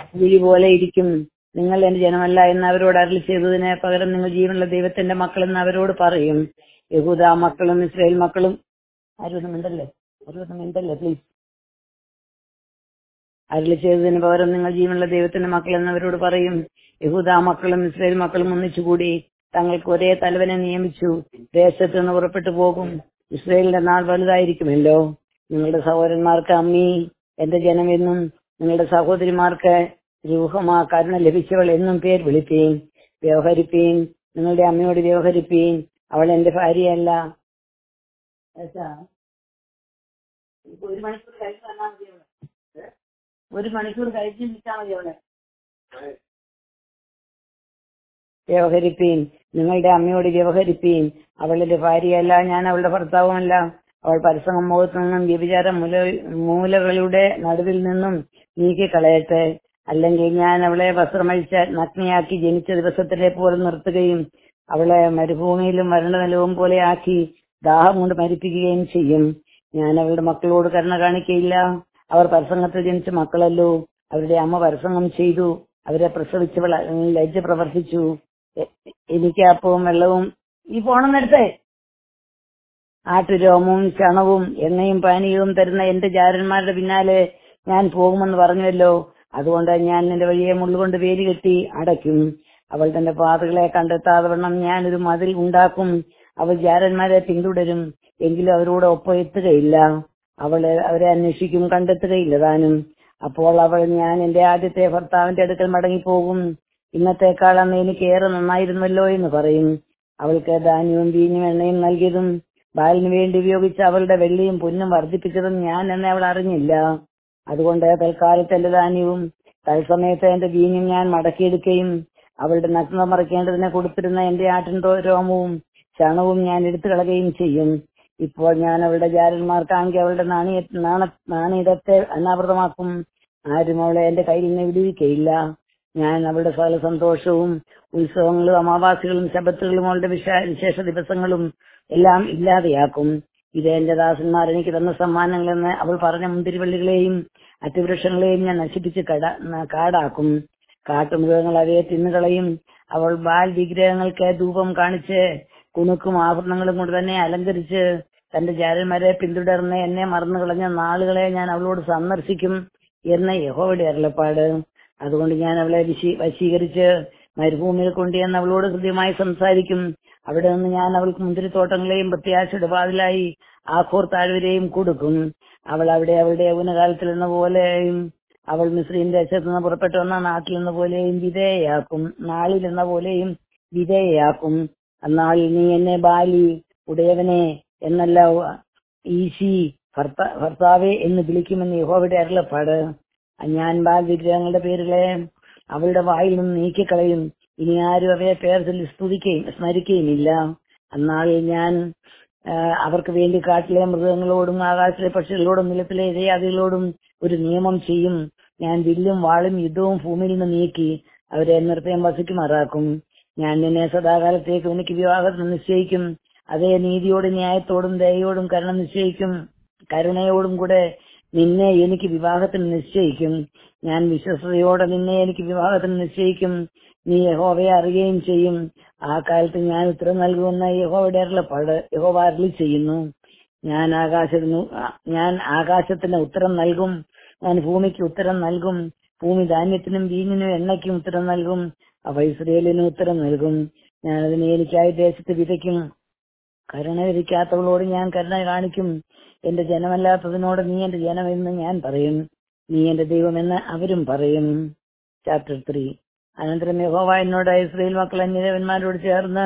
കുഴി പോലെ ഇരിക്കും നിങ്ങൾ എന്റെ ജനമല്ല എന്ന് അവരോട് അരളി ചെയ്തതിന് പകരം നിങ്ങൾ ജീവനുള്ള ദൈവത്തിന്റെ മക്കളെന്ന് അവരോട് പറയും യഹൂദ മക്കളും ഇസ്രായേൽ മക്കളും ആരും മിണ്ടല്ലേ ആരും മിണ്ടല്ലേ പ്ലീസ് അരളി ചെയ്തതിന് പകരം നിങ്ങൾ ജീവനുള്ള ദൈവത്തിന്റെ മക്കൾ എന്നവരോട് പറയും യഹൂദ മക്കളും ഇസ്രായേൽ മക്കളും ഒന്നിച്ചുകൂടി തങ്ങൾക്ക് ഒരേ തലവനെ നിയമിച്ചു ദേശത്ത് നിന്ന് പുറപ്പെട്ടു പോകും ഇസ്രായേലിന്റെ നാൾ വലുതായിരിക്കുമല്ലോ നിങ്ങളുടെ സഹോദരന്മാർക്ക് അമ്മി എന്റെ ജനമെന്നും നിങ്ങളുടെ സഹോദരിമാർക്ക് രൂഹമാ കരുണ ലഭിച്ചവൾ എന്നും പേർ വിളിപ്പീൻ വ്യവഹരിപ്പീൻ നിങ്ങളുടെ അമ്മയോട് വ്യവഹരിപ്പീൻ അവൾ എന്റെ ഭാര്യയല്ല ഏട്ടാ, ഇപ്പൊ ഒരു മണിക്കൂർ കഴിഞ്ഞ് വന്നാൽ മതി അവള് ഏ? ഒരു മണിക്കൂർ കഴിഞ്ഞ് നിൽക്കാൻ മതി അവളെ വ്യവഹരിപ്പീൻ നിങ്ങളുടെ അമ്മയോട് വ്യവഹരിപ്പീൻ അവളുടെ ഭാര്യയല്ല ഞാൻ അവളുടെ ഭർത്താവുമല്ല അവൾ പരസംഗം മുഖത്തു നിന്നും വ്യഭിചാര മൂല മൂലകളുടെ നടുവിൽ നിന്നും നീക്കിക്കളയട്ടെ അല്ലെങ്കിൽ ഞാൻ അവളെ വസ്ത്രമഴിച്ച നഗ്നയാക്കി ജനിച്ച ദിവസത്തിലെ പോലെ നിർത്തുകയും അവളെ മരുഭൂമിയിലും മരണനിലവും പോലെ ആക്കി ദാഹം കൊണ്ട് മരിപ്പിക്കുകയും ചെയ്യും ഞാൻ അവളുടെ മക്കളോട് കരുണ കാണിക്കയില്ല അവർ പരസംഗത്തിൽ ജനിച്ച മക്കളല്ലോ അവരുടെ അമ്മ പരസംഗം ചെയ്തു അവരെ പ്രസവിച്ചവൾ ലജ്ജ പ്രവർത്തിച്ചു എ- എനിക്ക് അപ്പവും വെള്ളവും ഈ പോണെന്നെടുത്തേ ആട്ടുരോമവും ചണവും എണ്ണയും പാനീയവും തരുന്ന എന്റെ ജാരന്മാരുടെ പിന്നാലെ ഞാൻ പോകുമെന്ന് പറഞ്ഞുവല്ലോ അതുകൊണ്ട് ഞാൻ നിന്റെ വഴിയെ മുള്ളുകൊണ്ട് വേലി കെട്ടി അടയ്ക്കും അവൾ തന്റെ പാതകളെ കണ്ടെത്താതെ വണ്ണം ഞാനൊരു മതിൽ ഉണ്ടാക്കും അവൾ ജാരന്മാരെ പിന്തുടരും എങ്കിലും അവരോട് ഒപ്പം എത്തുകയില്ല അവൾ അവരെ അന്വേഷിക്കും കണ്ടെത്തുകയില്ല താനും അപ്പോൾ അവൾ ഞാൻ എന്റെ ആദ്യത്തെ ഭർത്താവിന്റെ അടുക്കൽ മടങ്ങിപ്പോകും ഇന്നത്തേക്കാൾ അന്ന് എനിക്ക് ഏറെ നന്നായിരുന്നല്ലോ എന്ന് പറയും അവൾക്ക് ധാന്യവും വീഞ്ഞും എണ്ണയും നൽകിയതും ബാലിന് വേണ്ടി ഉപയോഗിച്ച അവളുടെ വെള്ളിയും പൊന്നും വർദ്ധിപ്പിച്ചതും ഞാൻ എന്നെ അവൾ അറിഞ്ഞില്ല അതുകൊണ്ട് തൽക്കാലത്ത് എന്റെ ധാന്യവും തത്സമയത്ത് എന്റെ വീഞ്ഞും ഞാൻ മടക്കിയെടുക്കുകയും അവളുടെ നഗ്നത മറയ്ക്കേണ്ടതിനെ കൊടുത്തിരുന്ന എന്റെ ആട്ടിൻ തോ- രോമവും ചണവും ഞാൻ എടുത്തു കളയുകയും ചെയ്യും ഇപ്പോൾ ഞാൻ അവളുടെ ജാരന്മാർക്കാണെങ്കിൽ അവളുടെ നാണയ നാണ നാണയത്തെ അനാവൃതമാക്കും ആരും അവളെ എന്റെ കയ്യിൽ നിന്ന് വിടുവിക്കയില്ല ഞാൻ അവളുടെ സകല സന്തോഷവും ഉത്സവങ്ങളും അമാവാസികളും ശബത്തുകളും അവളുടെ വിശ- വിശേഷ ദിവസങ്ങളും എല്ലാം ഇല്ലാതെയാക്കും ഇത് എന്റെ ദാസന്മാർ എനിക്ക് തന്ന സമ്മാനങ്ങളെന്ന് അവൾ പറഞ്ഞ മുന്തിരിവള്ളികളെയും അത്തിവൃക്ഷങ്ങളെയും ഞാൻ നശിപ്പിച്ച് കട ന- കാടാക്കും കാട്ടുമൃഗങ്ങൾ അവയെ തിന്നുകളയും അവൾ ബാൽ വിഗ്രഹങ്ങൾക്ക് ധൂപം കാണിച്ച് കുണുക്കും ആഭരണങ്ങളും കൊണ്ട് തന്നെ അലങ്കരിച്ച് തന്റെ ജാരന്മാരെ പിന്തുടർന്ന് എന്നെ മറന്നു കളഞ്ഞ നാളുകളെ ഞാൻ അവളോട് സന്ദർശിക്കും എന്ന യഹോവയുടെ അരുളപ്പാട് അതുകൊണ്ട് ഞാൻ അവളെ വിശി വശീകരിച്ച് മരുഭൂമിയിൽ കൊണ്ടുചെന്ന് അവളോട് ഹൃദ്യമായി സംസാരിക്കും അവിടെ നിന്ന് ഞാൻ അവൾക്ക് മുന്തിരിത്തോട്ടങ്ങളെയും പ്രത്യാശയുടെ വാതിലായി ആഖോർ താഴ്വരെയും കൊടുക്കും അവൾ അവിടെ അവളുടെ യൗവനകാലത്തിൽ എന്ന പോലെയും അവൾ മിശ്രീൻ ദേശത്ത് നിന്ന് പുറപ്പെട്ടു വന്ന നാട്ടിൽ എന്ന പോലെയും വിധേയയാക്കും നാളിൽ എന്ന പോലെയും വിധേയയാക്കും അന്നാളിൽ നീ എന്നെ ബാലി ഉടയവനെ എന്നല്ല ഈശി ഭർത്ത- ഭർത്താവേ എന്ന് വിളിക്കുമെന്ന് യഹോവയുടെ അരുളപ്പാട് ഞാൻ ബാൽ വിഗ്രഹങ്ങളുടെ പേരുകളെ അവളുടെ വായിൽ നിന്ന് നീക്കിക്കളയും ഇനി ആരും അവയെ പേർ ചൊല്ലി സ്തുതിക്കുകയും സ്മരിക്കുകയുമില്ല അന്നാളിൽ ഞാൻ ആ, അവർക്ക് വേണ്ടി കാട്ടിലെ മൃഗങ്ങളോടും ആകാശത്തിലെ പക്ഷികളോടും നിലത്തിലെ ഇരയാദികളോടും ഒരു നിയമം ചെയ്യും ഞാൻ വില്ലും വാളും യുദ്ധവും ഭൂമിയിൽ നിന്ന് നീക്കി അവരെ നിർത്തയം വസിക്കുമാറാക്കും ഞാൻ നിന്നെ സദാകാലത്തേക്ക് എനിക്ക് വിവാഹത്തിന് നിശ്ചയിക്കും അതേ നീതിയോടും ന്യായത്തോടും ദയയോടും കരുണ നിശ്ചയിക്കും കരുണയോടും കൂടെ നിന്നെ എനിക്ക് വിവാഹത്തിന് നിശ്ചയിക്കും ഞാൻ വിശ്വസതയോടെ നിന്നെ എനിക്ക് വിവാഹത്തിന് നിശ്ചയിക്കും നീ യഹോവയെ അറിയുകയും ചെയ്യും ആ കാലത്ത് ഞാൻ ഉത്തരം നൽകുമെന്ന് യഹോവയുടെ അരുളപ്പാട് യഹോവ അരുളി ചെയ്യുന്നു ഞാൻ ആകാശത്തിന് ഞാൻ ആകാശത്തിന് ഉത്തരം നൽകും ഞാൻ ഭൂമിക്ക് ഉത്തരം നൽകും ഭൂമി ധാന്യത്തിനും വീഞ്ഞിനും എണ്ണയ്ക്കും ഉത്തരം നൽകും അവ ഇസ്രയേലിന് ഉത്തരം നൽകും ഞാൻ അതിനെ എനിക്കായി ദേശത്ത് വിതയ്ക്കും കരുണ വിധിക്കാത്തവളോട് ഞാൻ കരുണ കാണിക്കും എന്റെ ജനമല്ലാത്തതിനോട് നീ എന്റെ ജനമെന്ന് ഞാൻ പറയും നീ എന്റെ ദൈവമെന്ന് അവരും പറയും ചാപ്റ്റർ ത്രീ അനന്തരം യഹോവ എന്നോട് ഇസ്രയേൽ മക്കൾ അന്യദേവന്മാരോട് ചേർന്ന്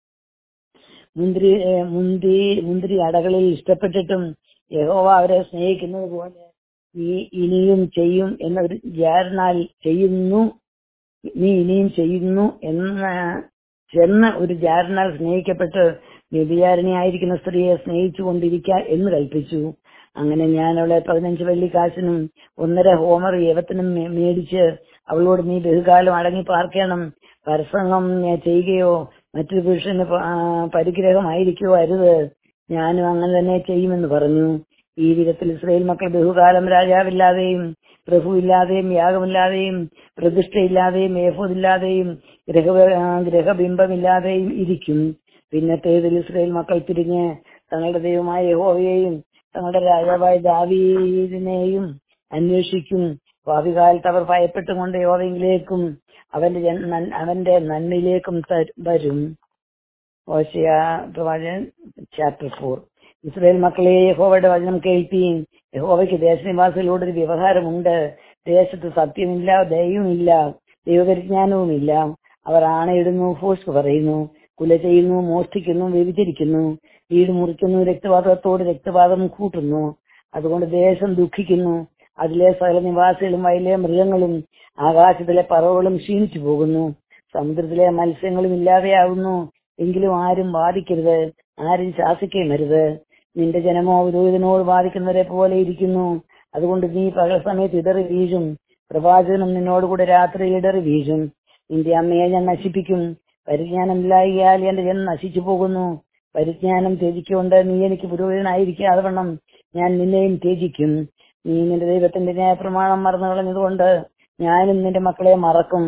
മുന്തിരി ഏ, മുന്തി മുന്തിരി അടകളിൽ ഇഷ്ടപ്പെട്ടിട്ടും യഹോവ അവരെ സ്നേഹിക്കുന്നത് പോലെ നീ ഇനിയും ചെയ്യും എന്നൊരു ജാരനാൽ ചെയ്യുന്നു നീ ഇനിയും ചെയ്യുന്നു എന്ന ചെന്ന് ഒരു ജാരനാൽ സ്നേഹിക്കപ്പെട്ട് വ്യഭിചാരിണിയായിരിക്കുന്ന സ്ത്രീയെ സ്നേഹിച്ചു കൊണ്ടിരിക്ക എന്ന് കൽപ്പിച്ചു അങ്ങനെ ഞാൻ അവളെ പതിനഞ്ച് വെള്ളിക്കാശിനും ഒന്നര ഹോമർ യവത്തിനും മേ- മേടിച്ച് അവളോട് നീ ബഹുകാലം അടങ്ങി പാർക്കണം പരസംഗം ഞാൻ ചെയ്യുകയോ മറ്റൊരു പുരുഷന് പ- ആ, പരിഗ്രഹമായിരിക്കുകയോ അരുത് ഞാനും അങ്ങനെ തന്നെ ചെയ്യുമെന്ന് പറഞ്ഞു ഈ വിധത്തിൽ ഇസ്രയേൽ മക്കൾ ബഹുകാലം രാജാവില്ലാതെയും പ്രഭുവില്ലാതെയും യാഗമില്ലാതെയും പ്രതിഷ്ഠയില്ലാതെയും ഏഫോദില്ലാതെയും ഗ്രഹ ആ, ഗ്രഹബിംബമില്ലാതെയും ഇരിക്കും പിന്നത്തേതിൽ ഇസ്രയേൽ മക്കൾ തിരിഞ്ഞ് തങ്ങളുടെ ദൈവമായ യഹോവയെയും തങ്ങളുടെ രാജാവായ ദാവീദിനെയും അന്വേഷിക്കും ഭാവികാലത്ത് അവർ ഭയപ്പെട്ടുകൊണ്ട് യഹോവയിലേക്കും അവന്റെ ജൻ- നൻ- അവന്റെ നന്മയിലേക്കും ത- വരും ഓശയ പ്രവാചകൻ ചാപ്റ്റർ ഫോർ ഇസ്രായേൽ മക്കളെ യഹോവയുടെ വചനം കേൾപ്പീൻ യഹോവയ്ക്ക് ദേശനിവാസികളോട് ഒരു വ്യവഹാരമുണ്ട് ദേശത്ത് സത്യമില്ല ദയവുമില്ല ദൈവപരിജ്ഞാനവുമില്ല അവർ ആണയിടുന്നു ഫോഴ്സ് പറയുന്നു കുല ചെയ്യുന്നു മോഷ്ടിക്കുന്നു വ്യഭിചരിക്കുന്നു വീട് മുറിക്കുന്നു രക്തപാതത്തോട് രക്തപാതം കൂട്ടുന്നു അതുകൊണ്ട് ദേശം ദുഃഖിക്കുന്നു അതിലെ സകല നിവാസികളും വയലിലെ മൃഗങ്ങളും ആകാശത്തിലെ പറവുകളും ക്ഷീണിച്ചു പോകുന്നു സമുദ്രത്തിലെ മത്സ്യങ്ങളും ഇല്ലാതെയാകുന്നു എങ്കിലും ആരും ബാധിക്കരുത് ആരും ശാസിക്കുകയും നിന്റെ ജനമോ വിരോധിനോട് ബാധിക്കുന്നവരെ പോലെ ഇരിക്കുന്നു അതുകൊണ്ട് നീ പകൽ സമയത്ത് ഇടറി വീഴും പ്രവാചകനും നിന്നോടുകൂടെ രാത്രി ഇടറി വീഴും നിന്റെ അമ്മയെ ഞാൻ നശിപ്പിക്കും പരിജ്ഞാനമില്ലായാൽ എന്റെ ജനം നശിച്ചു പോകുന്നു പരിജ്ഞാനം ത്യജിക്കൊണ്ട് നീ എനിക്ക് പുരോഹിതനായിരിക്കാതെ വണ്ണം ഞാൻ നിന്നെയും ത്യജിക്കും നീ നിന്റെ ദൈവത്തിന്റെ ന്യായപ്രമാണം മറന്നു കളഞ്ഞതുകൊണ്ട് ഞാനും നിന്റെ മക്കളെ മറക്കും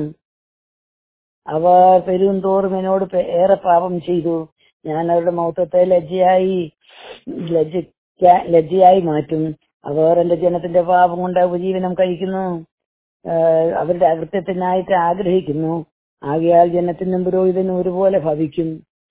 അവർ പെരുന്തോറും എന്നോട് പെ- ഏറെ പാപം ചെയ്തു ഞാൻ അവരുടെ മൗത്തത്തെ ലജ്ജയായി ലജ്ജ- ലജ്ജയായി മാറ്റും അവർ എന്റെ ജനത്തിന്റെ പാപം കൊണ്ട് ഉപജീവനം കഴിക്കുന്നു ആഹ് അവരുടെ അകൃത്യത്തിനായിട്ട് ആഗ്രഹിക്കുന്നു ആകയാൽ ജനത്തിനും പുരോഹിതനും ഒരുപോലെ ഭവിക്കും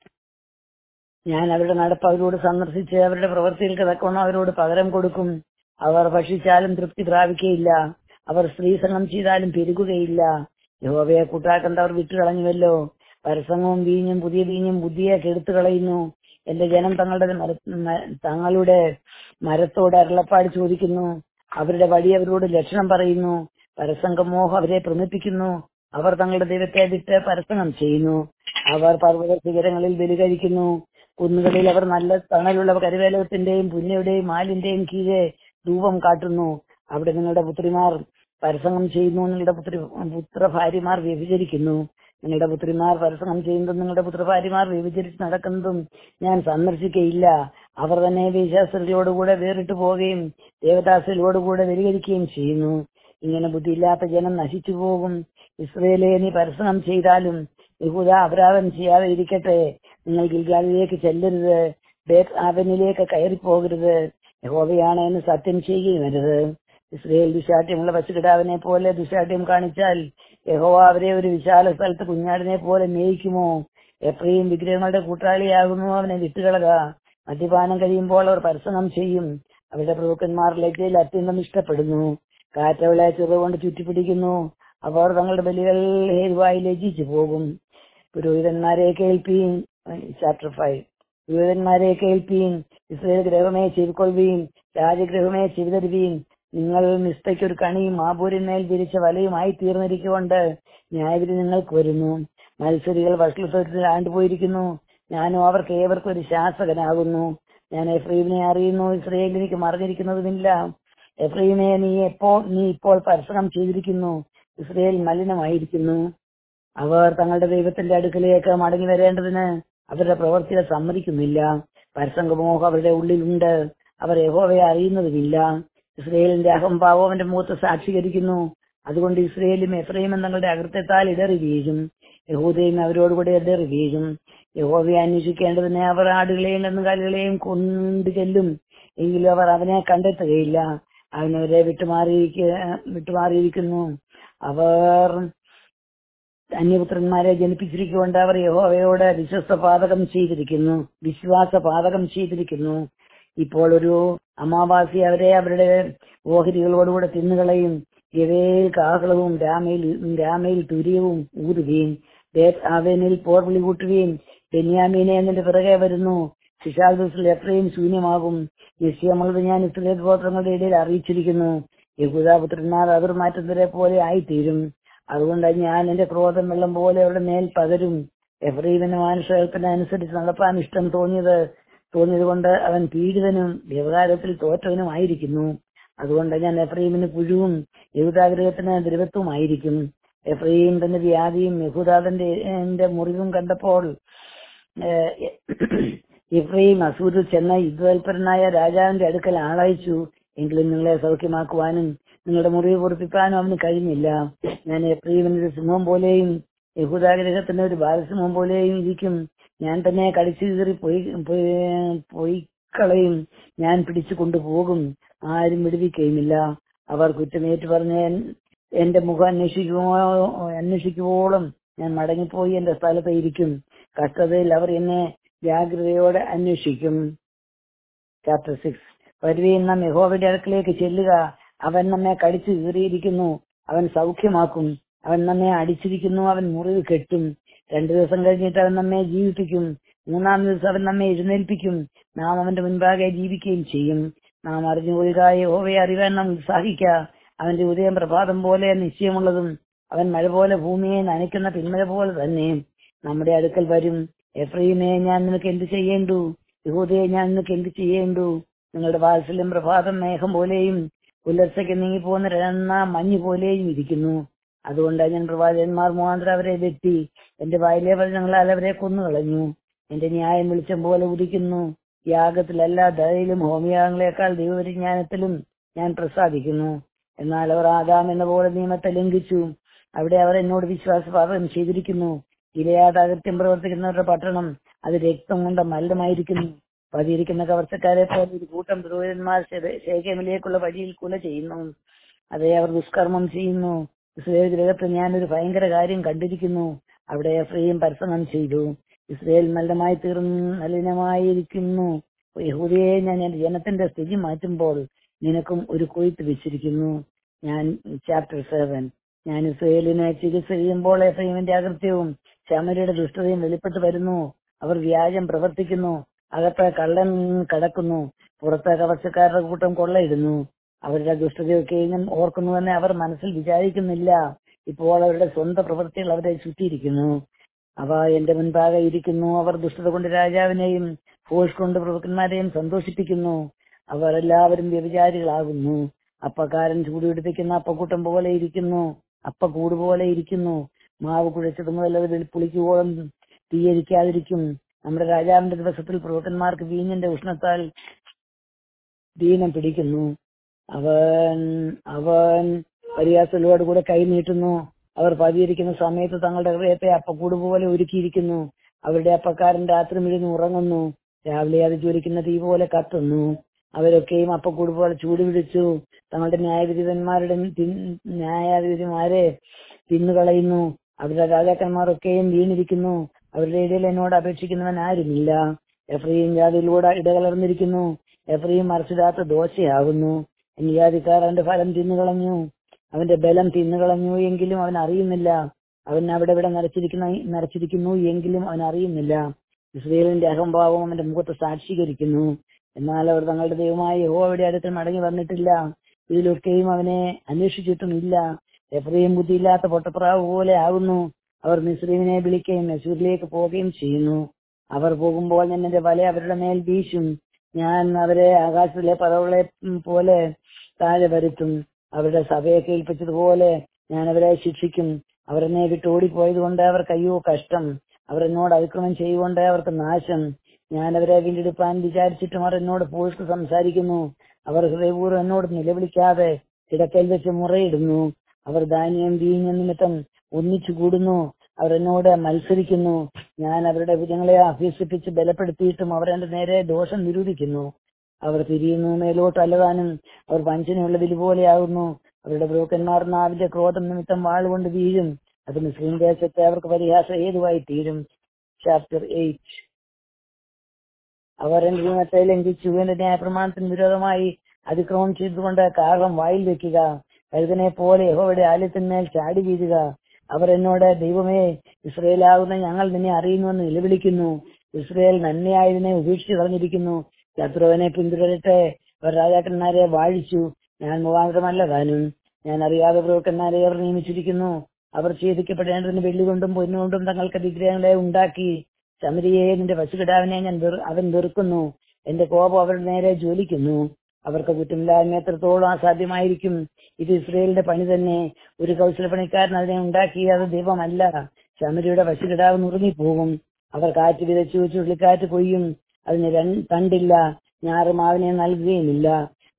ഞാൻ അവരുടെ നടപ്പ് അവരോട് സന്ദർശിച്ച് അവരുടെ പ്രവൃത്തികൾക്ക് തക്കവണ്ണം അവരോട് പകരം കൊടുക്കും അവർ ഭക്ഷിച്ചാലും തൃപ്തി പ്രാപിക്കുകയില്ല അവർ സ്ത്രീസംഗം ചെയ്താലും പെരുകുകയില്ല യഹോവയെ കൂട്ടാക്കണ്ടവർ വിട്ടുകളഞ്ഞുവല്ലോ പരസംഗവും വീഞ്ഞും പുതിയ വീഞ്ഞും ബുദ്ധിയെ കെടുത്തു കളയുന്നു എന്റെ ജനം തങ്ങളുടെ മര- മ- തങ്ങളുടെ മരത്തോട് അരുളപ്പാട് ചോദിക്കുന്നു അവരുടെ വഴി അവരോട് ലക്ഷണം പറയുന്നു പരസംഗമോഹം അവരെ പ്രമിപ്പിക്കുന്നു അവർ തങ്ങളുടെ ദൈവത്തെ വിട്ട് പരസംഗം ചെയ്യുന്നു അവർ പർവ്വത ശിഖരങ്ങളിൽ ബലി കഴിക്കുന്നു കുന്നുകളിൽ അവർ നല്ല തണലുള്ള കരുവേലകത്തിന്റെയും പുന്നയുടെയും മാലിന്റെയും കീഴെ ധൂപം കാട്ടുന്നു അവിടെ നിങ്ങളുടെ പുത്രിമാർ പരസംഗം ചെയ്യുന്നു നിങ്ങളുടെ പുത്രി പുത്രഭാര്യമാർ വ്യഭിചരിക്കുന്നു നിങ്ങളുടെ പുത്രിമാർ പരസംഗം ചെയ്യുന്നതും നിങ്ങളുടെ പുത്രഭാര്യമാർ വ്യഭിചരിച്ച് നടക്കുന്നതും ഞാൻ സന്ദർശിക്കയില്ല അവർ തന്നെ വിശ്വാസത്തിലോടുകൂടെ വേറിട്ട് പോവുകയും ദേവദാസിലോടുകൂടെ വ്യതികരിക്കുകയും ചെയ്യുന്നു ഇങ്ങനെ ബുദ്ധിയില്ലാത്ത ജനം നശിച്ചു പോകും ഇസ്രയേലെ നീ പരസംഗം ചെയ്താലും യഹൂദ അപരാധം ചെയ്യാതെ ഇരിക്കട്ടെ നിങ്ങൾ ഗിൽഗാലിലേക്ക് ചെല്ലരുത് ബേത്ത് ആവനിലേക്ക് കയറി പോകരുത് യഹോവയാണ് എന്ന് സത്യം ചെയ്യുകയും അരുത് ഇസ്രയേൽ ദുശാഠ്യമുള്ള പശുകിടാവിനെ പോലെ ദുശാഠ്യം കാണിച്ചാൽ യഹോവ അവരെ ഒരു വിശാല സ്ഥലത്ത് കുഞ്ഞാടിനെ പോലെ മേയിക്കുമോ എത്രയും വിഗ്രഹങ്ങളുടെ കൂട്ടാളിയാകുന്നു അവനെ വിട്ടുകളക മദ്യപാനം കഴിയുമ്പോൾ അവർ പരസംഗം ചെയ്യും അവരുടെ പ്രഭുക്കന്മാർ ലജ്ജയിൽ അത്യന്തം ഇഷ്ടപ്പെടുന്നു കാറ്റവളെ ചെറുകൊണ്ട് ചുറ്റിപ്പിടിക്കുന്നു അവർ തങ്ങളുടെ ബലികൾ ഹേതുവായി ലജ്ജിച്ചു പോകും പുരോഹിതന്മാരെ കേൾപ്പീൻ ചാപ്റ്റർ ഫൈവ് പുരോഹിതന്മാരെ കേൾപ്പീൻ ഇസ്രയേൽ ഗ്രഹമേ ചെവിക്കൊള്ളുവീൻ രാജഗ്രഹമേ ചെവിതരുവീൻ നിങ്ങൾ നിസ്തയ്ക്ക് ഒരു കണിയും മാബൂരിന്മേൽ വിരിച്ച വലയുമായി തീർന്നിരിക്കൊണ്ട് ന്യായവിധി നിങ്ങൾക്ക് വരുന്നു മത്സരികൾ വഷളത്വത്തിൽ ആണ്ടുപോയിരിക്കുന്നു ഞാനും അവർക്ക് ഏവർക്കും ഒരു ശാസകനാകുന്നു ഞാൻ എഫ്രീമിനെ അറിയുന്നു ഇസ്രയേൽ എനിക്ക് മറിഞ്ഞിരിക്കുന്നതുമില്ല എഫ്രീമെ നീ എപ്പോ നീ ഇപ്പോൾ പരസംഗം ചെയ്തിരിക്കുന്നു ഇസ്രയേൽ മലിനമായിരിക്കുന്നു അവർ തങ്ങളുടെ ദൈവത്തിന്റെ അടുക്കലേക്ക് മടങ്ങി വരേണ്ടതിന് അവരുടെ പ്രവർത്തികൾ സമ്മതിക്കുന്നില്ല പരസംഗമോഹം അവരുടെ ഉള്ളിലുണ്ട് അവർ യഹോവയെ അറിയുന്നതുമില്ല ഇസ്രയേലിന്റെ അഹംഭാവം അവന്റെ മുഖത്ത് സാക്ഷീകരിക്കുന്നു അതുകൊണ്ട് ഇസ്രയേലും എഫ്രൈമും തങ്ങളുടെ അകൃത്യത്താൽ ഇടറി വീഴും യഹൂദയും അവരോടുകൂടെ ഇടറി വീഴും യഹോവയെ അന്വേഷിക്കേണ്ടതിന് അവർ ആടുകളെയും കന്നുകാലികളെയും കൊണ്ടു ചെല്ലും എങ്കിലും അവർ അവനെ കണ്ടെത്തുകയില്ല അവനവരെ വിട്ടുമാറിയിരിക്ക വിട്ടുമാറിയിരിക്കുന്നു അവർ അന്യപുത്രന്മാരെ ജനിപ്പിച്ചിരിക്കൊണ്ട് അവർ യഹോവയോട് വിശ്വസ്ത പാതകം ചെയ്തിരിക്കുന്നു വിശ്വാസ പാതകം ചെയ്തിരിക്കുന്നു ഇപ്പോൾ ഒരു അമാവാസി അവരെ അവരുടെ ഓഹരികളോടുകൂടെ തിന്നുകളയും ഗവയിൽ കാഹളവും രാമയിൽ രാമയിൽ തുര്യവും ഊതുകയും ബേത്ത് ആവേനിൽ പോർവിളി കൂട്ടുകയും ബെന്യാമീനെ എന്നതിന്റെ പിറകെ വരുന്നു ശിശാൽ ദിവസത്തിൽ എത്രയും ശൂന്യമാകും നിശ്ചയമുള്ളത് ഞാൻ ഇസ്രയേൽ ഗോത്രങ്ങളുടെ ഇടയിൽ അറിയിച്ചിരിക്കുന്നു യഹൂദാപുത്രന്മാർ അതിർമാറ്റത്തിനെ പോലെ ആയിത്തീരും അതുകൊണ്ട് ഞാൻ എന്റെ ക്രോധം വെള്ളം പോലെ അവരുടെ മേൽ പകരും എഫ്രീവിന് മാനുഷകൽപ്പന അനുസരിച്ച് നടപ്പാൻ ഇഷ്ടം തോന്നിയത് തോന്നിയത് കൊണ്ട് അവൻ പീഡിതനും വ്യവഹാരത്തിൽ തോറ്റവനുമായിരിക്കുന്നു അതുകൊണ്ട് ഞാൻ എഫ്രീമിന് പുഴുവും യഹൂദാഗ്രഹത്തിന് ദ്രവത്വമായിരിക്കും എഫ്രീം തന്റെ വ്യാധിയും യഹൂദാദന്റെ എന്റെ മുറിവും കണ്ടപ്പോൾ ഇഫ്രീം അസൂരിൽ ചെന്ന യുദ്ധതൽപരനായ രാജാവിന്റെ അടുക്കൽ ആളയച്ചു എങ്കിലും നിങ്ങളെ സൗഖ്യമാക്കുവാനും നിങ്ങളുടെ മുറിവ് പൊറപ്പിക്കാനും അവന് കഴിഞ്ഞില്ല ഞാൻ എപ്രീവിന്റെ ഒരു സിംഹം പോലെയും യഹൂദാഗ്രഹത്തിന്റെ ഒരു ബാലസിംഹം പോലെയും ഇരിക്കും ഞാൻ തന്നെ കടിച്ചു കീറി പോയി പോയി- പോയി കളയും ഞാൻ പിടിച്ചു കൊണ്ടുപോകും ആരും വിടുവിക്കുകയുമില്ല അവർ കുറ്റമേറ്റ് പറഞ്ഞ എൻ- എന്റെ മുഖം അന്വേഷിക്കുമോ അന്വേഷിക്കുവോളം ഞാൻ മടങ്ങിപ്പോയി എന്റെ സ്ഥലത്ത് ഇരിക്കും കഷ്ടതയിൽ അവർ എന്നെ ജാഗ്രതയോടെ അന്വേഷിക്കും ചാപ്റ്റർ സിക്സ് വരുവീൻ നാം യഹോവയുടെ അടുക്കലേക്ക് ചെല്ലുക അവൻ നമ്മെ കടിച്ചു കീറിയിരിക്കുന്നു അവൻ സൗഖ്യമാക്കും അവൻ നമ്മെ അടിച്ചിരിക്കുന്നു അവൻ മുറിവ് കെട്ടും രണ്ടു ദിവസം കഴിഞ്ഞിട്ട് അവൻ നമ്മെ ജീവിപ്പിക്കും മൂന്നാം ദിവസം അവൻ നമ്മെ എഴുന്നേൽപ്പിക്കും നാം അവന്റെ മുൻപാകെ ജീവിക്കുകയും ചെയ്യും നാം അറിഞ്ഞുകൊള്ളുക യഹോവയെ അറിയാൻ നാം ഉത്സാഹിക്ക അവന്റെ ഉദയം പ്രഭാതം പോലെ നിശ്ചയമുള്ളതും അവൻ മഴ പോലെ ഭൂമിയെ നനയ്ക്കുന്ന പിന്മഴ പോലെ തന്നെ നമ്മുടെ അടുക്കൽ വരും എഫ്രീമെ ഞാൻ നിനക്ക് എന്ത് ചെയ്യേണ്ടു യഹൂദയെ ഞാൻ നിനക്ക് എന്ത് ചെയ്യേണ്ടു നിങ്ങളുടെ വാത്സല്യം പ്രഭാതം മേഘം പോലെയും പുലർച്ചയ്ക്ക് നീങ്ങിപ്പോകുന്ന രണ്ണ മഞ്ഞ് പോലെയും ഇരിക്കുന്നു അതുകൊണ്ട് ഞാൻ പ്രവാചകന്മാർ മുഖാന്തരം അവരെ വെട്ടി എന്റെ വായിലെ വചനങ്ങളാൽ അവരെ കൊന്നുകളഞ്ഞു എന്റെ ന്യായം വെളിച്ചം പോലെ ഉദിക്കുന്നു യാഗത്തിലല്ല ദയയിലും ഹോമയാഗങ്ങളെക്കാൾ ദൈവപരിജ്ഞാനത്തിലും ഞാൻ പ്രസാദിക്കുന്നു എന്നാൽ അവർ ആദാം എന്ന പോലെ നിയമത്തെ ലംഘിച്ചു അവിടെ അവർ എന്നോട് വിശ്വാസപാതകം ചെയ്തിരിക്കുന്നു ഇലയാത അകത്യം പ്രവർത്തിക്കുന്നവരുടെ പട്ടണം അത് രക്തം കൊണ്ട് മലിനമായിരിക്കുന്നു പതിയിരിക്കുന്ന കവർച്ചക്കാരെ പോലെ ഒരു കൂട്ടം പുരോഹിതന്മാർ ശേ- ശേഖേമിലേക്കുള്ള വഴിയിൽ കുല ചെയ്യുന്നു അതേ അവർ ദുഷ്കർമ്മം ചെയ്യുന്നു ഇസ്രയേൽ ഗ്രഹത്തിൽ ഞാനൊരു ഭയങ്കര കാര്യം കണ്ടിരിക്കുന്നു അവിടെ എഫ്രയും പരസംഗം ചെയ്തു ഇസ്രയേൽ മലിനമായി തീർന്നു മലിനമായിരിക്കുന്നു യഹൂദിയെ ഞാൻ എന്റെ ജനത്തിന്റെ സ്ഥിതി മാറ്റുമ്പോൾ നിനക്കും ഒരു കൊയ്ത്ത് വെച്ചിരിക്കുന്നു ഞാൻ ചാപ്റ്റർ സെവൻ ഞാൻ ഇസ്രയേലിനെ ചികിത്സ ചെയ്യുമ്പോൾ എഫ്രൈമിന്റെ അകൃത്യവും ശമരയുടെ ദുഷ്ടതയും വെളിപ്പെട്ട് വരുന്നു അവർ വ്യാജം പ്രവർത്തിക്കുന്നു അകത്ത് കള്ളൻ കടക്കുന്നു പുറത്ത് കവർച്ചക്കാരുടെ കൂട്ടം കൊള്ളയിടുന്നു അവരുടെ ദുഷ്ടതയൊക്കെ ഞാൻ ഓർക്കുന്നുവെന്ന് അവർ മനസ്സിൽ വിചാരിക്കുന്നില്ല ഇപ്പോൾ അവരുടെ സ്വന്തം പ്രവൃത്തികൾ അവരെ ചുറ്റിയിരിക്കുന്നു അവ എന്റെ മുൻപാകെ ഇരിക്കുന്നു അവർ ദുഷ്ടത കൊണ്ട് രാജാവിനെയും ഫോഴ്സ് കൊണ്ട് പ്രഭുക്കന്മാരെയും സന്തോഷിപ്പിക്കുന്നു അവർ എല്ലാവരും വ്യഭിചാരികളാകുന്നു അപ്പക്കാരൻ ചൂടുപിടിപ്പിക്കുന്ന അപ്പക്കൂട്ടം പോലെ ഇരിക്കുന്നു അപ്പക്കൂട് പോലെ ഇരിക്കുന്നു മാവ് കുഴച്ചത് മുതൽ അതിൽ പുളിക്കുവോളം തീയരിക്കാതിരിക്കും നമ്മുടെ രാജാവിന്റെ ദിവസത്തിൽ പ്രഭുക്കന്മാർക്ക് വീഞ്ഞിന്റെ ഉഷ്ണത്താൽ ദീനം പിടിക്കുന്നു അവൻ അവൻ പരിഹാസലോട് കൂടെ കൈ നീട്ടുന്നു അവർ പതിയിരിക്കുന്ന സമയത്ത് തങ്ങളുടെ ഹൃദയത്തെ അപ്പക്കൂട് പോലെ ഒരുക്കിയിരിക്കുന്നു അവരുടെ അപ്പക്കാരൻ രാത്രി മിഴുന്ന് ഉറങ്ങുന്നു രാവിലെ അത് ജ്വലിക്കുന്ന തീ പോലെ കത്തുന്നു അവരൊക്കെയും അപ്പക്കൂട് പോലെ ചൂട് പിടിച്ചു തങ്ങളുടെ ന്യായാധിപന്മാരുടെ ന്യായാധിപതിമാരെ തിന്നുകളയുന്നു അവരുടെ രാജാക്കന്മാരൊക്കെയും വീണിരിക്കുന്നു അവരുടെ ഇടയിൽ എന്നോട് അപേക്ഷിക്കുന്നവൻ ആരുമില്ല എഫ്രീം ജാതിയിലൂടെ ഇടകലർന്നിരിക്കുന്നു എഫ്രീം മറിച്ചിടാത്ത ദോശയാകുന്നു ജാതിക്കാർ അവന്റെ ഫലം തിന്നുകളഞ്ഞു അവന്റെ ബലം തിന്നുകളഞ്ഞു എങ്കിലും അവൻ അറിയുന്നില്ല അവൻ അവിടെ ഇവിടെ നരച്ചിരിക്കുന്ന നരച്ചിരിക്കുന്നു എങ്കിലും അവൻ അറിയുന്നില്ല ഇസ്രയേലിന്റെ അഹംഭാവം അവന്റെ മുഖത്ത് സാക്ഷീകരിക്കുന്നു എന്നാൽ അവർ തങ്ങളുടെ ദൈവമായ യഹോവയുടെ അടുത്ത് മടങ്ങി വന്നിട്ടില്ല ഇതിലൊക്കെയും അവനെ അന്വേഷിച്ചിട്ടുമില്ല എഫ്രയും ബുദ്ധിയില്ലാത്ത പൊട്ടപ്രാവ് പോലെ ആകുന്നു അവർ മിസ്രീമിനെ വിളിക്കുകയും മെസൂരിലേക്ക് പോവുകയും ചെയ്യുന്നു അവർ പോകുമ്പോൾ ഞാൻ എന്റെ വല അവരുടെ മേൽ വീശും ഞാൻ അവരെ ആകാശത്തിലെ പറവുകളെ ഉം, പോലെ താഴെ വരുത്തും അവരുടെ സഭയെ കേൾപ്പിച്ചതുപോലെ ഞാൻ അവരെ ശിക്ഷിക്കും അവർ എന്നെ വിട്ട് ഓടിപ്പോയത് കൊണ്ട് അവർക്ക് അയ്യോ കഷ്ടം അവർ എന്നോട് അതിക്രമം ചെയ്യുകൊണ്ട് അവർക്ക് നാശം ഞാൻ അവരെ വീണ്ടെടുപ്പാൻ വിചാരിച്ചിട്ടും അവർ എന്നോട് പോസ്റ്റ് സംസാരിക്കുന്നു അവർ ഹൃദയപൂർവ്വം എന്നോട് നിലവിളിക്കാതെ കിടക്കയിൽ വെച്ച് മുറയിടുന്നു അവർ ധാന്യം വീഞ്ഞ നിമിത്തം ഒന്നിച്ചു കൂടുന്നു അവർ എന്നോട് മത്സരിക്കുന്നു ഞാൻ അവരുടെ ഭുജങ്ങളെ അഭ്യസിപ്പിച്ച് ബലപ്പെടുത്തിയിട്ടും അവർ എന്റെ നേരെ ദോഷം നിരൂപിക്കുന്നു അവർ തിരിയുന്നു മേലോട്ട് അല്ലതാനും അവർ വഞ്ചനയുള്ള വിലി പോലെയാകുന്നു അവരുടെ ബ്രോക്കന്മാർ നാവിന്റെ ക്രോധം നിമിത്തം വാളുകൊണ്ട് വീഴും അത് മുസ്ലിം ദേശത്തെ അവർക്ക് പരിഹാസം ഏതുവായി തീരും ചാപ്റ്റർ എയ്റ്റ് അവർ എന്റെ നിയമത്തെ ലംഘിച്ചു എന്റെ ന്യായപ്രമാണത്തിന് വിരോധമായി അതിക്രമം ചെയ്തുകൊണ്ട് കാകം വായിൽ വെക്കുക കഴുതനെ പോലെ യഹോവയുടെ ആലയത്തിന്മേൽ ചാടി വീഴുക അവർ എന്നോട് ദൈവമേ ഇസ്രയേലാകുന്ന ഞങ്ങൾ നിന്നെ അറിയുന്നുവെന്ന് നിലവിളിക്കുന്നു ഇസ്രയേൽ നന്മയായതിനെ ഉപേക്ഷിച്ച് കളഞ്ഞിരിക്കുന്നു ശത്രുവിനെ പിന്തുടരട്ടെ അവർ രാജാക്കന്മാരെ വാഴിച്ചു ഞാൻ മുഖാന്തരമല്ല താനും ഞാൻ അറിയാതെ പ്രവർത്തന്മാരെ അവർ നിയമിച്ചിരിക്കുന്നു അവർ ഛേദിക്കപ്പെടേണ്ടതിന് വെള്ളികൊണ്ടും പൊന്നുകൊണ്ടും തങ്ങൾക്ക് വിഗ്രഹങ്ങളെ ഉണ്ടാക്കി ശമരിയെ നിന്റെ പശുകിടാവിനെ ഞാൻ വെറു- അവൻ വെറുക്കുന്നു എന്റെ കോപം അവരുടെ നേരെ ജ്വലിക്കുന്നു അവർക്ക് കുറ്റമില്ലായ്മ എത്രത്തോളം അസാധ്യമായിരിക്കും ഇത് ഇസ്രയേലിന്റെ പണി തന്നെ ഒരു കൗശലപ്പണിക്കാരൻ അതിനെ ഉണ്ടാക്കി അത് ദൈവമല്ല ശമരിയുടെ പശുകിടാവ് നുറുങ്ങിപ്പോകും അവർ കാറ്റ് വിതച്ചു ചുഴലിക്കാറ്റ് കൊയ്യും അതിന് രൺ- തണ്ടില്ല ഞാറ് മാവിനെ നൽകുകയുമില്ല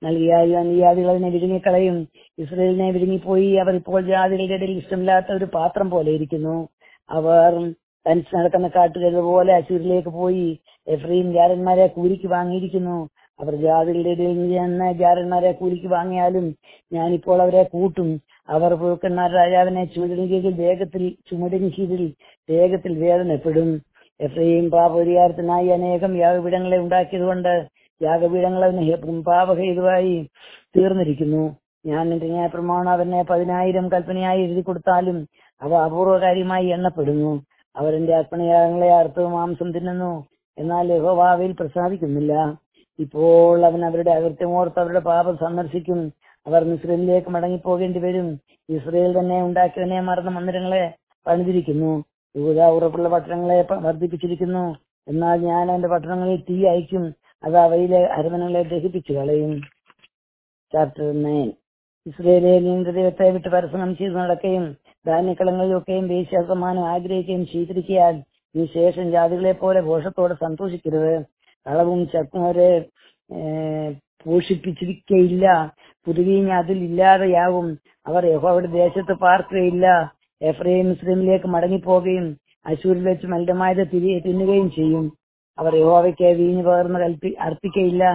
നൽകിയാൽ ഈ ജാതികൾ അതിനെ വിഴുങ്ങിക്കളയും ഇസ്രയേലിനെ വിഴുങ്ങിപ്പോയി അവർ ഇപ്പോൾ ജാതികളുടെ ഇടയിൽ ഇഷ്ടമില്ലാത്ത ഒരു പാത്രം പോലെ ഇരിക്കുന്നു അവർ തനിച്ച് നടക്കുന്ന കാട്ടുകരുത് പോലെ അശൂരിലേക്ക് പോയി എഫ്രീം ജാരന്മാരെ കൂലിക്ക് വാങ്ങിയിരിക്കുന്നു അവർ ജാതികളുടെ ഇടയിൽ നിന്ന് ജാരന്മാരെ കൂലിക്ക് വാങ്ങിയാലും ഞാനിപ്പോൾ അവരെ കൂട്ടും അവർ പൂക്കന്മാർ രാജാവിനെ ചുമടിന് കീഴിൽ വേഗത്തിൽ ചുമടിന് കീഴിൽ വേഗത്തിൽ വേദനപ്പെടും എഫ്രൈം പാപപരിഹാരത്തിനായി അനേകം യാഗപീഠങ്ങളെ ഉണ്ടാക്കിയതുകൊണ്ട് യാഗപീഠങ്ങൾ അവന് ഹെ- പാപഹേതുവായി തീർന്നിരിക്കുന്നു ഞാൻ നിന്റെ ന്യായപ്രമാണം അവനെ പതിനായിരം കൽപ്പനയായി എഴുതി കൊടുത്താലും അവ അപൂർവകാര്യമായി എണ്ണപ്പെടുന്നു അവരെന്റെ അർപ്പണയാഗങ്ങളെ അർത്ഥവും മാംസം തിന്നുന്നു എന്നാൽ യഹോവാവിൽ പ്രസാദിക്കുന്നില്ല ഇപ്പോൾ അവൻ അവരുടെ അകൃത്യമോർത്ത് അവരുടെ പാപം സന്ദർശിക്കും അവർ മിസ്രൈലിലേക്ക് മടങ്ങിപ്പോകേണ്ടി വരും ഇസ്രയേൽ തന്നെ ഉണ്ടാക്കിയവനെ മറന്ന മന്ദിരങ്ങളെ പണിതിരിക്കുന്നു യൂത ഉറപ്പുള്ള പട്ടണങ്ങളെ പ- വർദ്ധിപ്പിച്ചിരിക്കുന്നു എന്നാൽ ഞാൻ അവന്റെ പട്ടണങ്ങളിൽ തീ അയക്കും അത് അവയിലെ അരമനകളെ ദഹിപ്പിച്ചു കളയും ചാപ്റ്റർ നയൻ ഇസ്രയേലെ നിന്റെ ദൈവത്തെ വിട്ട് പരസ്പരം ചെയ്ത് നടക്കുകയും ധാന്യക്കളങ്ങളിലൊക്കെയും വേശ്യാസമാനം ആഗ്രഹിക്കുകയും ചെയ്തിരിക്കാൻ ഈ ശേഷം ജാതികളെ പോലെ ഘോഷത്തോടെ സന്തോഷിക്കരുത് കളവും ചക്കുമരെ പോഷിപ്പിച്ചിരിക്കയില്ല പുതുവീഞ്ഞ് അതിൽ ഇല്ലാതെയാവും അവർ യഹോവയുടെ ദേശത്ത് പാർക്കുകയില്ല എഫ്രൈം മുസ്ലിമിലേക്ക് മടങ്ങിപ്പോകുകയും അശൂരിൽ വെച്ച് മലിനമായത് തിരികെ തിന്നുകയും ചെയ്യും അവർ യഹോവയ്ക്ക് വീഞ്ഞ് പകർന്ന് കൽപ്പി അർപ്പിക്കയില്ല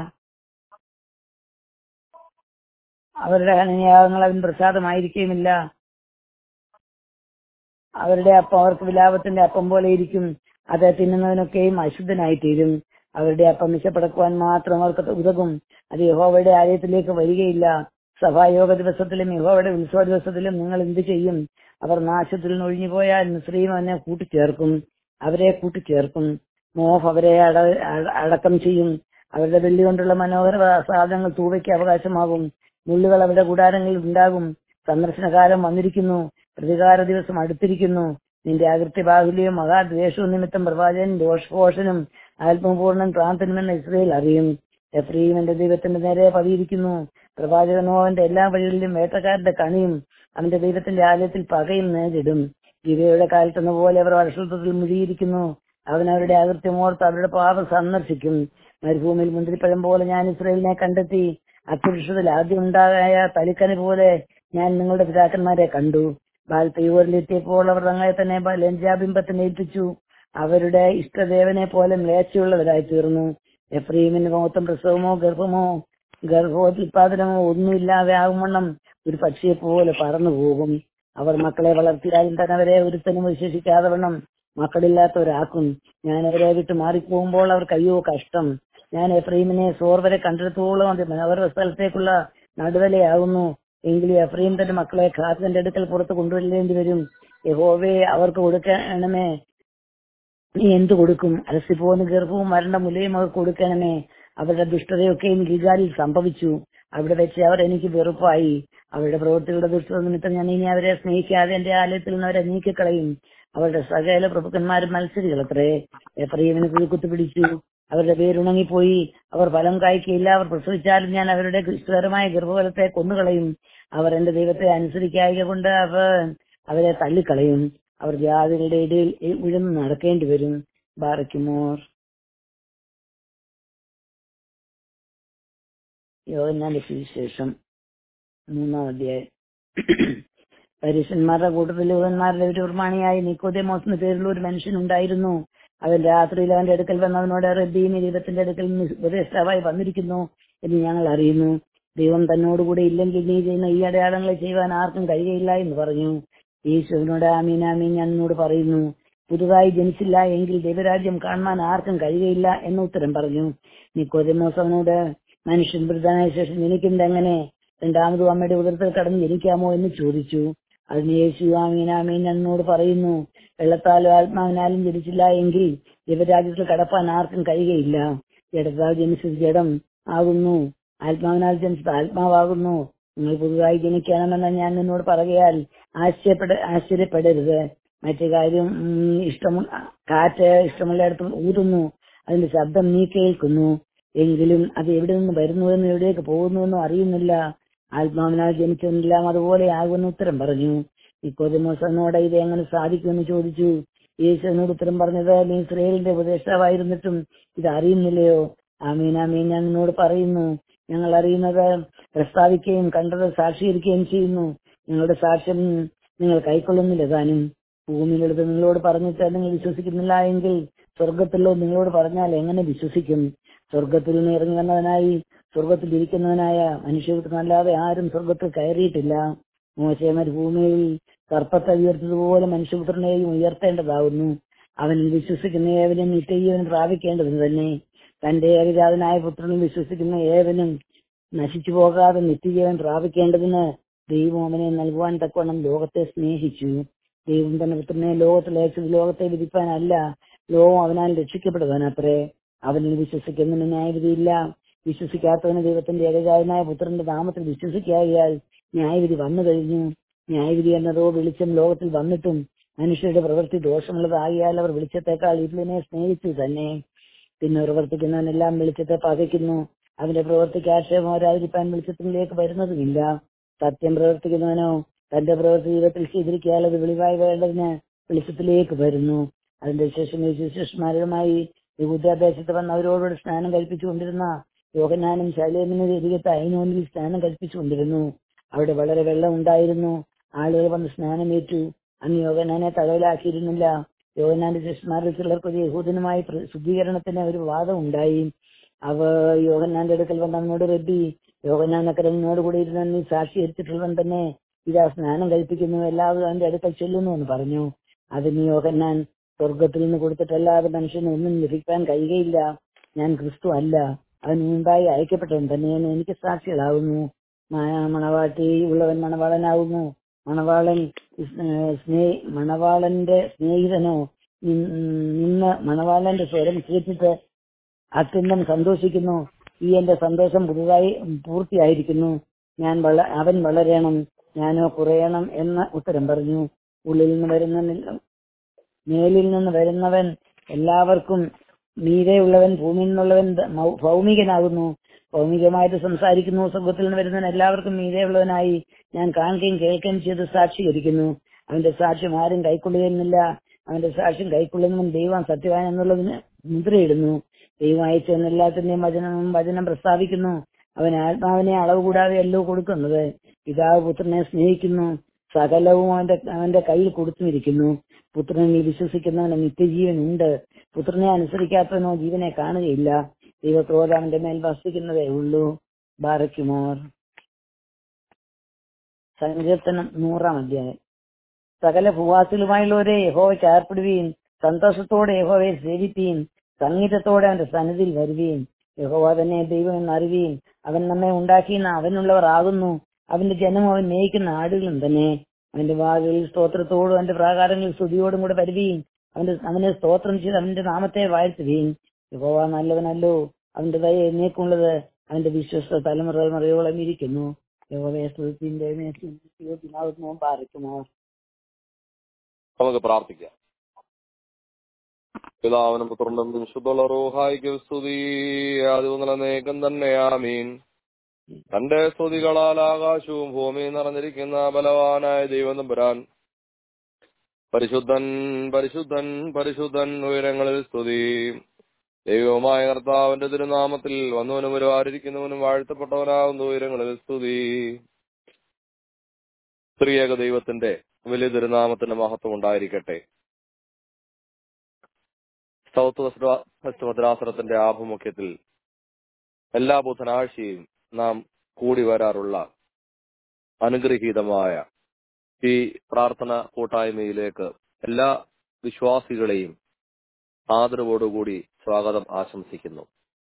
അവരുടെ ഹനയാഗങ്ങൾ അവൻ പ്രസാദമായിരിക്കുകയുമില്ല അവരുടെ അപ്പം അവർക്ക് വിലാപത്തിന്റെ അപ്പം പോലെ ഇരിക്കും അത് തിന്നുന്നതിനൊക്കെയും അശുദ്ധനായി തീരും അവരുടെ അപ്പം മിശപ്പടക്കുവാൻ മാത്രം അവർക്ക് ഉതകും അത് യഹോവയുടെ ആലയത്തിലേക്ക് വരികയില്ല സഭായോഗ ദിവസത്തിലും യഹോവയുടെ ഉത്സവ ദിവസത്തിലും നിങ്ങൾ എന്ത് ചെയ്യും അവർ നാശത്തിൽ ഒഴിഞ്ഞു പോയാൽ മിശ്രീം അവനെ കൂട്ടിച്ചേർക്കും അവരെ കൂട്ടിച്ചേർക്കും മോഹ് അവരെ അട അട- അടക്കം ചെയ്യും അവരുടെ വെള്ളി കൊണ്ടുള്ള മനോഹര സാധനങ്ങൾ തൂവയ്ക്ക് അവകാശമാകും മുള്ളുകൾ അവരുടെ കൂടാരങ്ങളിൽ ഉണ്ടാകും സന്ദർശനകാലം വന്നിരിക്കുന്നു പ്രതികാര ദിവസം അടുത്തിരിക്കുന്നു നിന്റെ അകൃത്യ ബാഹുല്യവും മഹാദ്വേഷവും നിമിത്തം പ്രവാചകൻ ദോഷഘോഷനും ആത്മപൂർണ്ണൻ പ്രാന്തനുമെന്ന് ഇസ്രയേൽ അറിയും എഫ്രീം എന്റെ ദൈവത്തിന്റെ നേരെ പതിയിരിക്കുന്നു പ്രവാചകനോ അവന്റെ എല്ലാ വഴികളിലും വേട്ടക്കാരുടെ കണിയും അവന്റെ ദൈവത്തിന്റെ ആലയത്തിൽ പകയും നേരിടും ഗിരയുടെ കാലത്തെന്ന പോലെ അവർ വർഷത്തിൽ മുഴുകിയിരിക്കുന്നു അവൻ അവരുടെ അകൃത്യമോർത്ത് അവരുടെ പാപം സന്ദർശിക്കും മരുഭൂമിയിൽ മുന്തിരിപ്പഴം പോലെ ഞാൻ ഇസ്രയേലിനെ കണ്ടെത്തി അത്യവൃക്ഷത്തിൽ ആദ്യം ഉണ്ടായ തലിക്കന് പോലെ ഞാൻ നിങ്ങളുടെ പിതാക്കന്മാരെ കണ്ടു ബാൽത്തയൂരിലെത്തിയപ്പോൾ അവർ തങ്ങളെ തന്നെ ലഞ്ചാബിംബത്തിന് ഏൽപ്പിച്ചു അവരുടെ ഇഷ്ടദേവനെ പോലെ മ്ലേച്ഛയുള്ളവരായി തീർന്നു എഫ്രീമിന് മൊത്തം പ്രസവമോ ഗർഭമോ ഗർഭോത്പാദനമോ ഒന്നുമില്ലാതെ ആകുമണ്ണം ഒരു പക്ഷിയെ പോലെ പറന്നു പോകും അവർ മക്കളെ വളർത്തിയാലും തന്നെ അവരെ ഒരുത്തനും വിശേഷിക്കാതെ വണ്ണം മക്കളില്ലാത്തവരാക്കും ഞാൻ അവരെ വിട്ട് മാറിപ്പോകുമ്പോൾ അവർക്ക് അയ്യോ കഷ്ടം ഞാൻ എഫ്രീമിനെ സോർ വരെ കണ്ടെടുത്തോളം അത് അവരുടെ സ്ഥലത്തേക്കുള്ള നടുവലയാകുന്നു എങ്കിലും എഫ്രീം തന്റെ മക്കളെ ഖാസിന്റെ അടുക്കൽ പുറത്ത് കൊണ്ടുവരേണ്ടി വരും യഹോവേ അവർക്ക് കൊടുക്കണമേ നീ എന്തു കൊടുക്കും അലസിപ്പോന്ന് ഗർഭവും വരണ്ട മുലയും അവർക്ക് കൊടുക്കണമേ അവരുടെ ദുഷ്ടതയൊക്കെയും ഗിഗാലിൽ സംഭവിച്ചു അവിടെ വെച്ച് അവർ എനിക്ക് വെറുപ്പായി അവരുടെ പ്രവൃത്തികളുടെ ദുഷ്ടത നിമിത്തം ഞാൻ ഇനി അവരെ സ്നേഹിക്കാതെ എന്റെ ആലയത്തിൽ നിന്ന് അവരെ നീക്കിക്കളയും അവരുടെ സകല പ്രഭുക്കന്മാരും മത്സരികളത്രേ എഫ്രീമിന് കുഴുക്കുത്ത് പിടിച്ചു അവരുടെ പേരുണങ്ങിപ്പോയി അവർ ഫലം കായ്ക്കയില്ല അവർ പ്രസവിച്ചാലും ഞാൻ അവരുടെ ഇഷ്ടകരമായ ഗർഭഫലത്തെ കൊന്നുകളയും അവർ എന്റെ ദൈവത്തെ അനുസരിക്കായക കൊണ്ട് അവർ അവരെ തള്ളിക്കളയും അവർ ജാതികളുടെ ഇടയിൽ വിഴുന്ന് നടക്കേണ്ടി വരും ബാറയ്ക്കുമോർ യോഹന്നാന്റെ സുവിശേഷം മൂന്നാം അധ്യായം പരീക്ഷന്മാരുടെ കൂട്ടത്തിൽ യുവന്മാരുടെ ഒരു പ്രമാണിയായി നിക്കോദേമോസ് എന്ന പേരുള്ള ഒരു മനുഷ്യൻ ഉണ്ടായിരുന്നു അവൻ രാത്രിയിൽ അവന്റെ അടുക്കൽ വന്നവനോട് റബ്ബീം ദൈവത്തിന്റെ അടുക്കൽ നിന്ന് ഉപദേഷ്ടാവായി വന്നിരിക്കുന്നു എന്ന് ഞങ്ങൾ അറിയുന്നു ദൈവം തന്നോടുകൂടെ ഇല്ലെങ്കിൽ നീ ചെയ്യുന്ന ഈ അടയാളങ്ങളെ ചെയ്യുവാൻ ആർക്കും കഴിയുകയില്ല എന്ന് പറഞ്ഞു യേശുവിനോട് ആമീൻ ആമീൻ ഞാൻ നിന്നോട് പറയുന്നു പുതുതായി ജനിച്ചില്ല എങ്കിൽ ദൈവരാജ്യം കാണുവാൻ ആർക്കും കഴിയുകയില്ല എന്ന് ഉത്തരം പറഞ്ഞു നിക്കോദേമോസ് അവനോട് മനുഷ്യൻ വൃദ്ധനായ ശേഷം ജനിക്കുന്നത് എങ്ങനെ രണ്ടാമതും അമ്മയുടെ ഉദരത്തിൽ കടന്ന് ജനിക്കാമോ എന്ന് ചോദിച്ചു അതിന് യേശു ആമീൻ ആമീൻ എന്നോട് പറയുന്നു വെള്ളത്താലും ആത്മാവിനാലും ജനിച്ചില്ല എങ്കിൽ ദൈവരാജ്യത്തിൽ കടപ്പാൻ ആർക്കും കഴിയുകയില്ല ജഡത്താൽ ജനിച്ചത് ജഡം ആകുന്നു ആത്മാവിനാൽ ജനിച്ചത് ആത്മാവാകുന്നു നിങ്ങൾ പുതുതായി ജനിക്കണമെന്ന് ഞാൻ നിന്നോട് പറയുകയാൽ ആശ്ചര്യപ്പെട ആശ്ചര്യപ്പെടരുത് മറ്റു കാര്യം ഉം, ഇഷ്ടമു കാറ്റ് ഇഷ്ടമുള്ളയിടത്തും ഊതുന്നു അതിന്റെ ശബ്ദം നീ കേൾക്കുന്നു എങ്കിലും അത് എവിടെ നിന്ന് വരുന്നുവെന്ന് എവിടേക്ക് പോകുന്നുവെന്നും അറിയുന്നില്ല ആത്മാവിനാൽ ജനിച്ചതെല്ലാം അതുപോലെ ആകുമെന്ന് ഉത്തരം പറഞ്ഞു നിക്കോദിമോസനോട് ഇത് എങ്ങനെ സാധിക്കുമെന്ന് ചോദിച്ചു യേശുവിനോട് ഉത്തരം പറഞ്ഞത് നീ ഇസ്രയേലിന്റെ ഉപദേഷ്ടാവായിരുന്നിട്ടും ഇത് അറിയുന്നില്ലയോ ആമീൻ ആമീൻ ഞാൻ നിന്നോട് പറയുന്നു ഞങ്ങൾ അറിയുന്നത് പ്രസ്താവിക്കുകയും കണ്ടത് സാക്ഷീകരിക്കുകയും ചെയ്യുന്നു നിങ്ങളുടെ സാക്ഷ്യം നിങ്ങൾ കൈക്കൊള്ളുന്നില്ല താനും ഭൂമിയിലെടുത്ത് നിങ്ങളോട് പറഞ്ഞിട്ട് നിങ്ങൾ വിശ്വസിക്കുന്നില്ല എങ്കിൽ സ്വർഗത്തിലോ നിങ്ങളോട് പറഞ്ഞാൽ എങ്ങനെ വിശ്വസിക്കും സ്വർഗത്തിൽ നിന്ന് ഇറങ്ങി വന്നവനായി സ്വർഗത്തിൽ ഇരിക്കുന്നവനായ മനുഷ്യർക്കല്ലാതെ ആരും സ്വർഗത്തിൽ കയറിയിട്ടില്ല മോശ മരുഭൂമിയിൽ സർപ്പത്തെ ഉയർത്തതുപോലെ മനുഷ്യപുത്രനെയും ഉയർത്തേണ്ടതാവുന്നു അവനിൽ വിശ്വസിക്കുന്ന ഏവനും നിത്യജീവൻ പ്രാപിക്കേണ്ടത് തന്നെ തന്റെ ഏകജാതനായ പുത്രനിൽ വിശ്വസിക്കുന്ന ഏവനും നശിച്ചു പോകാതെ നിത്യജീവൻ പ്രാപിക്കേണ്ടതിന് ദൈവം അവനെ നൽകുവാൻ തക്കവണ്ണം ലോകത്തെ സ്നേഹിച്ചു ദൈവം തന്റെ പുത്രനെ ലോകത്തിൽ അയച്ചത് ലോകത്തെ വിധിപ്പാനല്ല ലോകം അവനാൽ രക്ഷിക്കപ്പെടുവാനത്രേ അവനിൽ വിശ്വസിക്കുന്നതിന് ന്യായവിധിയില്ല വിശ്വസിക്കാത്തവന് ദൈവത്തിന്റെ ഏകജാതനായ പുത്രന്റെ നാമത്തിൽ വിശ്വസിക്കായാൽ ന്യായവിധി വന്നു കഴിഞ്ഞു ന്യായവിധി എന്നതോ വെളിച്ചം ലോകത്തിൽ വന്നിട്ടും മനുഷ്യരുടെ പ്രവൃത്തി ദോഷമുള്ളതാകിയാൽ അവർ വെളിച്ചത്തെക്കാൾ ഇരുളിനെ സ്നേഹിച്ചു തന്നെ പിന്നെ പ്രവർത്തിക്കുന്നവനെല്ലാം വെളിച്ചത്തെ പകയ്ക്കുന്നു അവന്റെ പ്രവൃത്തിക്ക് ആക്ഷേപം വരാതിരിക്കാൻ വെളിച്ചത്തിലേക്ക് വരുന്നതുമില്ല സത്യം പ്രവർത്തിക്കുന്നവനോ തന്റെ പ്രവൃത്തി ജീവിതത്തിൽ ചെയ്തിരിക്കാൽ അത് വെളിവായി വേണ്ടതിന് വെളിച്ചത്തിലേക്ക് വരുന്നു അതിന്റെ ശേഷം ശിഷ്യന്മാരുമായി യഹൂദ്യാദേശത്ത് വന്ന് അവരോട് സ്നാനം കഴിപ്പിച്ചുകൊണ്ടിരുന്ന യോഹനാനും ശലേമിനും എതിരത്ത് അയിനോനിൽ സ്നാനം കഴിപ്പിച്ചുകൊണ്ടിരുന്നു അവിടെ വളരെ വെള്ളം ഉണ്ടായിരുന്നു ആളുകൾ വന്ന് സ്നാനമേറ്റു അന്ന് യോഗനാനെ തടവിലാക്കിയിരുന്നില്ല യോഗനാന്റെ ശിഷ്യന്മാരിൽ ചിലർക്ക് ഒരു യഹൂദനുമായി പ്ര- ശുദ്ധീകരണത്തിന് ഒരു വാദം ഉണ്ടായി അവ യോഗനാന്റെ അടുക്കൽ വന്ന് അവനോട് റബ്ബി യോഗനാനക്കര നിന്നോട് കൂടി ഇരുന്ന നീ സാക്ഷീകരിച്ചിട്ടുള്ളവൻ തന്നെ ഇതാ സ്നാനം കഴിപ്പിക്കുന്നു എല്ലാവരും അവന്റെ അടുക്കൽ ചെല്ലുന്നു എന്ന് പറഞ്ഞു അതിന് യോഗന്നാൻ സ്വർഗത്തിൽ നിന്ന് കൊടുത്തിട്ടല്ലാതെ മനുഷ്യന് ഒന്നും ലഭിക്കാൻ കഴിയുകയില്ല ഞാൻ ക്രിസ്തു അല്ല അവൻ മുൻപായി അയക്കപ്പെട്ടവൻ തന്നെയാണ് എനിക്ക് സാക്ഷികളാകുന്നു മ- മണവാട്ടി ഉള്ളവൻ മണവാളനാകുന്നു മണവാളൻ ഏഹ് സ്നേ മണവാളന്റെ സ്നേഹിതനോ നിൻ- നിന്ന് മണവാളന്റെ സ്വരം കേട്ടിട്ട് അത്യന്തം സന്തോഷിക്കുന്നു ഈ എന്റെ സന്തോഷം പുതുതായി പൂർത്തിയായിരിക്കുന്നു ഞാൻ വള അവൻ വളരണം ഞാനോ കുറയണം എന്ന് ഉത്തരം പറഞ്ഞു ഉള്ളിൽ നിന്ന് വരുന്ന മേലിൽ നിന്ന് വരുന്നവൻ എല്ലാവർക്കും മീതെയുള്ളവൻ ഭൂമിയിൽ നിന്നുള്ളവൻ ദ- മൗ- ഭൗമികനാകുന്നു ഭൗമികമായിട്ട് സംസാരിക്കുന്നു സ്വർഗത്തിൽ നിന്ന് വരുന്നവൻ എല്ലാവർക്കും മീതെയുള്ളവനായി ഞാൻ കാണുകയും കേൾക്കുകയും ചെയ്ത് സാക്ഷീകരിക്കുന്നു അവന്റെ സാക്ഷ്യം ആരും കൈക്കൊള്ളുകയുമില്ല അവന്റെ സാക്ഷ്യം കൈക്കൊള്ളുന്നവൻ ദൈവം സത്യവാൻ എന്നുള്ളതിന് മുദ്രയിടുന്നു ദൈവം അയച്ചവൻ എല്ലാത്തിന്റെയും വചനം വചനം പ്രസ്താവിക്കുന്നു അവൻ ആത്മാവിനെ അളവ് കൂടാതെ അല്ലോ കൊടുക്കുന്നത് പിതാവ് പുത്രനെ സ്നേഹിക്കുന്നു സകലവും അവന്റെ അവന്റെ കയ്യിൽ കൊടുത്തുമിരിക്കുന്നു പുത്രനിൽ വിശ്വസിക്കുന്നവന് നിത്യജീവൻ ഉണ്ട് പുത്രനെ അനുസരിക്കാത്തവനോ ജീവനെ കാണുകയില്ല ദൈവക്രോധം അവന്റെ മേൽ വസിക്കുന്നതേ ഉള്ളൂ ബാറയ്ക്കുമോർ സങ്കീർത്തനം നൂറാം അധ്യായം സകല ഭൂവാസികളുമായുള്ളവരെ യഹോവയ്ക്ക് ഏർപ്പെടുവീൻ സന്തോഷത്തോടെ യഹോവയെ സേവിപ്പീൻ സംഗീതത്തോടെ അവന്റെ സന്നിധിയിൽ വരുവീൻ യഹോവ തന്നെ ദൈവം എന്നറിവീൻ അവൻ നമ്മെ ഉണ്ടാക്കിയെന്ന് അവനുള്ളവർ ആകുന്നു അവന്റെ ജനം അവൻ മേയിക്കുന്ന ആടുകളും തന്നെ അവന്റെ വാതിൽ സ്തോത്രത്തോടും അവന്റെ പ്രാകാരങ്ങളിൽ സ്തുതിയോടും കൂടെ വരുവീൻ അവന്റെ അവനെ സ്തോത്രം ചെയ്ത് അവന്റെ നാമത്തെ വാഴ്ത്തുവീൻ യഹോവ നല്ലവനല്ലോ അവന്റെ ദയ എന്നേക്കുള്ളത് അവന്റെ വിശ്വസ്ത തലമുറ തലമുറയോളം ഇരിക്കുന്നു യഹോവയെ സ്തുതിന്റെ യോഗ്യനാകുന്നു പാറിക്കുമോ നമുക്ക് പ്രാർത്ഥിക്കാം പിതാവിനും പുത്രനും വിശുദ്ധുള്ള റൂഹായിക്ക് സ്തുതി ആദ്യം നിലനേക്കം തന്നെ ആമീൻ തന്റെ സ്തുതികളാൽ ആകാശവും ഭൂമിയും നിറഞ്ഞിരിക്കുന്ന ബലവാനായ ദൈവം തമ്പുരാൻ പരിശുദ്ധൻ പരിശുദ്ധൻ പരിശുദ്ധൻ ഉയരങ്ങളിൽ സ്തുതി ദൈവമായ കർത്താവിന്റെ തിരുനാമത്തിൽ വന്നവനും ഒരുവാരിരിക്കുന്നവനും വാഴ്ത്തപ്പെട്ടവനാകുന്ന ഉയരങ്ങളിൽ സ്തുതി സ്ത്രീയേക ദൈവത്തിന്റെ വലിയ തിരുനാമത്തിന്റെ മഹത്വം ഉണ്ടായിരിക്കട്ടെ സൗത്ത് വെസ്റ്റ് വെസ്റ്റ് ഭദ്രാസനത്തിന്റെ ആഭിമുഖ്യത്തിൽ എല്ലാ ബുധനാഴ്ചയും നാം കൂടി വരാറുള്ള അനുഗ്രഹീതമായ ഈ പ്രാർത്ഥന കൂട്ടായ്മയിലേക്ക് എല്ലാ വിശ്വാസികളെയും ആദരവോടുകൂടി സ്വാഗതം ആശംസിക്കുന്നു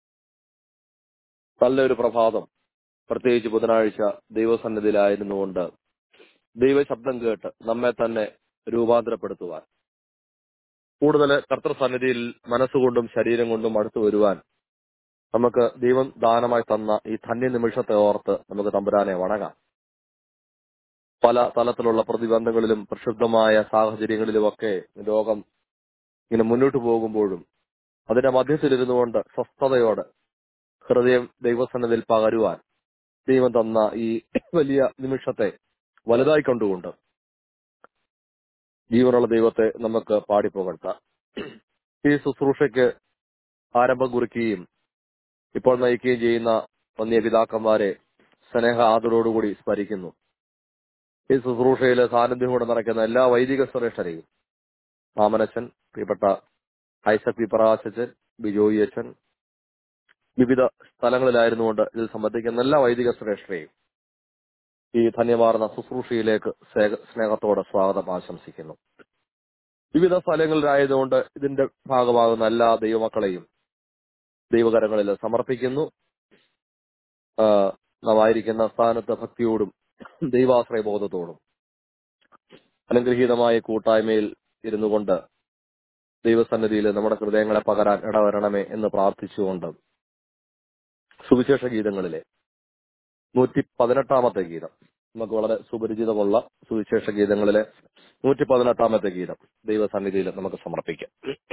നല്ലൊരു പ്രഭാതം പ്രത്യേകിച്ച് ബുധനാഴ്ച ദൈവസന്നിധിയിലായിരുന്നുകൊണ്ട് ദൈവശബ്ദം കേട്ട് നമ്മെ തന്നെ രൂപാന്തരപ്പെടുത്തുവാൻ കൂടുതൽ കർത്തൃസന്നിധിയിൽ മനസ്സുകൊണ്ടും ശരീരം കൊണ്ടും അടുത്തു വരുവാൻ നമുക്ക് ദൈവം ദാനമായി തന്ന ഈ ധന്യ നിമിഷത്തെ ഓർത്ത് നമുക്ക് തമ്പുരാനെ വണങ്ങാം പല തലത്തിലുള്ള പ്രതിബന്ധങ്ങളിലും പ്രക്ഷുബ്ധമായ സാഹചര്യങ്ങളിലുമൊക്കെ ലോകം ഇങ്ങനെ മുന്നോട്ട് പോകുമ്പോഴും അതിന്റെ മധ്യത്തിലിരുന്നുകൊണ്ട് സ്വസ്ഥതയോടെ ഹൃദയം ദൈവസന്നിധിയിൽ പകരുവാൻ ദൈവം തന്ന ഈ വലിയ നിമിഷത്തെ വലുതായി കണ്ടുകൊണ്ട് ജീവനുള്ള ദൈവത്തെ നമുക്ക് പാടിപ്പോകട്ടാം ഈ ശുശ്രൂഷയ്ക്ക് ആരംഭം കുറിക്കുകയും ഇപ്പോൾ നയിക്കുകയും ചെയ്യുന്ന വന്യ പിതാക്കന്മാരെ സ്നേഹ ആദരോടുകൂടി സ്മരിക്കുന്നു ഈ ശുശ്രൂഷയിലെ സാന്നിധ്യം കൊണ്ട് നടക്കുന്ന എല്ലാ വൈദിക ശ്രേഷ്ഠരെയും മാമനച്ചൻ പ്രിയപ്പെട്ട ഐസക് പി പ്രകാശച്ചൻ ബിജോയി അച്ഛൻ വിവിധ സ്ഥലങ്ങളിലായിരുന്നുകൊണ്ട് ഇതിൽ സംബന്ധിക്കുന്ന എല്ലാ വൈദിക ശ്രേഷ്ഠരെയും ഈ ധന്യമാർന്ന ശുശ്രൂഷയിലേക്ക് സ്നേഹ- സ്നേഹത്തോടെ സ്വാഗതം ആശംസിക്കുന്നു വിവിധ സ്ഥലങ്ങളിലായതുകൊണ്ട് ഇതിന്റെ ഭാഗമാകുന്ന എല്ലാ ദൈവമക്കളെയും ദൈവകരങ്ങളിൽ സമർപ്പിക്കുന്നു ആ, നാം ആയിരിക്കുന്ന സ്ഥാനത്ത് ഭക്തിയോടും ദൈവാശ്രയ ബോധത്തോടും അനുഗ്രഹീതമായ കൂട്ടായ്മയിൽ ഇരുന്നു കൊണ്ട് ദൈവസന്നിധിയിൽ നമ്മുടെ ഹൃദയങ്ങളെ പകരാൻ ഇടവരണമേ എന്ന് പ്രാർത്ഥിച്ചുകൊണ്ട് സുവിശേഷ ഗീതങ്ങളിലെ നൂറ്റി പതിനെട്ടാമത്തെ ഗീതം നമുക്ക് വളരെ സുപരിചിതമുള്ള സുവിശേഷ ഗീതങ്ങളിലെ നൂറ്റി പതിനെട്ടാമത്തെ ഗീതം ദൈവസന്നിധിയിൽ നമുക്ക് സമർപ്പിക്കാം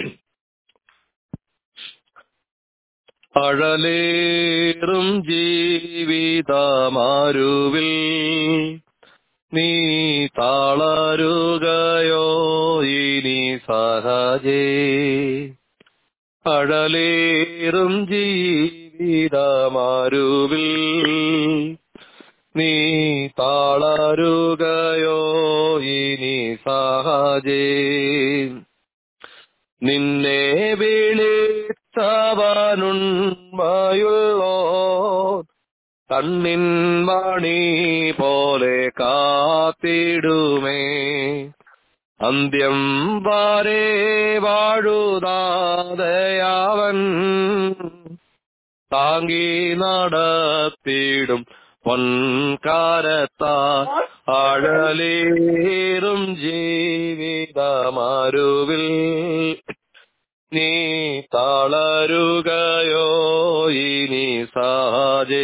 അഴലേറും ജീവിതമാരുവിൽ നീ താളരുകയോ ഇനി സഹജേ അഴലേറും ജീവിതമാരുവിൽ നീ താളരുകയോ ഇനി സഹജേ നിന്നെ വിളിച്ചവനുണ്മയുള്ളോ കണ്ണിൻ മണി പോലെ കാത്തിടുമേ അന്ത്യം വരെ വാഴുതാതയാവൻ താങ്ങി നടത്തിടും പൊൻകാരത്താ അഴലേറും ജീവിതമാരുവിൽ നീ തളരുകയോ ഇനി സാജേ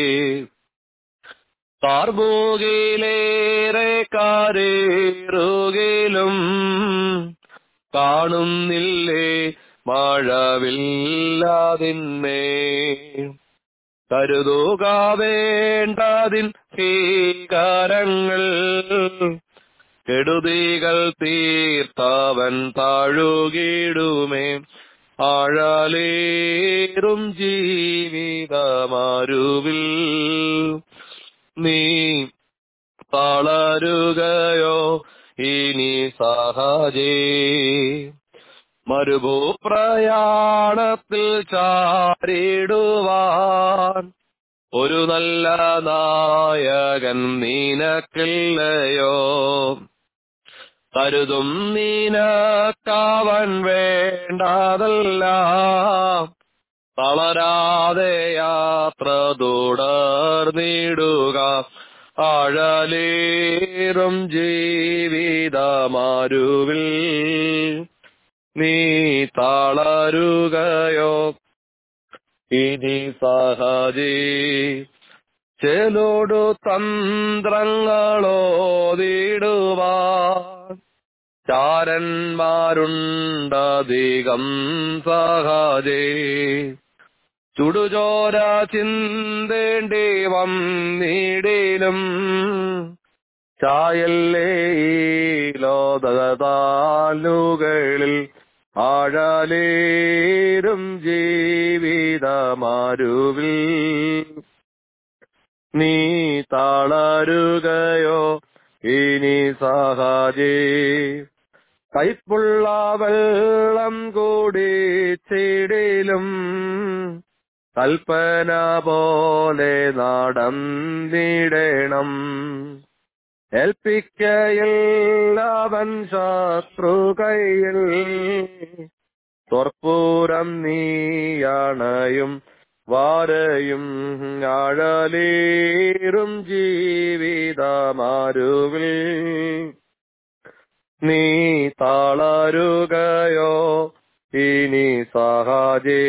കാർബോഗിലേറെ കാരേറുകിലും കാണുന്നില്ലേ മഴവില്ലാതിന്മേ കരുതുക വേണ്ടതിൻ ഭീകരങ്ങൾ കെടുതികൾ തീർത്തവൻ താഴുകിടുമേ ആഴലേറും ജീവിതമാരുവിൽ നീ തളരുകയോ ഇനി സഹജേ മരുഭൂപ്രയാണത്തിൽ ചാരിടുവാൻ ഒരു നല്ല നായകൻ നീനക്കില്ലയോ കരുതും നീനക്കാവൻ വേണ്ടതല്ല തളരാതെ യാത്ര തുടർന്നിടുക ആഴലേറും ജീവിതമാരുവിൽ നീ തളരുകയോ ഇനി സഹജീ ചെലോടു തന്ത്രങ്ങളോതിടുവാൻ ചാരന്മാരുണ്ടധികം സഹജേ ചുടുചോര ചിന്തേണ്ടി വന്നിടിലും ചായല്ലേ ഈ ലോകതാലുകളിൽ ആഴലേറും ജീവിതമാരുവിൽ നീ തളരുകയോ ഇനി സഹജേ കൈപ്പുള്ള വെള്ളം കൂടിച്ചിടിലും കൽപ്പന പോലെ നടന്നിടണം ഏൽപ്പിക്കയില്ലവൻ ശത്രു കയ്യിൽ തൊർപ്പൂരം നീയണയും വാരയും ആഴലേറും ജീവിതമാരുവിൽ നീ തളരുകയോ ഇനി സഹജേ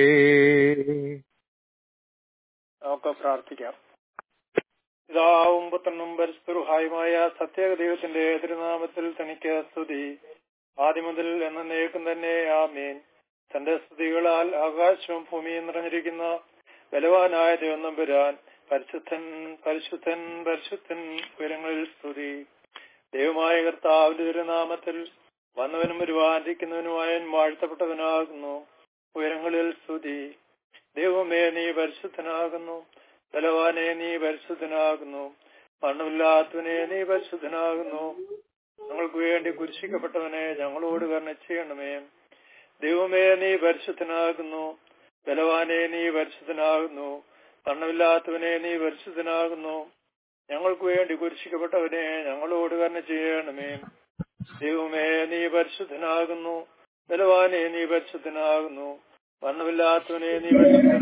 നമുക്ക് പ്രാർത്ഥിക്കാം ഇതാവും പുത്രനും പരിസ്ഥിതിഹായുമായ സത്യേക ദൈവത്തിന്റെ തിരുനാമത്തിൽ തനിക്ക് സ്തുതി ആദ്യം മുതൽ എന്നേക്കും തന്നെ ആമീൻ തന്റെ സ്തുതികളാൽ ആകാശവും ഭൂമിയും നിറഞ്ഞിരിക്കുന്ന ബലവാനായ ദൈവം നമ്പുരാൻ പരിശുദ്ധൻ പരിശുദ്ധൻ പരിശുദ്ധൻ ഉയരങ്ങളിൽ സ്തുതി ദൈവമായ കർത്താവിന്റെ തിരുനാമത്തിൽ വന്നവനും വരുവാനിരിക്കുന്നവനുമായ വാഴ്ത്തപ്പെട്ടവനാകുന്നു ഉയരങ്ങളിൽ സ്തുതി ദൈവമേ നീ പരിശുദ്ധനാകുന്നു ബലവാനെ നീ പരിശുദ്ധനാകുന്നു മരണമില്ലാത്തവനെ നീ പരിശുദ്ധനാകുന്നു ഞങ്ങൾക്ക് വേണ്ടി കുരിശിക്കപ്പെട്ടവനെ ഞങ്ങളോട് കരുണ ചെയ്യണമേ ദൈവമേ നീ പരിശുദ്ധനാകുന്നു ബലവാനെ നീ പരിശുദ്ധനാകുന്നു മരണമില്ലാത്തവനെ നീ പരിശുദ്ധനാകുന്നു ഞങ്ങൾക്ക് വേണ്ടി കുരിശിക്കപ്പെട്ടവനെ ഞങ്ങളോട് കരുണ ചെയ്യണമേ ദൈവമേ നീ പരിശുദ്ധനാകുന്നു ബലവാനെ നീ പരിശുദ്ധനാകുന്നു മരണമില്ലാത്തവനെ നീ പരിശുദ്ധ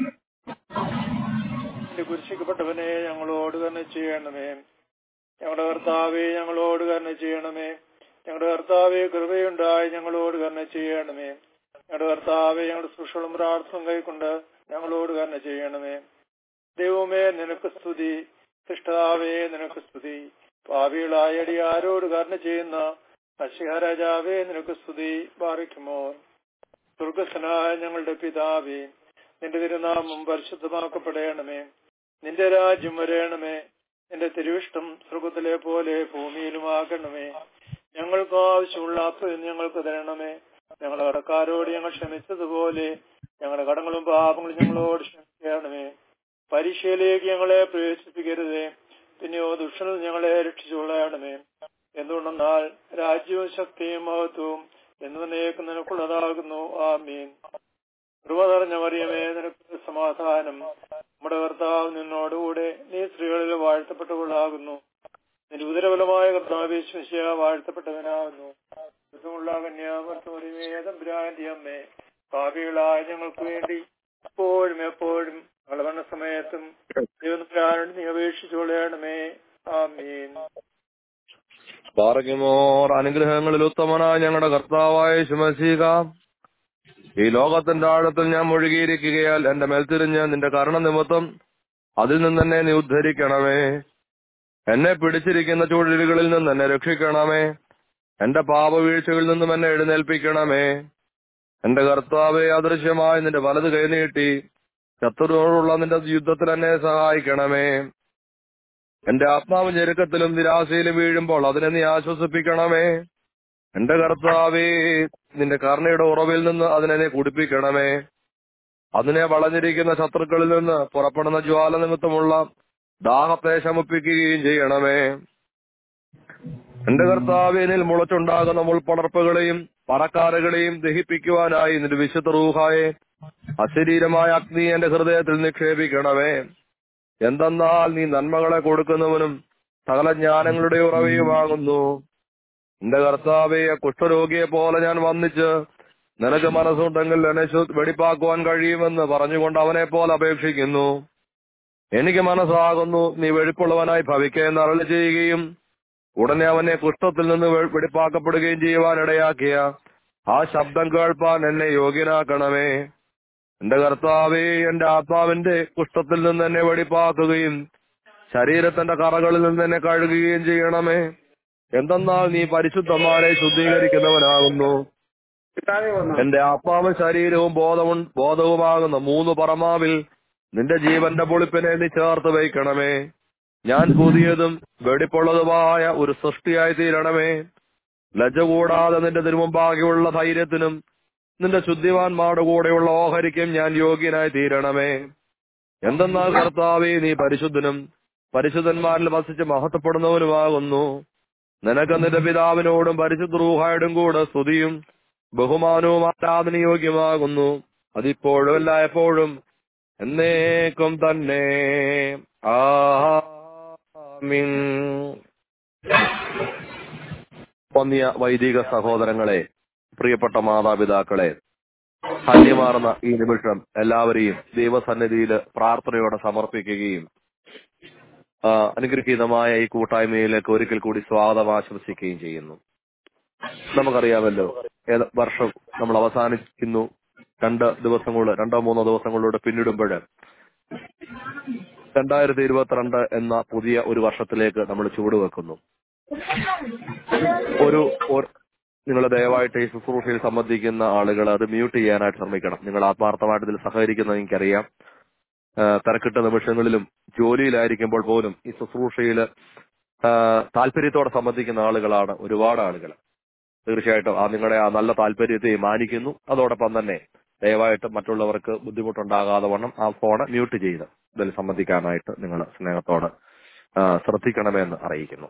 കുരിശിക്കപ്പെട്ടവനെ ഞങ്ങളോട് കരുണ ചെയ്യണമേ ഞങ്ങളുടെ കർത്താവെ ഞങ്ങളോട് കരുണ ചെയ്യണമേ ഞങ്ങളുടെ കർത്താവെ കൃപയുണ്ടായി ഞങ്ങളോട് കരുണ ചെയ്യണമേ ഞങ്ങളുടെ കർത്താവെ ഞങ്ങളുടെ സുഷളും പ്രാർത്ഥന കൈക്കൊണ്ട് ഞങ്ങളോട് കരുണ ചെയ്യണമേ ദൈവമേ നിനക്ക് സ്തുതി സൃഷ്ടാവേ നിനക്ക് സ്തുതി പാപികളായ അടിയാരോട് കരുണ ചെയ്യുന്ന അശിഹരാജാവേ നിനക്ക് സ്തുതി പാറിക്കുമോ സ്വർഗസ്വനായ ഞങ്ങളുടെ പിതാവേ നിന്റെ തിരുനാമം പരിശുദ്ധമാക്കപ്പെടണമേ നിന്റെ രാജ്യം വരയണമേ നിന്റെ തിരുവിഷ്ടം സ്വർഗത്തിലെ പോലെ ഭൂമിയിലുമാകണമേ ഞങ്ങൾക്ക് ആവശ്യമുള്ള അപ്പം ഞങ്ങൾക്ക് തരണമേ ഞങ്ങളുടെ കടക്കാരോട് ഞങ്ങൾ ക്ഷമിച്ചതുപോലെ ഞങ്ങളുടെ കടങ്ങളും പാപങ്ങളും ഞങ്ങളോട് ക്ഷമിക്കണമേ പരീക്ഷയിലേക്ക് ഞങ്ങളെ പ്രവേശിപ്പിക്കരുതേ പിന്നെയോ ദുഷ്ടനിൽ ഞങ്ങളെ രക്ഷിച്ചുകൊള്ളണമേ എന്തുകൊണ്ടെന്നാൽ രാജ്യവും ശക്തിയും മഹത്വവും എന്നേക്ക് നിനക്കുള്ളതാകുന്നു ആമീൻ കൃപ നിറഞ്ഞ മറിയമേ നിനക്ക് സമാധാനം നമ്മുടെ കർത്താവ് നിന്നോടുകൂടെ നീ സ്ത്രീകളിൽ വാഴ്ത്തപ്പെട്ടവളാകുന്നു നിന്റെ ഉദരബലമായ കർത്താവ് ശിഷ്യ വാഴ്ത്തപ്പെട്ടവനാകുന്നു ുള്ള കന്യാമർത്തമറിമേതംബ്രാന്റെ അമ്മേ പാപികളായ ഞങ്ങൾക്ക് വേണ്ടി എപ്പോഴും എപ്പോഴും വളവണ്ണ സമയത്തും ദൈവം നീ അപേക്ഷിച്ചുകൊള്ളണമേ ആമീൻ പാറയ്ക്കുമോർ അനുഗ്രഹങ്ങളിൽ ഉത്തമനായ ഞങ്ങളുടെ കർത്താവായ ശുമസീക ഈ ലോകത്തിന്റെ ആഴത്തിൽ ഞാൻ മുഴുകിയിരിക്കുകയാൽ എന്റെ മേൽ തിരിഞ്ഞ് നിന്റെ കരുണ നിമിത്തം അതിൽ നിന്ന് എന്നെ നീ ഉദ്ധരിക്കണമേ എന്നെ പിടിച്ചിരിക്കുന്ന ചുഴലുകളിൽ നിന്ന് എന്നെ രക്ഷിക്കണമേ എന്റെ പാപവീഴ്ചകളിൽ നിന്നും എന്നെ എഴുന്നേൽപ്പിക്കണമേ എന്റെ കർത്താവെ അദൃശ്യമായി നിന്റെ വലത് കൈനീട്ടി ശത്രുവിനോടുള്ള നിന്റെ യുദ്ധത്തിൽ എന്നെ സഹായിക്കണമേ എന്റെ ആത്മാവ് ഞെരുക്കത്തിലും നിരാശയിലും വീഴുമ്പോൾ അതിനെ നീ ആശ്വസിപ്പിക്കണമേ എന്റെ കർത്താവേ നിന്റെ കരുണയുടെ ഉറവിൽ നിന്ന് അതിനെ നീ കുടിപ്പിക്കണമേ അതിനെ വളഞ്ഞിരിക്കുന്ന ശത്രുക്കളിൽ നിന്ന് പുറപ്പെടുന്ന ജ്വാല നിമിത്തമുള്ള ദാഹത്തെ ശമിപ്പിക്കുകയും ചെയ്യണമേ എന്റെ കർത്താവിനിൽ മുളച്ചുണ്ടാകുന്ന മുൾപ്പടർപ്പുകളെയും പറക്കാറുകളെയും ദഹിപ്പിക്കുവാനായി നിന്റെ വിശുദ്ധ റൂഹായെ അശരീരമായ അഗ്നി എന്റെ ഹൃദയത്തിൽ നിക്ഷേപിക്കണമേ എന്തെന്നാൽ നീ നന്മകളെ കൊടുക്കുന്നവനും സകല ജ്ഞാനങ്ങളുടെ ഉറവയുമാകുന്നു എന്റെ കർത്താവെ കുഷ്ഠരോഗിയെ പോലെ ഞാൻ വന്നിച്ച് നിനക്ക് മനസ്സുണ്ടെങ്കിൽ എന്നെ ശു- വെടിപ്പാക്കുവാൻ കഴിയുമെന്ന് പറഞ്ഞുകൊണ്ട് അവനെ പോലെ അപേക്ഷിക്കുന്നു എനിക്ക് മനസ്സാകുന്നു നീ വെടിപ്പുള്ളവനായി ഭവിക്കുകയെന്ന് അരളി ചെയ്യുകയും ഉടനെ അവനെ കുഷ്ഠത്തിൽ നിന്ന് വെ- വെടിപ്പാക്കപ്പെടുകയും ചെയ്യുവാനിടയാക്കിയ ആ ശബ്ദം കേൾപ്പാൻ എന്നെ യോഗ്യനാക്കണമേ എന്റെ കർത്താവേ എന്റെ ആത്മാവിന്റെ കുഷ്ഠത്തിൽ നിന്ന് എന്നെ വെടിപ്പാക്കുകയും ശരീരത്തിന്റെ കറകളിൽ നിന്ന് എന്നെ കഴുകുകയും ചെയ്യണമേ എന്തെന്നാൽ നീ പരിശുദ്ധന്മാരെ ശുദ്ധീകരിക്കുന്നവനാകുന്നു എന്റെ ആത്മാവും ശരീരവും ബോധവും ബോധവുമാകുന്ന മൂന്ന് പറമാവിൽ നിന്റെ ജീവന്റെ പൊളിപ്പിനെ നീ ചേർത്ത് വയ്ക്കണമേ ഞാൻ പുതിയതും വെടിപ്പുള്ളതുമായ ഒരു സൃഷ്ടിയായി തീരണമേ ലജ്ജ കൂടാതെ നിന്റെ തിരുമുമ്പാകെയുള്ള ധൈര്യത്തിനും നിന്റെ ശുദ്ധിവാന്മാരുടെ കൂടെയുള്ള ഓഹരിക്കും ഞാൻ യോഗ്യനായി തീരണമേ എന്തെന്നാൽ കർത്താവേ നീ പരിശുദ്ധനും പരിശുദ്ധന്മാരിൽ വസിച്ച് മഹത്വപ്പെടുന്നവനുമാകുന്നു നിനക്ക് നിന്റെ പിതാവിനോടും പരിശുദ്ധ റൂഹായോടും കൂടെ സ്തുതിയും ബഹുമാനവും ആരാധനയോഗ്യമാകുന്നു അതിപ്പോഴും അല്ല എപ്പോഴും എന്നേക്കും തന്നെ ആമീൻ വന്നിയ വൈദിക സഹോദരങ്ങളെ പ്രിയപ്പെട്ട മാതാപിതാക്കളെ ധന്യമാർന്ന ഈ നിമിഷം എല്ലാവരെയും ദൈവസന്നിധിയിൽ പ്രാർത്ഥനയോടെ സമർപ്പിക്കുകയും ആ, അനുഗ്രഹീതമായ ഈ കൂട്ടായ്മയിലേക്ക് ഒരിക്കൽ കൂടി സ്വാഗതം ആശംസിക്കുകയും ചെയ്യുന്നു നമുക്കറിയാമല്ലോ ഏത് വർഷം നമ്മൾ അവസാനിക്കുന്നു രണ്ട് ദിവസങ്ങൾ രണ്ടോ മൂന്നോ ദിവസങ്ങളിലൂടെ പിന്നിടുമ്പോൾ രണ്ടായിരത്തി ഇരുപത്തിരണ്ട് എന്ന പുതിയ ഒരു വർഷത്തിലേക്ക് നമ്മൾ ചുവടുവെക്കുന്നു ഒരു നിങ്ങൾ ദയവായിട്ട് ഈ ശുശ്രൂഷയിൽ സംബന്ധിക്കുന്ന ആളുകൾ അത് മ്യൂട്ട് ചെയ്യാനായിട്ട് ശ്രമിക്കണം നിങ്ങൾ ആത്മാർത്ഥമായിട്ട് ഇതിൽ സഹകരിക്കുന്നത് എനിക്കറിയാം ആ, തിരക്കിട്ട നിമിഷങ്ങളിലും ജോലിയിലായിരിക്കുമ്പോൾ പോലും ഈ ശുശ്രൂഷയിൽ താല്പര്യത്തോടെ സംബന്ധിക്കുന്ന ആളുകളാണ് ഒരുപാട് ആളുകൾ തീർച്ചയായിട്ടും ആ നിങ്ങളുടെ ആ നല്ല താല്പര്യത്തെ മാനിക്കുന്നു അതോടൊപ്പം തന്നെ ദയവായിട്ട് മറ്റുള്ളവർക്ക് ബുദ്ധിമുട്ടുണ്ടാകാതെ വണ്ണം ആ ഫോൺ മ്യൂട്ട് ചെയ്ത് ഇതിൽ സംബന്ധിക്കാനായിട്ട് നിങ്ങൾ സ്നേഹത്തോട് ആ, ശ്രദ്ധിക്കണമെന്ന് അറിയിക്കുന്നു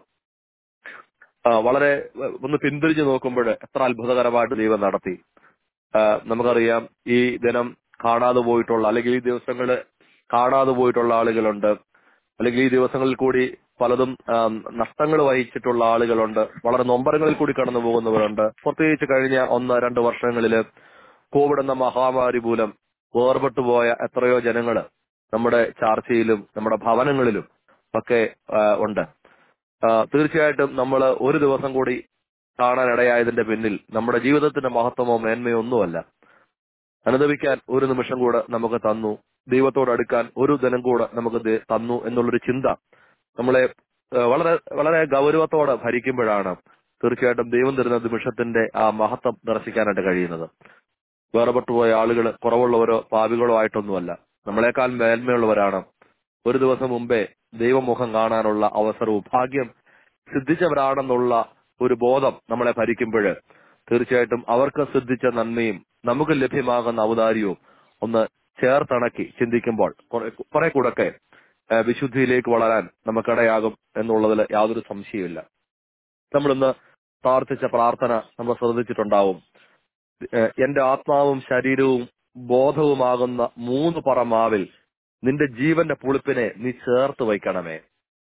ആ, വളരെ ഏഹ്, ഒന്ന് പിന്തിരിഞ്ഞു നോക്കുമ്പോൾ എത്ര അത്ഭുതകരമായിട്ട് ദൈവം നടത്തി ആ, നമുക്കറിയാം ഈ ദിനം കാണാതെ പോയിട്ടുള്ള അല്ലെങ്കിൽ ഈ ദിവസങ്ങള് കാണാതെ പോയിട്ടുള്ള ആളുകളുണ്ട് അല്ലെങ്കിൽ ഈ ദിവസങ്ങളിൽ കൂടി പലതും നഷ്ടങ്ങൾ വഹിച്ചിട്ടുള്ള ആളുകളുണ്ട് വളരെ നൊമ്പരങ്ങളിൽ കൂടി കടന്നു പോകുന്നവരുണ്ട് പ്രത്യേകിച്ച് കഴിഞ്ഞ ഒന്ന് രണ്ട് വർഷങ്ങളില് കോവിഡ് എന്ന മഹാമാരി മൂലം വേർപെട്ടു പോയ എത്രയോ ജനങ്ങള് നമ്മുടെ ചാർച്ചയിലും നമ്മുടെ ഭവനങ്ങളിലും ഒക്കെ ആ, ഉണ്ട് ആ, തീർച്ചയായിട്ടും നമ്മൾ ഒരു ദിവസം കൂടി കാണാനിടയായതിന്റെ പിന്നിൽ നമ്മുടെ ജീവിതത്തിന്റെ മഹത്വമോ മേന്മയോ ഒന്നുമല്ല അനുദവിക്കാൻ ഒരു നിമിഷം കൂടെ നമുക്ക് തന്നു ദൈവത്തോട് അടുക്കാൻ ഒരു ദിനം കൂടെ നമുക്ക് ദേ- തന്നു എന്നുള്ളൊരു ചിന്ത നമ്മളെ ആ, വളരെ വളരെ ഗൗരവത്തോടെ ഭരിക്കുമ്പോഴാണ് തീർച്ചയായിട്ടും ദൈവം തരുന്ന നിമിഷത്തിന്റെ ആ മഹത്വം ദർശിക്കാനായിട്ട് കഴിയുന്നത് വേർപെട്ടുപോയ ആളുകൾ കുറവുള്ളവരോ പാപികളോ ആയിട്ടൊന്നുമല്ല നമ്മളെക്കാൾ മേന്മയുള്ളവരാണ് ഒരു ദിവസം മുമ്പേ ദൈവമുഖം കാണാനുള്ള അവസരവും ഭാഗ്യം സിദ്ധിച്ചവരാണെന്നുള്ള ഒരു ബോധം നമ്മളെ ഭരിക്കുമ്പോൾ തീർച്ചയായിട്ടും അവർക്ക് സിദ്ധിച്ച നന്മയും നമുക്ക് ലഭ്യമാകുന്ന ഔദാര്യവും ഒന്ന് ചേർത്തിണക്കി ചിന്തിക്കുമ്പോൾ കുറെ- കുറെ കൂടൊക്കെ ആ, വിശുദ്ധിയിലേക്ക് വളരാൻ നമുക്കിടയാകും എന്നുള്ളതിൽ യാതൊരു സംശയമില്ല നമ്മളിന്ന് പ്രാർത്ഥിച്ച പ്രാർത്ഥന നമ്മൾ ശ്രദ്ധിച്ചിട്ടുണ്ടാവും ഏഹ് എന്റെ ആത്മാവും ശരീരവും ബോധവുമാകുന്ന മൂന്ന് പറമാവിൽ നിന്റെ ജീവന്റെ പുളിപ്പിനെ നീ ചേർത്ത് വയ്ക്കണമേ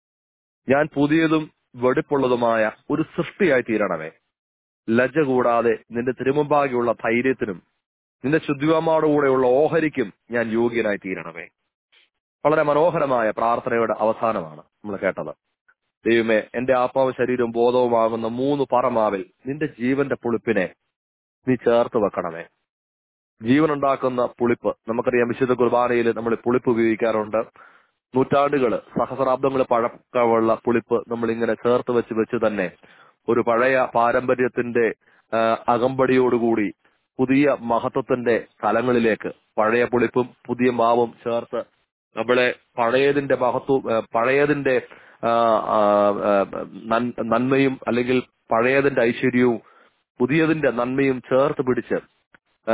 ഞാൻ പുതിയതും വെടിപ്പുള്ളതുമായ ഒരു സൃഷ്ടിയായി തീരണമേ ലജ്ജ കൂടാതെ നിന്റെ തിരുമുമ്പാകെയുള്ള ധൈര്യത്തിനും നിന്റെ ശുദ്ധിവമാടുകൂടെയുള്ള ഓഹരിക്കും ഞാൻ യോഗ്യനായി തീരണമേ വളരെ മനോഹരമായ പ്രാർത്ഥനയുടെ അവസാനമാണ് നമ്മൾ കേട്ടത് ദൈവമേ എന്റെ ആത്മാവും ശരീരവും ബോധവുമാകുന്ന മൂന്ന് പറമാവിൽ നിന്റെ ജീവന്റെ പുളിപ്പിനെ നീ ചേർത്ത് വെക്കണമേ ജീവനുണ്ടാക്കുന്ന പുളിപ്പ് നമുക്കറിയാം വിശുദ്ധ കുർബാനയിൽ നമ്മൾ പുളിപ്പ് ഉപയോഗിക്കാറുണ്ട് നൂറ്റാണ്ടുകള് സഹസ്രാബ്ദങ്ങൾ പഴക്കമുള്ള പുളിപ്പ് നമ്മൾ ഇങ്ങനെ ചേർത്ത് വെച്ച് വെച്ച് തന്നെ ഒരു പഴയ പാരമ്പര്യത്തിന്റെ ആ, അകമ്പടിയോടുകൂടി പുതിയ മഹത്വത്തിന്റെ തലങ്ങളിലേക്ക് പഴയ പുളിപ്പും പുതിയ മാവും ചേർത്ത് നമ്മളെ പഴയതിന്റെ മഹത്വം ആ, പഴയതിന്റെ ആ, ആ, ആ, നൻ- നന്മയും അല്ലെങ്കിൽ പഴയതിന്റെ ഐശ്വര്യവും പുതിയതിന്റെ നന്മയും ചേർത്ത് പിടിച്ച് ആ,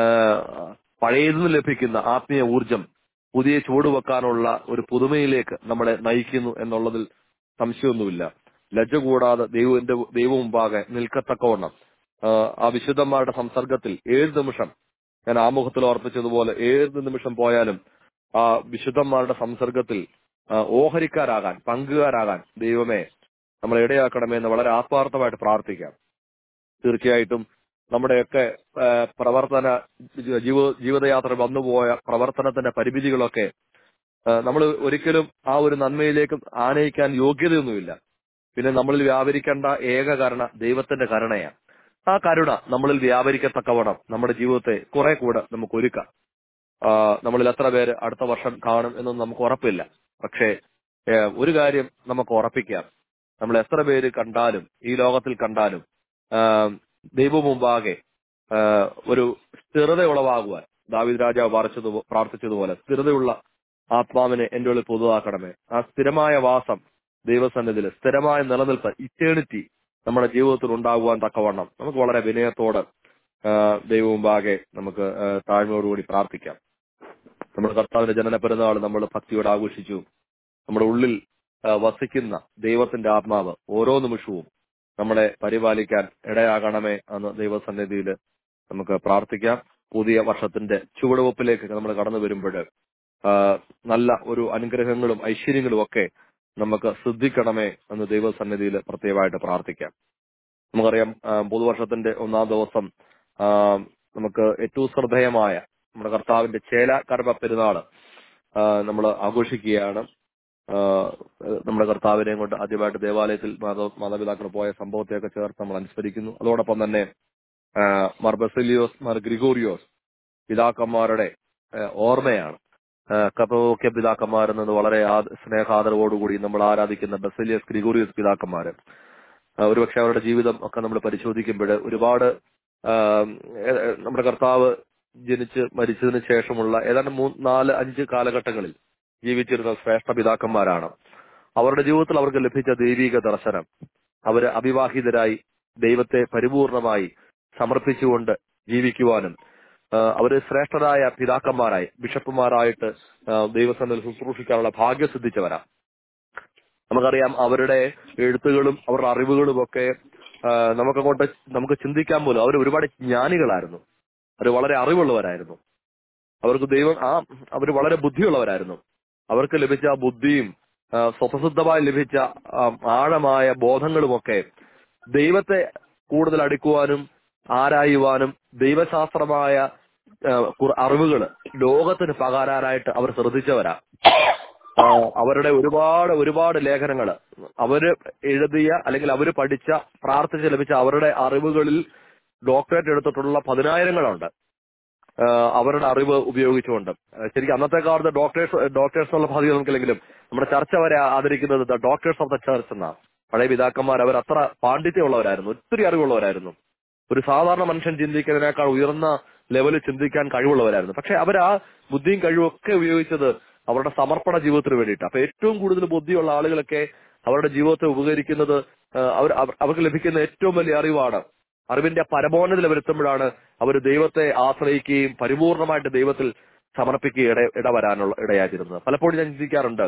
പഴയതിൽ നിന്ന് ലഭിക്കുന്ന ആത്മീയ ഊർജം പുതിയ ചുവടുവെക്കാനുള്ള ഒരു പുതുമയിലേക്ക് നമ്മളെ നയിക്കുന്നു എന്നുള്ളതിൽ സംശയമൊന്നുമില്ല ലജ്ജ കൂടാതെ ദൈവത്തിന്റെ ദൈവം മുമ്പാകെ നിൽക്കത്തക്കവണ്ണം ആ, ആ വിശുദ്ധന്മാരുടെ സംസർഗത്തിൽ ഏത് നിമിഷം ഞാൻ ആമുഖത്തിൽ ഓർപ്പിച്ചതുപോലെ ഏത് നിമിഷം പോയാലും ആ വിശുദ്ധന്മാരുടെ സംസർഗത്തിൽ ആ, ഓഹരിക്കാരാകാൻ പങ്കുകാരാകാൻ ദൈവമേ നമ്മളെ ഇടയാക്കണമേ എന്ന് വളരെ ആത്മാർത്ഥമായിട്ട് പ്രാർത്ഥിക്കാം തീർച്ചയായിട്ടും നമ്മുടെയൊക്കെ ആ, പ്രവർത്തന ജീവ ജീവിതയാത്ര വന്നുപോയ പ്രവർത്തനത്തിന്റെ പരിമിതികളൊക്കെ നമ്മൾ ഒരിക്കലും ആ ഒരു നന്മയിലേക്ക് ആനയിക്കാൻ യോഗ്യതയൊന്നുമില്ല പിന്നെ നമ്മളിൽ വ്യാപരിക്കേണ്ട ഏക കരുണ ദൈവത്തിന്റെ കരുണയാണ് ആ കരുണ നമ്മളിൽ വ്യാപരിക്കത്തക്കവണ്ണം നമ്മുടെ ജീവിതത്തെ കുറെ കൂടെ നമുക്ക് ഒരുക്കാം ആ, നമ്മളിൽ എത്ര പേര് അടുത്ത വർഷം കാണും എന്നൊന്നും നമുക്ക് ഉറപ്പില്ല പക്ഷേ ഏ, ഒരു കാര്യം നമുക്ക് ഉറപ്പിക്കാം നമ്മൾ എത്ര പേര് കണ്ടാലും ഈ ലോകത്തിൽ കണ്ടാലും ആ, ദൈവം മുമ്പാകെ ആ, ഒരു സ്ഥിരത ഉളവാകുവാൻ ദാവിദ് രാജാവ് പ്രാർത്ഥിച്ചത് പ്രാർത്ഥിച്ചതുപോലെ സ്ഥിരതയുള്ള ആത്മാവിനെ എന്റെ ഉള്ളിൽ പൊതുവാക്കണമേ ആ സ്ഥിരമായ വാസം ദൈവസന്നിധിയിൽ സ്ഥിരമായ നിലനിൽപ്പ് ഇറ്റേണിറ്റി നമ്മുടെ ജീവിതത്തിൽ ഉണ്ടാകുവാൻ തക്കവണ്ണം നമുക്ക് വളരെ വിനയത്തോട് ആ, ദൈവം മുമ്പാകെ നമുക്ക് ആ, താഴ്മയോടുകൂടി പ്രാർത്ഥിക്കാം നമ്മുടെ കർത്താവിന്റെ ജനന പെരുന്നാൾ നമ്മൾ ഭക്തിയോടെ ആഘോഷിച്ചു നമ്മുടെ ഉള്ളിൽ ആ, വസിക്കുന്ന ദൈവത്തിന്റെ ആത്മാവ് ഓരോ നിമിഷവും നമ്മളെ പരിപാലിക്കാൻ ഇടയാകണമേ എന്ന് ദൈവസന്നിധിയിൽ നമുക്ക് പ്രാർത്ഥിക്കാം പുതിയ വർഷത്തിന്റെ ചുവടുവെപ്പിലേക്ക് നമ്മൾ കടന്നു വരുമ്പോൾ നല്ല ഒരു അനുഗ്രഹങ്ങളും ഐശ്വര്യങ്ങളും ഒക്കെ നമുക്ക് സിദ്ധിക്കണമേ എന്ന് ദൈവസന്നിധിയിൽ പ്രത്യേകമായിട്ട് പ്രാർത്ഥിക്കാം നമുക്കറിയാം ആ, പുതുവർഷത്തിന്റെ ഒന്നാം ദിവസം ആ, നമുക്ക് ഏറ്റവും ശ്രദ്ധേയമായ നമ്മുടെ കർത്താവിന്റെ ചേല കർമ്മ പെരുന്നാള് നമ്മൾ ആഘോഷിക്കുകയാണ് ആ, നമ്മുടെ കർത്താവിനെയും കൊണ്ട് ആദ്യമായിട്ട് ദേവാലയത്തിൽ മാതാ മാതാപിതാക്കൾ പോയ സംഭവത്തെയൊക്കെ ചേർത്ത് നമ്മൾ അനുസ്മരിക്കുന്നു അതോടൊപ്പം തന്നെ ആ, മാർ ബെസിലിയോസ് മാർ ഗ്രിഗോറിയോസ് പിതാക്കന്മാരുടെ ആ, ഓർമ്മയാണ് ആ, കത്തോലിക്ക പിതാക്കന്മാരെന്നത് വളരെ ആ- സ്നേഹാദരവോടുകൂടി നമ്മൾ ആരാധിക്കുന്ന ബെസിലിയസ് ഗ്രിഗോറിയസ് പിതാക്കന്മാര് ആ, ഒരുപക്ഷെ അവരുടെ ജീവിതം ഒക്കെ നമ്മൾ പരിശോധിക്കുമ്പോൾ ഒരുപാട് ആ, ഏ- ഏ- നമ്മുടെ കർത്താവ് ജനിച്ച് മരിച്ചതിന് ശേഷമുള്ള ഏതാണ്ട് മൂന്ന് നാല് അഞ്ച് കാലഘട്ടങ്ങളിൽ ജീവിച്ചിരുന്ന ശ്രേഷ്ഠ പിതാക്കന്മാരാണ് അവരുടെ ജീവിതത്തിൽ അവർക്ക് ലഭിച്ച ദൈവിക ദർശനം അവര് അവിവാഹിതരായി ദൈവത്തെ പരിപൂർണമായി സമർപ്പിച്ചുകൊണ്ട് ജീവിക്കുവാനും ആ, അവര് ശ്രേഷ്ഠരായ പിതാക്കന്മാരായി ബിഷപ്പുമാരായിട്ട് ആ, ദൈവസന്നിധിയിൽ ശുശ്രൂഷിക്കാനുള്ള ഭാഗ്യം സിദ്ധിച്ചവരാ നമുക്കറിയാം അവരുടെ എഴുത്തുകളും അവരുടെ അറിവുകളും ഒക്കെ ആ, നമുക്കങ്ങോട്ട് നമുക്ക് ചിന്തിക്കാൻ പോലും അവർ ഒരുപാട് ജ്ഞാനികളായിരുന്നു അവർ വളരെ അറിവുള്ളവരായിരുന്നു അവർക്ക് ദൈവം ആ അവർ വളരെ ബുദ്ധിയുള്ളവരായിരുന്നു അവർക്ക് ലഭിച്ച ആ ബുദ്ധിയും ആ, സ്വതസിദ്ധമായി ലഭിച്ച ആ, ആഴമായ ബോധങ്ങളുമൊക്കെ ദൈവത്തെ കൂടുതൽ അടുക്കുവാനും ആരായുവാനും ദൈവശാസ്ത്രമായ അറിവുകൾ ലോകത്തിന് പകരാനായിട്ട് അവർ ശ്രദ്ധിച്ചവരാ ആ, അവരുടെ ഒരുപാട് ഒരുപാട് ലേഖനങ്ങൾ അവര് എഴുതിയ അല്ലെങ്കിൽ അവര് പഠിച്ച പ്രാർത്ഥിച്ച് ലഭിച്ച അവരുടെ അറിവുകളിൽ ഡോക്ടറേറ്റ് എടുത്തിട്ടുള്ള പതിനായിരങ്ങളുണ്ട് ആ, അവരുടെ അറിവ് ഉപയോഗിച്ചുകൊണ്ട് ആ, ശരിക്കും അന്നത്തെ കാലത്ത് ഡോക്ടേഴ്സ് ഡോക്ടേഴ്സ് എന്നുള്ള പദവി നമുക്കില്ലെങ്കിലും നമ്മുടെ ചർച്ച വരെ ആദരിക്കുന്നത് the doctors of the church എന്നാണ് പഴയ പിതാക്കന്മാർ അവർ അത്ര പാണ്ഡിത്യമുള്ളവരായിരുന്നു ഒത്തിരി അറിവുള്ളവരായിരുന്നു ഒരു സാധാരണ മനുഷ്യൻ ചിന്തിക്കുന്നതിനേക്കാൾ ഉയർന്ന ലെവലിൽ ചിന്തിക്കാൻ കഴിവുള്ളവരായിരുന്നു പക്ഷെ അവർ ആ ബുദ്ധിയും കഴിവും ഒക്കെ ഉപയോഗിച്ചത് അവരുടെ സമർപ്പണ ജീവിതത്തിന് വേണ്ടിയിട്ട് അപ്പൊ ഏറ്റവും കൂടുതൽ ബുദ്ധിയുള്ള ആളുകളൊക്കെ അവരുടെ ജീവിതത്തെ ഉപകരിക്കുന്നത് ആ, അവർ അവർ- അവർക്ക് ലഭിക്കുന്ന ഏറ്റവും വലിയ അറിവാണ് അറിവിന്റെ പരമോന്നതിൽ അവരെത്തുമ്പോഴാണ് അവർ ദൈവത്തെ ആശ്രയിക്കുകയും പരിപൂർണമായിട്ട് ദൈവത്തിൽ സമർപ്പിക്കുകയും ഇട ഇടവരാനുള്ള ഇടയായിരുന്നത് പലപ്പോഴും ഞാൻ ചിന്തിക്കാറുണ്ട്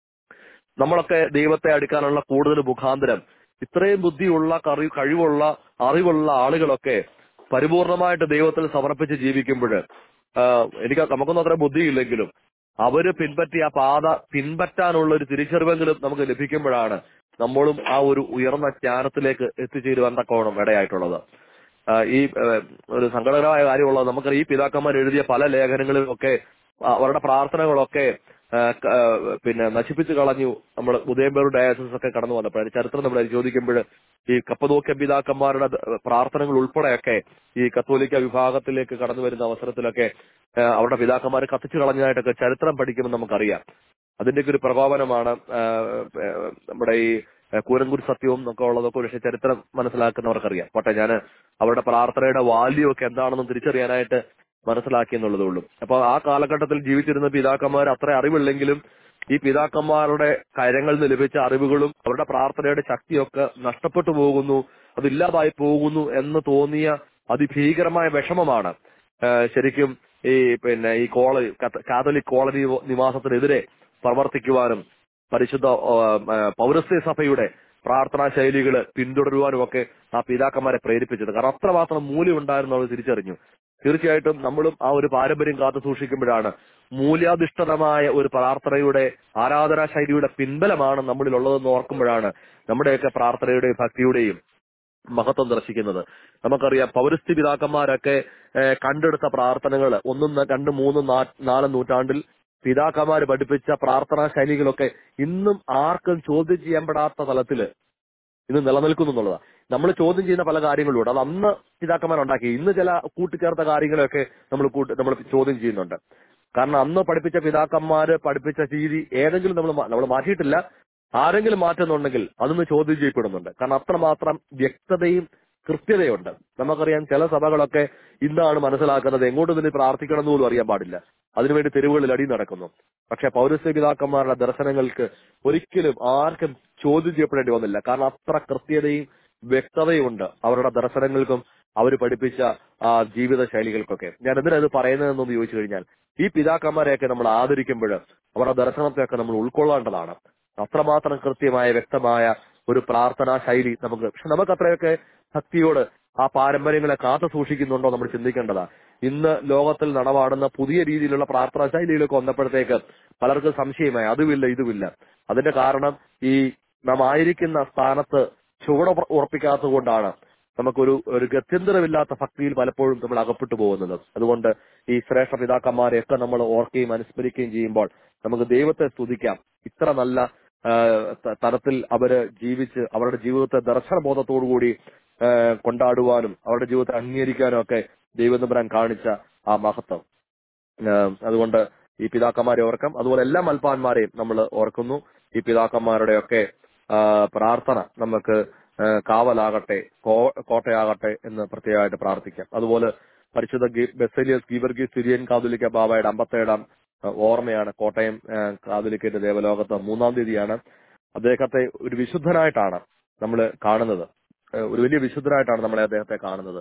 നമ്മളൊക്കെ ദൈവത്തെ അടുക്കാനുള്ള കൂടുതൽ മുഖാന്തരം ഇത്രയും ബുദ്ധിയുള്ള കറി കഴിവുള്ള അറിവുള്ള ആളുകളൊക്കെ പരിപൂർണമായിട്ട് ദൈവത്തിൽ സമർപ്പിച്ച് ജീവിക്കുമ്പോൾ എനിക്ക് നമുക്കൊന്നും അത്ര ബുദ്ധിയില്ലെങ്കിലും അവര് പിൻപറ്റിയ ആ പാത പിൻപറ്റാനുള്ള ഒരു തിരിച്ചറിവെങ്കിലും നമുക്ക് ലഭിക്കുമ്പോഴാണ് നമ്മളും ആ ഒരു ഉയർന്ന ജ്ഞാനത്തിലേക്ക് എത്തിച്ചേരുവാൻ തക്കോണം ഇടയായിട്ടുള്ളത് ആ, ഈ ആ, ഒരു സങ്കടകരമായ കാര്യമുള്ളത് നമുക്കറിയാം ഈ പിതാക്കന്മാർ എഴുതിയ പല ലേഖനങ്ങളിലും ഒക്കെ അവരുടെ പ്രാർത്ഥനകളൊക്കെ ആ, ക- ആ, പിന്നെ നശിപ്പിച്ചു കളഞ്ഞു നമ്മൾ ഉദയംപേർ ഡയാസിസ് ഒക്കെ കടന്നു വന്നപ്പോൾ ചരിത്രം നമ്മൾ പരിശോധിക്കുമ്പോൾ ഈ കപ്പതോക്യ പിതാക്കന്മാരുടെ ദ- പ്രാർത്ഥനകൾ ഉൾപ്പെടെയൊക്കെ ഈ കത്തോലിക്ക വിഭാഗത്തിലേക്ക് കടന്നു വരുന്ന അവസരത്തിലൊക്കെ ആ, അവരുടെ പിതാക്കന്മാർ കത്തിച്ചു കളഞ്ഞതായിട്ടൊക്കെ ചരിത്രം പഠിക്കുമ്പോൾ നമുക്കറിയാം അതിന്റെയൊക്കെ ഒരു പ്രകോപനമാണ് ആ, ആ, നമ്മുടെ ഈ ആ, കൂരൻകുടി സത്യവും ഒക്കെ ഉള്ളതൊക്കെ പക്ഷേ ചരിത്രം മനസ്സിലാക്കുന്നവർക്കറിയാം പോട്ടെ ഞാൻ അവരുടെ പ്രാർത്ഥനയുടെ വാല്യൂ ഒക്കെ എന്താണെന്ന് തിരിച്ചറിയാനായിട്ട് മനസ്സിലാക്കി എന്നുള്ളതേ ഉള്ളൂ അപ്പൊ ആ കാലഘട്ടത്തിൽ ജീവിച്ചിരുന്ന പിതാക്കന്മാർ അത്ര അറിവില്ലെങ്കിലും ഈ പിതാക്കന്മാരുടെ കരങ്ങളിൽ നിന്ന് ലഭിച്ച അറിവുകളും അവരുടെ പ്രാർത്ഥനയുടെ ശക്തിയൊക്കെ നഷ്ടപ്പെട്ടു പോകുന്നു അതില്ലാതായി പോകുന്നു എന്ന് തോന്നിയ അതിഭീകരമായ വിഷമമാണ് ആ, ശരിക്കും ഈ പിന്നെ ഈ കോളനി കത്ത- കാതലിക് കോളനി നിവാസത്തിനെതിരെ പ്രവർത്തിക്കുവാനും പരിശുദ്ധ ആ, ആ, പൗരസ്ത്യ സഭയുടെ പ്രാർത്ഥനാ ശൈലികൾ പിന്തുടരുവാനും ഒക്കെ ആ പിതാക്കന്മാരെ പ്രേരിപ്പിച്ചത് കാരണം അത്രമാത്രം മൂല്യം ഉണ്ടായിരുന്നു അവർ തിരിച്ചറിഞ്ഞു തീർച്ചയായിട്ടും നമ്മളും ആ ഒരു പാരമ്പര്യം കാത്തു സൂക്ഷിക്കുമ്പോഴാണ് മൂല്യാധിഷ്ഠിതമായ ഒരു പ്രാർത്ഥനയുടെ ആരാധനാ ശൈലിയുടെ പിൻബലമാണ് നമ്മളിൽ ഉള്ളതെന്ന് ഓർക്കുമ്പോഴാണ് നമ്മുടെയൊക്കെ പ്രാർത്ഥനയുടെയും ഭക്തിയുടെയും മഹത്വം ദർശിക്കുന്നത് നമുക്കറിയാം പൗരസ്ത്യ പിതാക്കന്മാരൊക്കെ ഏഹ്, കണ്ടെടുത്ത പ്രാർത്ഥനകൾ ഒന്നും ന- രണ്ടും മൂന്നും നാ- നാലും നൂറ്റാണ്ടിൽ പിതാക്കന്മാർ പഠിപ്പിച്ച പ്രാർത്ഥനാ ശൈലികളൊക്കെ ഇന്നും ആർക്കും ചോദ്യം ചെയ്യപ്പെടാത്ത തലത്തില് ഇന്ന് നിലനിൽക്കുന്നു എന്നുള്ളതാണ് നമ്മൾ ചോദ്യം ചെയ്യുന്ന പല കാര്യങ്ങളും ഉണ്ട് അത് അന്ന് പിതാക്കന്മാരുണ്ടാക്കി ഇന്ന് ചില കൂട്ടിച്ചേർത്ത കാര്യങ്ങളൊക്കെ നമ്മൾ കൂട്ടി നമ്മൾ ചോദ്യം ചെയ്യുന്നുണ്ട് കാരണം അന്ന് പഠിപ്പിച്ച പിതാക്കന്മാര് പഠിപ്പിച്ച രീതി ഏതെങ്കിലും നമ്മൾ നമ്മൾ മാറ്റിയിട്ടില്ല ആരെങ്കിലും മാറ്റുന്നുണ്ടെങ്കിൽ അതൊന്ന് ചോദ്യം ചെയ്യപ്പെടുന്നുണ്ട് കാരണം അത്രമാത്രം വ്യക്തതയും കൃത്യതയുണ്ട് നമുക്കറിയാം ചില സഭകളൊക്കെ ഇന്നാണ് മനസ്സിലാക്കുന്നത് എങ്ങോട്ട് നിന്ന് പ്രാർത്ഥിക്കണം എന്ന് പോലും അറിയാൻ പാടില്ല അതിനുവേണ്ടി തെരുവുകളിൽ അടി നടക്കുന്നു പക്ഷെ പൗരസ്ത്യ പിതാക്കന്മാരുടെ ദർശനങ്ങൾക്ക് ഒരിക്കലും ആർക്കും ചോദ്യം ചെയ്യപ്പെടേണ്ടി വന്നില്ല കാരണം അത്ര കൃത്യതയും വ്യക്തതയുമുണ്ട് അവരുടെ ദർശനങ്ങൾക്കും അവർ പഠിപ്പിച്ച ആ ജീവിത ശൈലികൾക്കൊക്കെ ഞാൻ എന്തിനാ ഇത് പറയുന്നതെന്ന് ചോദിച്ചു കഴിഞ്ഞാൽ ഈ പിതാക്കന്മാരെയൊക്കെ നമ്മൾ ആദരിക്കുമ്പോൾ അവരുടെ ദർശനത്തെയൊക്കെ നമ്മൾ ഉൾക്കൊള്ളേണ്ടതാണ് അത്രമാത്രം കൃത്യമായ വ്യക്തമായ ഒരു പ്രാർത്ഥനാ ശൈലി നമുക്ക് പക്ഷെ നമുക്ക് അത്രയൊക്കെ ഭക്തിയോട് ആ പാരമ്പര്യങ്ങളെ കാത്തു സൂക്ഷിക്കുന്നുണ്ടോ നമ്മൾ ചിന്തിക്കേണ്ടതാ ഇന്ന് ലോകത്തിൽ നടമാടുന്ന പുതിയ രീതിയിലുള്ള പ്രാർത്ഥനാ ശൈലികളൊക്കെ വന്നപ്പോഴത്തേക്ക് പലർക്കും സംശയമായി അതുമില്ല ഇതുമില്ല അതിന്റെ കാരണം ഈ നാം ആയിരിക്കുന്ന സ്ഥാനത്ത് ചുവട് ഉറ- ഉറപ്പിക്കാത്തത് കൊണ്ടാണ് നമുക്കൊരു ഒരു ഗത്യന്തരമില്ലാത്ത ഭക്തിയിൽ പലപ്പോഴും നമ്മൾ അകപ്പെട്ടു പോകുന്നത് അതുകൊണ്ട് ഈ ശ്രേഷ്ഠ പിതാക്കന്മാരെയൊക്കെ നമ്മൾ ഓർക്കുകയും അനുസ്മരിക്കുകയും ചെയ്യുമ്പോൾ നമുക്ക് ദൈവത്തെ സ്തുതിക്കാം ഇത്ര നല്ല ആ, ത- തരത്തിൽ അവര് ജീവിച്ച് അവരുടെ ജീവിതത്തെ ദർശനബോധത്തോടുകൂടി ആ, കൊണ്ടാടുവാനും അവരുടെ ജീവിതത്തെ അംഗീകരിക്കാനും ഒക്കെ ദൈവതമ്പരാൻ കാണിച്ച ആ മഹത്വം ആ, അതുകൊണ്ട് ഈ പിതാക്കന്മാരെ ഓർക്കാം അതുപോലെ എല്ലാ മൽപ്പാന്മാരെയും നമ്മൾ ഓർക്കുന്നു ഈ പിതാക്കന്മാരുടെയൊക്കെ ആ, പ്രാർത്ഥന നമുക്ക് ആ, കാവലാകട്ടെ കോ- കോട്ടയാകട്ടെ എന്ന് പ്രത്യേകമായിട്ട് പ്രാർത്ഥിക്കാം അതുപോലെ പരിശുദ്ധ ഗി- ബെസേലിയസ് ഗീവർഗീസ് സിരിയൻ കാതുലിക്ക ബാബയുടെ അമ്പത്തേഴാം ആ, ഓർമ്മയാണ് കോട്ടയം ആ, കാതുലിക്കന്റെ ദേവലോകത്ത് മൂന്നാം തീയതിയാണ് അദ്ദേഹത്തെ ഒരു വിശുദ്ധനായിട്ടാണ് നമ്മൾ കാണുന്നത് ആ, ഒരു വലിയ വിശുദ്ധനായിട്ടാണ് നമ്മളെ അദ്ദേഹത്തെ കാണുന്നത്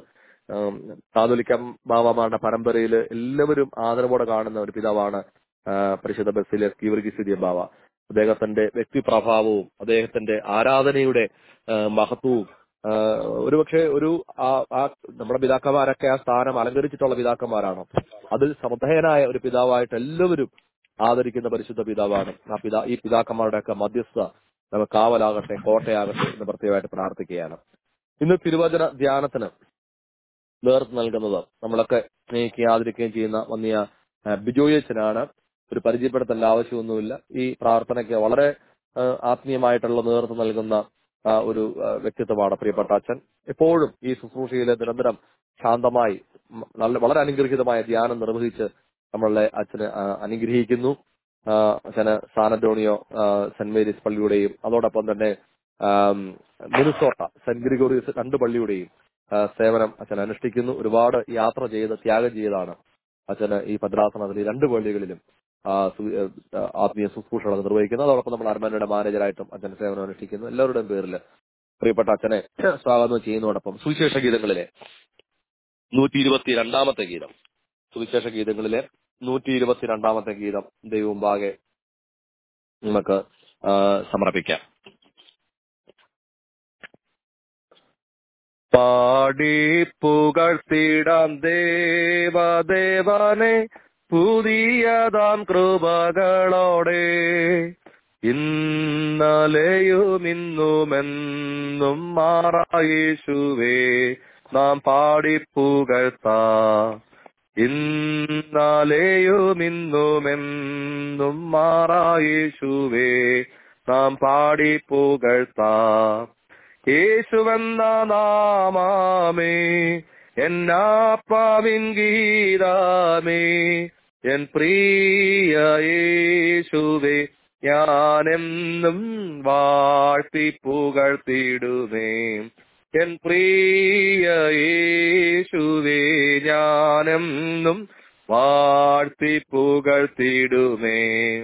ആം, കാതോലിക്ക ബാബാമാരുടെ പരമ്പരയിൽ എല്ലാവരും ആദരവോടെ കാണുന്ന ഒരു പിതാവാണ് ആ, പരിശുദ്ധ ബസ്സിലെ കീവർഗിസിദിയ ബാവ അദ്ദേഹത്തിന്റെ വ്യക്തിപ്രഭാവവും അദ്ദേഹത്തിന്റെ ആരാധനയുടെ ആ, മഹത്വവും ആ, ഒരുപക്ഷെ ഒരു ആ- ആ നമ്മുടെ പിതാക്കന്മാരൊക്കെ ആ സ്ഥാനം അലങ്കരിച്ചിട്ടുള്ള പിതാക്കന്മാരാണ് അതിൽ ശ്രദ്ധേയനായ ഒരു പിതാവായിട്ട് എല്ലാവരും ആദരിക്കുന്ന പരിശുദ്ധ പിതാവാണ് ആ പിതാ ഈ പിതാക്കന്മാരുടെയൊക്കെ മധ്യസ്ഥ നമുക്ക് കാവലാകട്ടെ കോട്ടയാകട്ടെ എന്ന് പ്രത്യേകമായിട്ട് പ്രാർത്ഥിക്കുകയാണ് ഇന്ന് തിരുവചന ധ്യാനത്തിന് നേതൃത്വം നൽകുന്നത് നമ്മളൊക്കെ സ്നേഹിക്കുകയും ആദരിക്കുകയും ചെയ്യുന്ന വന്നിയ ആ, ബിജോയച്ചനാണ് ഒരു പരിചയപ്പെടുത്തേണ്ട ആവശ്യമൊന്നുമില്ല ഈ പ്രാർത്ഥനയ്ക്ക് വളരെ ആ, ആത്മീയമായിട്ടുള്ള നേതൃത്വം നൽകുന്ന ആ, ഒരു ആ, വ്യക്തിത്വമാണ് പ്രിയപ്പെട്ട അച്ഛൻ എപ്പോഴും ഈ ശുശ്രൂഷയിൽ നിരന്തരം ശാന്തമായി ഉം, നല്ല വളരെ അനുഗ്രഹീതമായ ധ്യാനം നിർവഹിച്ച് നമ്മളെ അച്ഛന് ആ, അനുഗ്രഹിക്കുന്നു ആ, അച്ഛന് സാനഡോണിയോ ആ, സെന്റ് മേരീസ് പള്ളിയുടെയും അതോടൊപ്പം തന്നെ ആം, മിനുസോട്ട സെന്റ് ഗ്രിഗോറിയസ് രണ്ട് പള്ളിയുടെയും ആ, സേവനം അച്ഛൻ അനുഷ്ഠിക്കുന്നു ഒരുപാട് യാത്ര ചെയ്ത് ത്യാഗം ചെയ്താണ് അച്ഛന് ഈ ഭദ്രാസനത്തിൽ ഈ രണ്ട് പള്ളികളിലും ആ, സു- ആ, ആത്മീയ ശുശ്രൂഷകൾ നിർവഹിക്കുന്നത് അതോടൊപ്പം നമ്മൾ അരമനയുടെ മാനേജറായിട്ടും അച്ഛൻ സേവനം അനുഷ്ഠിക്കുന്നു എല്ലാവരുടെയും പേരിൽ പ്രിയപ്പെട്ട അച്ഛനെ സ്വാഗതം ചെയ്യുന്നതോടൊപ്പം സുവിശേഷ ഗീതങ്ങളിലെ നൂറ്റി ഇരുപത്തി രണ്ടാമത്തെ ഗീതം സുവിശേഷ ഗീതങ്ങളിലെ നൂറ്റി ഇരുപത്തിരണ്ടാമത്തെ ഗീതം ദൈവമുമ്പാകെ നമുക്ക് ആ, സമർപ്പിക്കാം പാടി പുകഴ്ത്തിടാം ദേവദേവനെ പുതിയതാം കൃപകളോടെ ഇന്നലെയും ഇന്നുമെന്നും മാറായേശുവേ നാം പാടി പുകഴ്ത്താം ഇന്നാലെയും ഇന്നുമെന്നും മാറായേശുവേ നാം പാടി പുകഴ്ത്താം യേശുവെന്ന നാമാമേ എന്നാപ്പാവിൻ ഗീതാമേ എൻ പ്രിയ യേശുവേ ഞാനെന്നും വാഴ്ത്തി പുകഴ്ത്തിടുമേ എൻ പ്രിയ യേശുവേ ഞാനെന്നും വാഴ്ത്തി പുകഴ്ത്തിടുമേ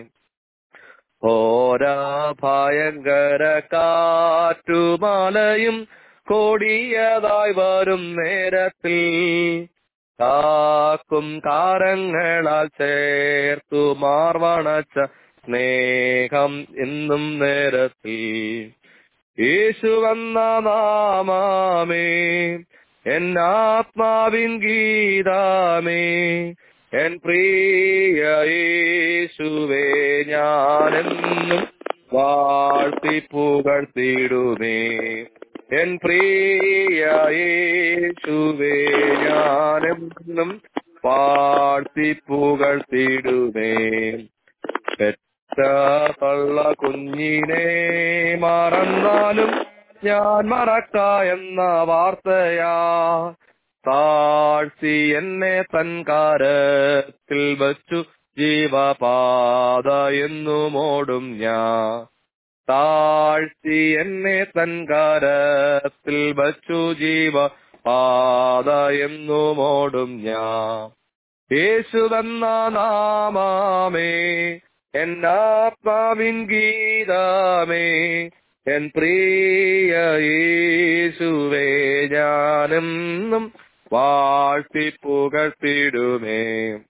ഓരാ ഭയങ്കര കാറ്റുമലയും കൊടിയതായി വരും നേരത്തിൽ കാക്കും കാരങ്ങളാൽ ചേർത്തു മാർവണച്ച സ്നേഹം എന്നും നേരത്തിൽ യേശുവെന്ന നാമാമേ എന്നാത്മാവിൻ ഗീതാമേ എൻ പ്രിയ യേശുവേ ഞാനെന്നും വാഴ്ത്തി പുകഴ്ത്തിടുമേ എൻ പ്രിയ യേശുവേ ഞാനെന്നും വാഴ്ത്തി പുകഴ്ത്തിടുമേ പെറ്റ തള്ള കുഞ്ഞിനെ മറന്നാലും ഞാൻ മറക്ക എന്ന വാർത്തയാ താഴ്ത്തി എന്നെ തൻ കാരത്തിൽ വച്ചു ജീവപാത എന്നുമോടും ഞാൻ താഴ്ത്തി എന്നെ തൻ കാരത്തിൽ വച്ചു ജീവ പാത എന്നുമോടും ഞാൻ യേശുവെന്ന നാമാമേ എന്നാത്മാവിൻ ഗീതാമേ എൻ പ്രിയ യേശുവേ ഞാനെന്നും വാഴ്ത്തി പുകഴ്ത്തിടുമേ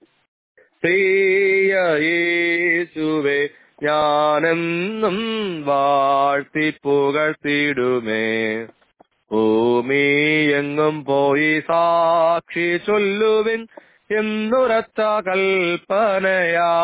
പ്രിയ യേശുവേ ഞാനെന്നും വാഴ്ത്തി പുകഴ്ത്തിടുമേ ഭൂമി എങ്ങും പോയി സാക്ഷി ചൊല്ലുവിൻ എന്നുറച്ച കൽപ്പനയാ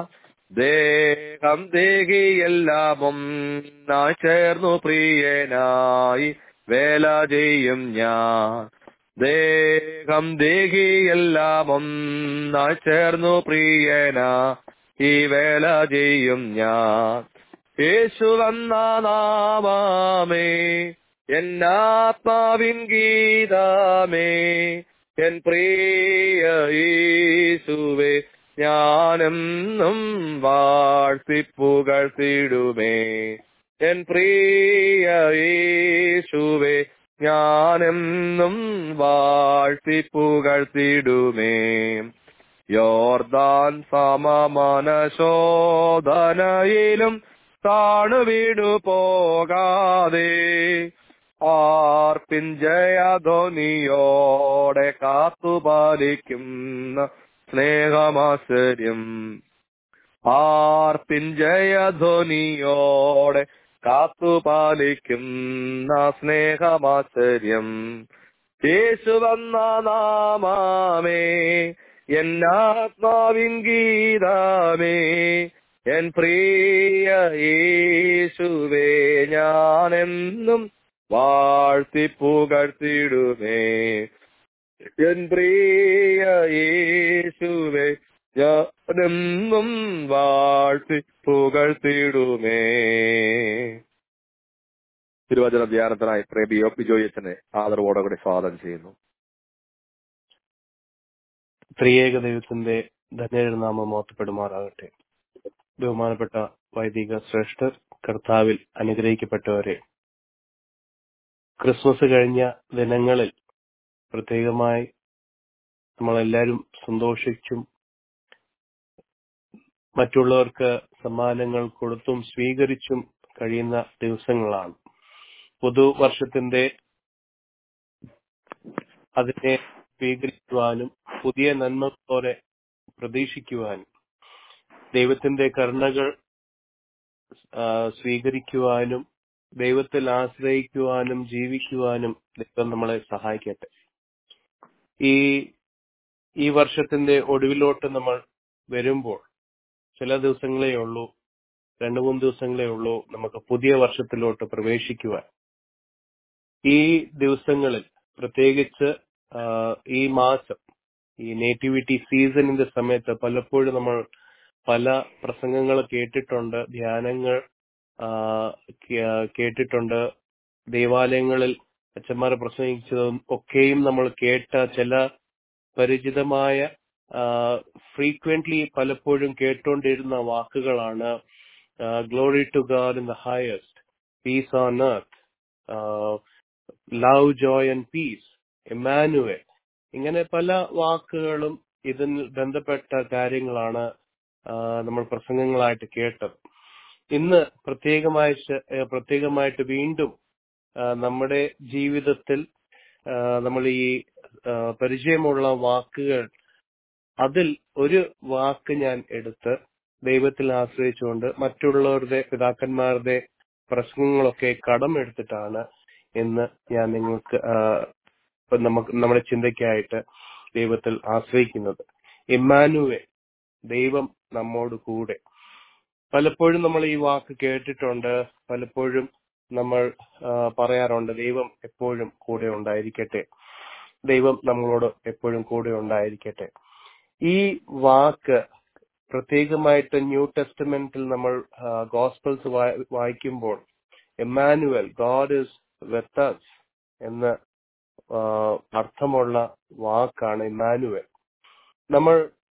ദേഹം ദേഹിയെല്ലാം ഒന്നായി ചേർന്നു പ്രിയനായി വേല ചെയ്യും ഞാൻ ദേഹം ദേഹിയെല്ലാം ഒന്നായി ചേർന്നു പ്രിയനാ ഈ വേല ചെയ്യും ഞാൻ യേശു വന്ന നാമാമേ എന്നാത്മാവിൻ ഗീതാമേ എൻ പ്രിയ യേശുവേ ഞാനെന്നും വാഴ്ത്തി പുകഴ്ത്തിടുമേ എൻ പ്രിയ യേശുവേ ഞാനെന്നും വാഴ്ത്തി പുകഴ്ത്തിടുമേ യോർദാൻ സമമനശോധനയിലും താണു വീണു പോകാതെ ആർപ്പിൻ ജയധ്വനിയോടെ കാത്തുപാലിക്കുന്ന സ്നേഹമാശ്ചര്യം ആർപ്പിൻ ജയധ്വനിയോടെ കാത്തുപാലിക്കുന്ന സ്നേഹമാശ്ചര്യം യേശുവന്ന നാമാമേ എന്നാത്മാവിൻ ഗീതാമേ എൻ പ്രിയ യേശുവേ ഞാനെന്നും വാഴ്ത്തി പുകഴ്ത്തിടുമേ എൻ പ്രിയ യേശുവേ ഞാനെന്നും വാഴ്ത്തി പുകഴ്ത്തിടുമേ തിരുവചന ധ്യാനത്തിനായി പ്രേബി ഒ പി ജോയച്ചനെ ആദരവോടെ കൂടി സ്വാഗതം ചെയ്യുന്നു ത്രിയേക ദൈവത്തിന്റെ ധന്യനാമം മോത്തപ്പെടുമാറാകട്ടെ ബഹുമാനപ്പെട്ട വൈദിക ശ്രേഷ്ഠർ കർത്താവിൽ അനുഗ്രഹിക്കപ്പെട്ടവരെ ക്രിസ്മസ് കഴിഞ്ഞ ദിനങ്ങളിൽ പ്രത്യേകമായി നമ്മളെല്ലാവരും സന്തോഷിച്ചും മറ്റുള്ളവർക്ക് സമ്മാനങ്ങൾ കൊടുത്തും സ്വീകരിച്ചും കഴിയുന്ന ദിവസങ്ങളാണ് പുതുവർഷത്തിന്റെ അതിനെ സ്വീകരിക്കുവാനും പുതിയ നന്മകളോടെ പ്രതീക്ഷിക്കുവാനും ദൈവത്തിന്റെ കരുണകൾ ആ, സ്വീകരിക്കുവാനും ദൈവത്തിൽ ആശ്രയിക്കുവാനും ജീവിക്കുവാനും ദൈവം നമ്മളെ സഹായിക്കട്ടെ ഈ ഈ വർഷത്തിന്റെ ഒടുവിലോട്ട് നമ്മൾ വരുമ്പോൾ ചില ദിവസങ്ങളേ ഉള്ളൂ രണ്ടു മൂന്ന് ദിവസങ്ങളേ ഉള്ളൂ നമുക്ക് പുതിയ വർഷത്തിലോട്ട് പ്രവേശിക്കുവാൻ ഈ ദിവസങ്ങളിൽ പ്രത്യേകിച്ച് ആ, ഈ മാസം ഈ നേറ്റിവിറ്റി സീസണിന്റെ സമയത്ത് പലപ്പോഴും നമ്മൾ പല പ്രസംഗങ്ങൾ കേട്ടിട്ടുണ്ട് ധ്യാനങ്ങൾ ആ, കേ- കേട്ടിട്ടുണ്ട് ദേവാലയങ്ങളിൽ അച്ഛന്മാർ പ്രസംഗിച്ചതും ഒക്കെയും നമ്മൾ കേട്ട ചില പരിചിതമായ ഫ്രീക്വന്റ്ലി പലപ്പോഴും കേട്ടുകൊണ്ടിരുന്ന വാക്കുകളാണ് glory to God in the highest peace on earth love joy and peace Emmanuel ഇങ്ങനെ പല വാക്കുകളും ഇതിൽ ബന്ധപ്പെട്ട കാര്യങ്ങളാണ് ആ, നമ്മൾ പ്രസംഗങ്ങളായിട്ട് കേട്ടത് ഇന്ന് പ്രത്യേകമായി ശ- ഏ, പ്രത്യേകമായിട്ട് വീണ്ടും ആ, നമ്മുടെ ജീവിതത്തിൽ ആ, നമ്മൾ ഈ ആ, പരിചയമുള്ള വാക്കുകൾ അതിൽ ഒരു വാക്ക് ഞാൻ എടുത്ത് ദൈവത്തിൽ ആശ്രയിച്ചുകൊണ്ട് മറ്റുള്ളവരുടെ പിതാക്കന്മാരുടെ പ്രസംഗങ്ങളൊക്കെ കടമെടുത്തിട്ടാണ് ഇന്ന് ഞാൻ നിങ്ങൾക്ക് ആ, ഇപ്പൊ നമുക്ക് നമ്മുടെ ചിന്തയ്ക്കായിട്ട് ദൈവത്തിൽ ആശ്രയിക്കുന്നത് ഇമ്മാനുവെ ദൈവം നമ്മോട് കൂടെ പലപ്പോഴും നമ്മൾ ഈ വാക്ക് കേട്ടിട്ടുണ്ട് പലപ്പോഴും നമ്മൾ ആ, പറയാറുണ്ട് ദൈവം എപ്പോഴും കൂടെ ഉണ്ടായിരിക്കട്ടെ ദൈവം നമ്മളോട് എപ്പോഴും കൂടെ ഉണ്ടായിരിക്കട്ടെ ഈ വാക്ക് പ്രത്യേകമായിട്ട് ന്യൂ ടെസ്റ്റമെന്റിൽ നമ്മൾ ഗോസ്പൽസ് വായിക്കുമ്പോൾ Emmanuel God is with us എന്ന് ആ, അർത്ഥമുള്ള വാക്കാണ് ഇമാനുവൽ നമ്മൾ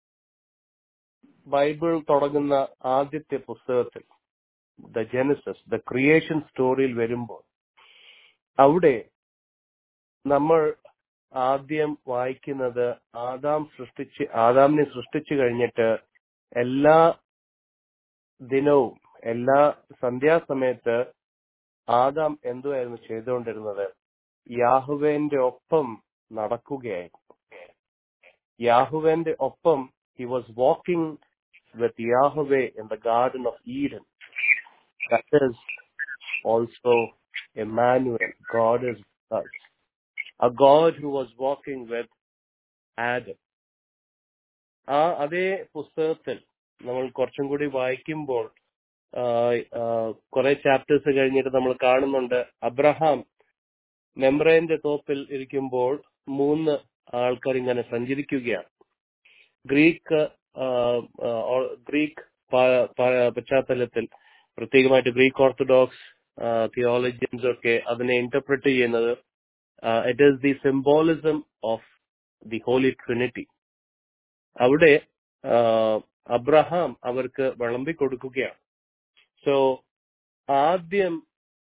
ബൈബിൾ തുടങ്ങുന്ന ആദ്യത്തെ പുസ്തകത്തിൽ ദ ജെനസിസ് ദ ക്രിയേഷൻ സ്റ്റോറിയിൽ വരുമ്പോൾ അവിടെ നമ്മൾ ആദ്യം വായിക്കുന്നത് ആദാം സൃഷ്ടിച്ച് ആദാമിനെ സൃഷ്ടിച്ചു കഴിഞ്ഞിട്ട് എല്ലാ ദിനവും എല്ലാ സന്ധ്യാസമയത്ത് ആദാം എന്തുവായിരുന്നു ചെയ്തുകൊണ്ടിരുന്നത് യാഹുവേന്റെ ഒപ്പം നടക്കുകയായിരുന്നു യാഹുവേന്റെ ഒപ്പം he was walking with Yahweh in the garden of Eden that is also Emmanuel God is a God who was walking with Adam. ആ അതേ പുസ്തകത്തിൽ നമ്മൾ കുറച്ചും കൂടി വായിക്കുമ്പോൾ കുറെ ചാപ്റ്റേഴ്സ് കഴിഞ്ഞിട്ട് നമ്മൾ കാണുന്നുണ്ട് അബ്രഹാം മെമ്രേന്റെ തോപ്പിൽ ഇരിക്കുമ്പോൾ മൂന്ന് ആൾക്കാർ ഇങ്ങനെ സഞ്ചരിക്കുകയാണ് ഗ്രീക്ക് ആ, ആ, ഓ- ഗ്രീക്ക് പ- പ- പശ്ചാത്തലത്തിൽ പ്രത്യേകമായിട്ട് ഗ്രീക്ക് ഓർത്തഡോക്സ് തിയോളജിയൻസ് ഒക്കെ അതിനെ ഇന്റർപ്രറ്റ് ചെയ്യുന്നത് it is the symbolism of the Holy Trinity അവിടെ ആ, അബ്രഹാം അവർക്ക് വിളമ്പി കൊടുക്കുകയാണ് സോ ആദ്യം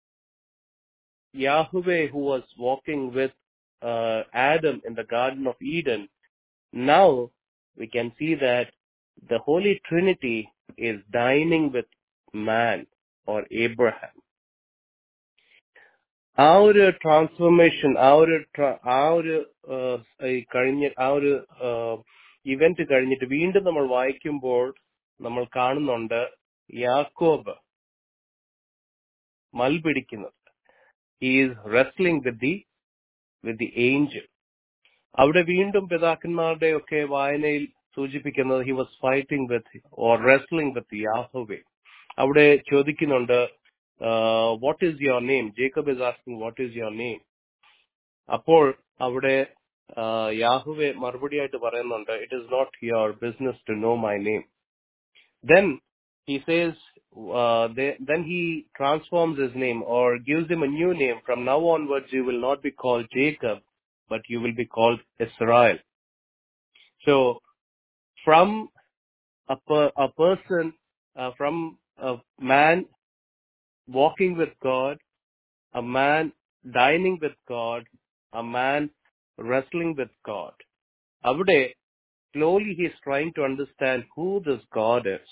Yahweh who was walking with Adam in the garden of Eden now we can see that the Holy Trinity is dining with man or Abraham ആ ഒരു transformation ആ ഒരു tra- ആ ഒരു ആ, ഈ കഴിഞ്ഞ ആ ഒരു ഇവന്റ് കഴിഞ്ഞിട്ട് വീണ്ടും നമ്മൾ വായിക്കുമ്പോൾ നമ്മൾ കാണുന്നുണ്ട് യാക്കോബ് മൽപിടിക്കുന്നത് is wrestling with the with the angel അവിടെ വീണ്ടും പിതാക്കന്മാരുടെ ഒക്കെ വായനയിൽ സൂചിപ്പിക്കുന്നത് he was fighting with or wrestling with Yahweh അവിടെ ചോദിക്കുന്നുണ്ട് what is your name Jacob is asking what is your name അപ്പോൾ അവിടെ ആ, യാഹുവെ മറുപടിയായിട്ട് പറയുന്നുണ്ട് it is not your business to know my name then he says uh, they, then he transforms his name or gives him a new name from now onwards you will not be called jacob but you will be called israel so from a, per, a person uh, from a man walking with god a man dining with god a man wrestling with god അവിടെ slowly he is trying to understand who this God is.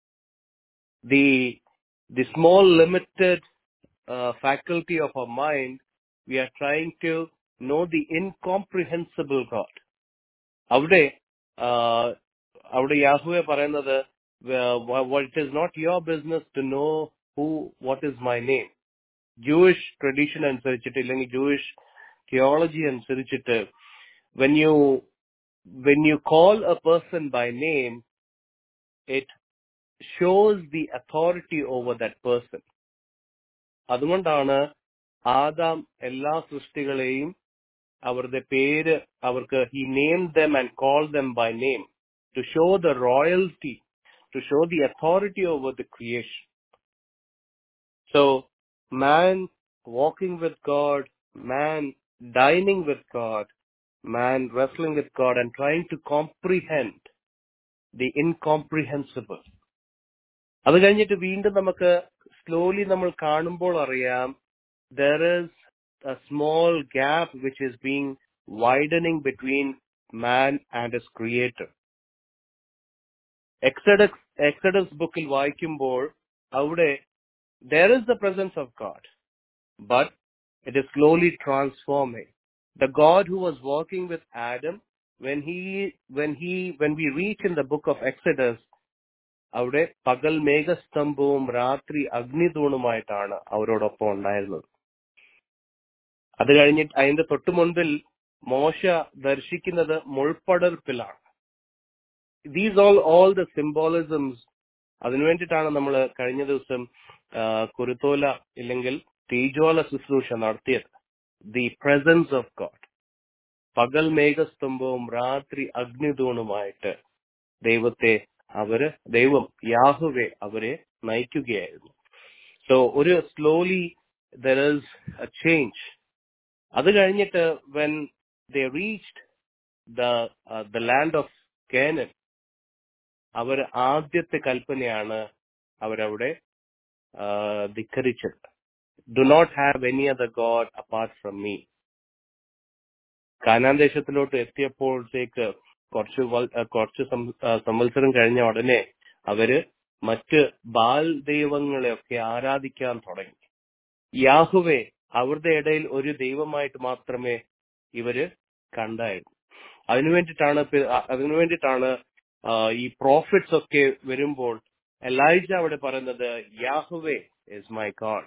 The, the small limited uh, faculty of our mind, we are trying to know the incomprehensible God. അവിടെ uh, അവിടെ Yahweh പറയുന്നത് it is not your business to know who what is my name Jewish tradition അനുസരിച്ചിട്ട് ഇല്ലെങ്കിൽ Jewish theology അനുസരിച്ചിട്ട് when you when you call a person by name, it shows the authority over that person. അതുകൊണ്ടാണ് ആദാം എല്ലാ സൃഷ്ടികളെയും അവരുടെ പേര് അവർക്ക് he name them and call them by name to show the royalty to show the authority over the creation so man walking with God man dining with God man wrestling with God and trying to comprehend the incomprehensible. അത് കഴിഞ്ഞിട്ട് വീണ്ടും നമുക്ക് slowly നമ്മൾ കാണുമ്പോൾ അറിയാം there is a small gap which is being widening between man and his creator Exodus Exodus ബുക്കിൽ വായിക്കുമ്പോൾ അവിടെ there is the presence of God but it is slowly transforming the God who was working with Adam, when he, when he, when we reach in the book of Exodus, അവിടെ പകൽ മേഘസ്തംഭവും രാത്രി അഗ്നിതൂണുമായിട്ടാണ് അവരോടൊപ്പം ഉണ്ടായിരുന്നത് അത് കഴിഞ്ഞിട്ട് അതിന്റെ തൊട്ടു മുൻപിൽ മോശ ദർശിക്കുന്നത് മുൾപ്പടർപ്പിലാണ് these all all the symbolisms അതിനുവേണ്ടിയിട്ടാണ് നമ്മൾ കഴിഞ്ഞ ദിവസം ആ, കുരുത്തോല ഇല്ലെങ്കിൽ തീജോല ശുശ്രൂഷ നടത്തിയത് ദി പ്രസൻസ് ഓഫ് ഗോഡ് പകൽ മേഘസ്തംഭവും രാത്രി അഗ്നിതൂണുമായിട്ട് ദൈവത്തെ അവര് ദൈവം യാഹുവെ അവരെ നയിക്കുകയായിരുന്നു സോ ഒരു slowly there is a change അത് കഴിഞ്ഞിട്ട് when the reached the the land of Canaan അവർ ആദ്യത്തെ കൽപ്പനയാണ് അവരവിടെ ആ, ധിക്കരിച്ചത് do not have any other god apart from me Kanaan ദേശത്തിലോട്ട് എത്തിയപ്പോഴത്തേക്ക് കുറച്ച് വൽ- ആ, കുറച്ച് സം- ആ, സംവത്സരം കഴിഞ്ഞ ഉടനെ അവര് മറ്റ് ബാൽ ദൈവങ്ങളെയൊക്കെ ആരാധിക്കാൻ തുടങ്ങി യാഹുവെ അവരുടെ ഇടയിൽ ഒരു ദൈവമായിട്ട് മാത്രമേ ഇവര് കണ്ടായിരുന്നു അതിനു വേണ്ടിയിട്ടാണ് പി- ആ, അതിനു വേണ്ടിയിട്ടാണ് ആ, ഈ പ്രോഫിറ്റ്സ് ഒക്കെ വരുമ്പോൾ എലൈജ അവിടെ പറയുന്നത് Yahweh is my God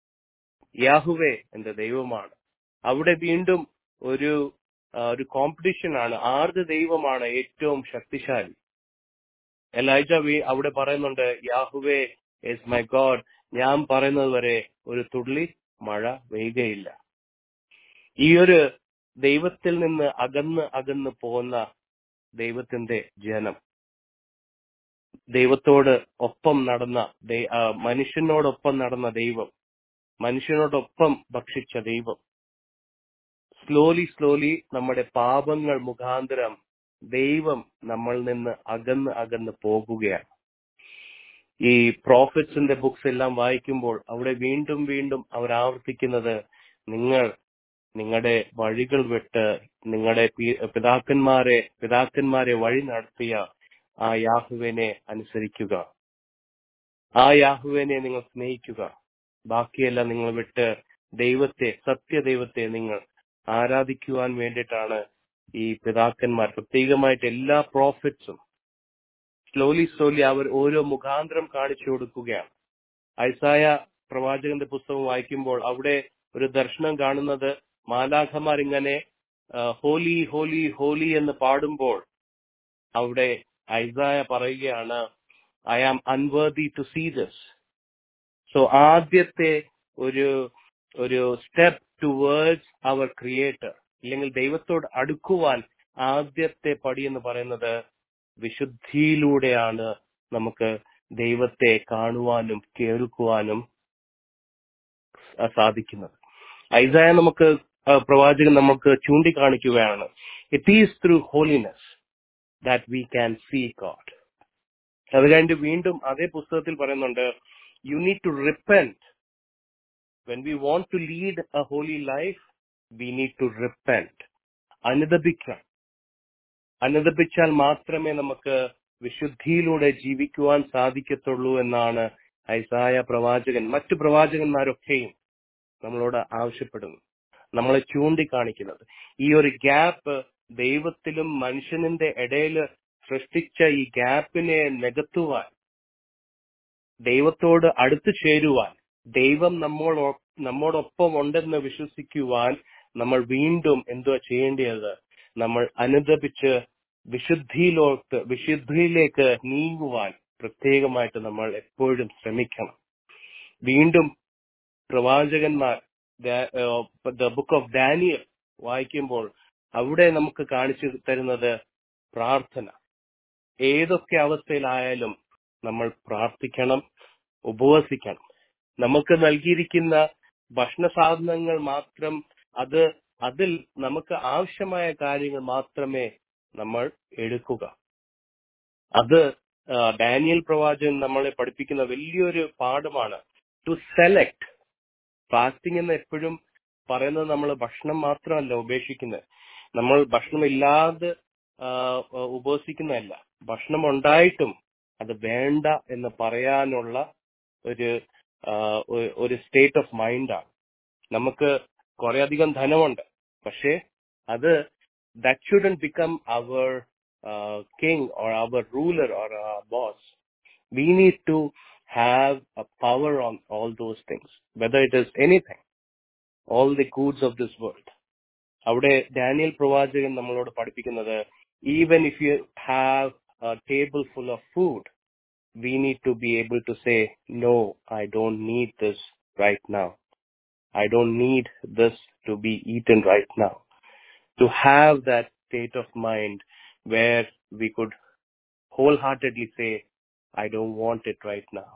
Yahweh എന്റെ ദൈവമാണ് അവിടെ വീണ്ടും ഒരു ആ, ഒരു കോമ്പറ്റീഷൻ ആണ് ആരുടെ ദൈവമാണ് ഏറ്റവും ശക്തിശാലി എലൈജ വി- അവിടെ പറയുന്നുണ്ട് യാഹുവേ ഇസ് മൈ ഗോഡ് ഞാൻ പറയുന്നത് വരെ ഒരു തുള്ളി മഴ പെയ്യുകയില്ല ഈ ഒരു ദൈവത്തിൽ നിന്ന് അകന്ന് അകന്ന് പോകുന്ന ദൈവത്തിന്റെ ജനം ദൈവത്തോട് ഒപ്പം നടന്ന ദൈ- ആ, മനുഷ്യനോടൊപ്പം നടന്ന ദൈവം മനുഷ്യനോടൊപ്പം ഭക്ഷിച്ച ദൈവം സ്ലോലി സ്ലോലി നമ്മുടെ പാപങ്ങൾ മുഖാന്തരം ദൈവം നമ്മളിൽ നിന്ന് അകന്ന് അകന്ന് പോകുകയാണ് ഈ പ്രോഫിറ്റ്സിന്റെ ബുക്സ് എല്ലാം വായിക്കുമ്പോൾ അവിടെ വീണ്ടും വീണ്ടും അവർ ആവർത്തിക്കുന്നത് നിങ്ങൾ നിങ്ങളുടെ വഴികൾ വിട്ട് നിങ്ങളുടെ പി- പിതാക്കന്മാരെ പിതാക്കന്മാരെ വഴി നടത്തിയ ആ യാഹുവിനെ അനുസരിക്കുക ആ യാഹുവിനെ നിങ്ങൾ സ്നേഹിക്കുക ബാക്കിയെല്ലാം നിങ്ങൾ വിട്ട് ദൈവത്തെ സത്യദൈവത്തെ നിങ്ങൾ ആരാധിക്കുവാൻ വേണ്ടിയിട്ടാണ് ഈ പിതാക്കന്മാർ പ്രത്യേകമായിട്ട് എല്ലാ പ്രോഫിറ്റ്സും സ്ലോലി സ്ലോലി അവർ ഓരോ മുഖാന്തരം കാണിച്ചു കൊടുക്കുകയാണ് ഐസായ പ്രവാചകന്റെ പുസ്തകം വായിക്കുമ്പോൾ അവിടെ ഒരു ദർശനം കാണുന്നത് മാലാഖമാർ ഇങ്ങനെ ഹോലി ഹോലി ഹോലി എന്ന് പാടുമ്പോൾ അവിടെ ഐസായ പറയുകയാണ് I am unworthy to see this so ആദ്യത്തെ ഒരു ഒരു സ്റ്റെപ്പ് ടുവേർഡ്സ് അവർ ക്രിയേറ്റർ അല്ലെങ്കിൽ ദൈവത്തോട് അടുക്കുവാൻ ആദ്യത്തെ പടി എന്ന് പറയുന്നത് വിശുദ്ധിയിലൂടെയാണ് നമുക്ക് ദൈവത്തെ കാണുവാനും കേൾക്കുവാനും സാധിക്കുന്നത് ഐസായ നമുക്ക് പ്രവാചകൻ നമുക്ക് ചൂണ്ടിക്കാണിക്കുകയാണ് it is through holiness that we can see God അത് കഴിഞ്ഞ് വീണ്ടും അതേ പുസ്തകത്തിൽ പറയുന്നുണ്ട് you need to repent when we want to lead a holy life we need to repent അനുദപിക്കണം അനുദപിച്ചാൽ മാത്രമേ നമുക്ക് വിശുദ്ധിയിലൂടെ ജീവിക്കുവാൻ സാധിക്കത്തുള്ളൂ എന്നാണ് ഐസായ പ്രവാചകൻ മറ്റു പ്രവാചകന്മാരൊക്കെയും നമ്മളോട് ആവശ്യപ്പെടുന്നു നമ്മളെ ചൂണ്ടിക്കാണിക്കുന്നത് ഈ ഒരു ഗ്യാപ്പ് ദൈവത്തിലും മനുഷ്യനിന്റെ ഇടയിൽ സൃഷ്ടിച്ച ഈ ഗ്യാപ്പിനെ നികത്തുവാൻ ദൈവത്തോട് അടുത്തു ചേരുവാൻ ദൈവം നമ്മൾ നമ്മോടൊപ്പം ഉണ്ടെന്ന് വിശ്വസിക്കുവാൻ നമ്മൾ വീണ്ടും എന്തോ ചെയ്യേണ്ടത് നമ്മൾ അനുദപിച്ച് വിശുദ്ധിയിലോട്ട് വിശുദ്ധിയിലേക്ക് നീങ്ങുവാൻ പ്രത്യേകമായിട്ട് നമ്മൾ എപ്പോഴും ശ്രമിക്കണം വീണ്ടും പ്രവാചകന്മാർ ദ ബുക്ക് ഓഫ് ഡാനിയൽ വായിക്കുമ്പോൾ അവിടെ നമുക്ക് കാണിച്ചു തരുന്നത് പ്രാർത്ഥന ഏതൊക്കെ അവസ്ഥയിലായാലും നമ്മൾ പ്രാർത്ഥിക്കണം ഉപവസിക്കണം നമുക്ക് നൽകിയിരിക്കുന്ന ഭക്ഷണ സാധനങ്ങൾ മാത്രം അത് അതിൽ നമുക്ക് ആവശ്യമായ കാര്യങ്ങൾ മാത്രമേ നമ്മൾ എടുക്കുക അത് ഡാനിയൽ പ്രവാചകൻ നമ്മളെ പഠിപ്പിക്കുന്ന വലിയൊരു പാഠമാണ് ടു സെലക്ട് ഫാസ്റ്റിംഗ് എന്ന് എപ്പോഴും പറയുന്നത് നമ്മൾ ഭക്ഷണം മാത്രമല്ല ഉപേക്ഷിക്കുന്നത് നമ്മൾ ഭക്ഷണം ഇല്ലാതെ ഉപവസിക്കുന്നതല്ല ഭക്ഷണം ഉണ്ടായിട്ടും അത് വേണ്ട എന്ന് പറയാനുള്ള ഒരു ഒരു സ്റ്റേറ്റ് ഓഫ് മൈൻഡാണ് നമുക്ക് കുറെ അധികം ധനമുണ്ട് പക്ഷേ അത് that shouldn't become our king or our ruler or boss we need to have a power on all those things, whether it is anything, all the goods of this world. അവിടെ Daniel പ്രവാചകൻ നമ്മളോട് പഠിപ്പിക്കുന്നത് even if you have a table full of food we need to be able to say no I don't need this right now I don't need this to be eaten right now to have that state of mind where we could wholeheartedly say I don't want it right now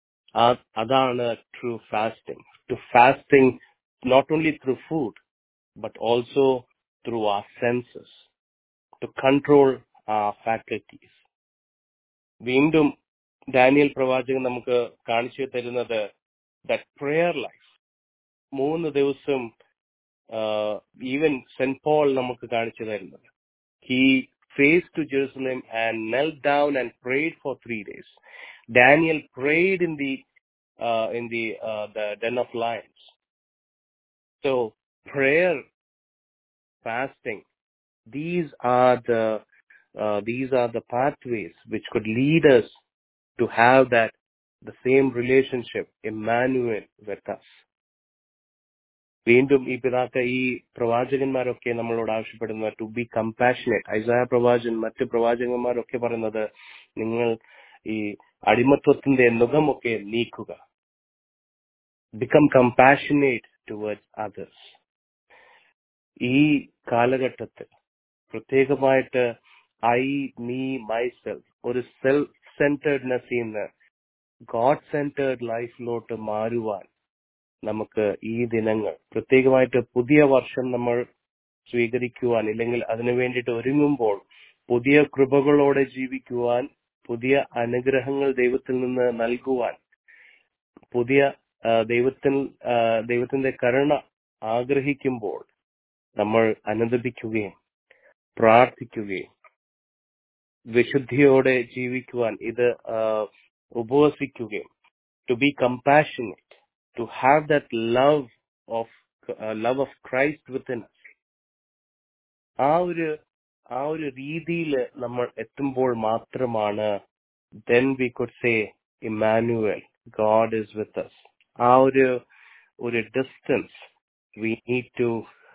അതാണ് true fasting to fasting not only through food but also through R senses to control our faculties വീണ്ടും Daniel പ്രവാചകൻ നമുക്ക് കാണിച്ചു തരുന്നത് that prayer life മൂന്ന് ദിവസം even saint Paul നമുക്ക് കാണിച്ചു തരുന്നത് he faced to Jerusalem and knelt down and prayed for three days. Daniel prayed in the uh, in the uh, the den of lions. So prayer, fasting, these are the uh, these are the pathways which could lead us to have that the same relationship, Emmanuel, with us. വീണ്ടും ഈ പിതാക്ക ഈ പ്രവാചകന്മാരൊക്കെ നമ്മളോട് ആവശ്യപ്പെടുന്ന to be compassionate ഐസായ പ്രവാചകൻ മറ്റ് പ്രവാചകന്മാരൊക്കെ പറയുന്നത് നിങ്ങൾ ഈ അടിമത്വത്തിന്റെ മുഖമൊക്കെ നീക്കുക ബിക്കം കമ്പാഷനേറ്റ് ടുവേർഡ്സ് അതേഴ്സ് ഈ കാലഘട്ടത്തിൽ പ്രത്യേകമായിട്ട് ഐ മീ മൈ സെൽഫ് ഒരു സെൽഫ് സെന്റേർഡ്നെസ് നിന്ന് ഗോഡ് സെന്റേർഡ് ലൈഫിലോട്ട് മാറുവാൻ നമുക്ക് ഈ ദിനങ്ങൾ പ്രത്യേകമായിട്ട് പുതിയ വർഷം നമ്മൾ സ്വീകരിക്കുവാൻ ഇല്ലെങ്കിൽ അതിനു വേണ്ടിയിട്ട് ഒരുങ്ങുമ്പോൾ പുതിയ കൃപകളോടെ ജീവിക്കുവാൻ പുതിയ അനുഗ്രഹങ്ങൾ ദൈവത്തിൽ നിന്ന് നൽകുവാൻ പുതിയ ദൈവത്തിൽ ദൈവത്തിന്റെ കരുണ ആഗ്രഹിക്കുമ്പോൾ നമ്മൾ അനുദപിക്കുകയും പ്രാർത്ഥിക്കുകയും വിശുദ്ധിയോടെ ജീവിക്കുവാൻ ഇത് ഉപവസിക്കുകയും to be compassionate to have that love of love of Christ within ആ ഒരു ആ ഒരു രീതിയിൽ നമ്മൾ എത്തുമ്പോൾ മാത്രമാണ് then we could say Emmanuel God is with us ആ ഒരു ഒരു ഡിസ്റ്റൻസ് വി നീഡ് ടു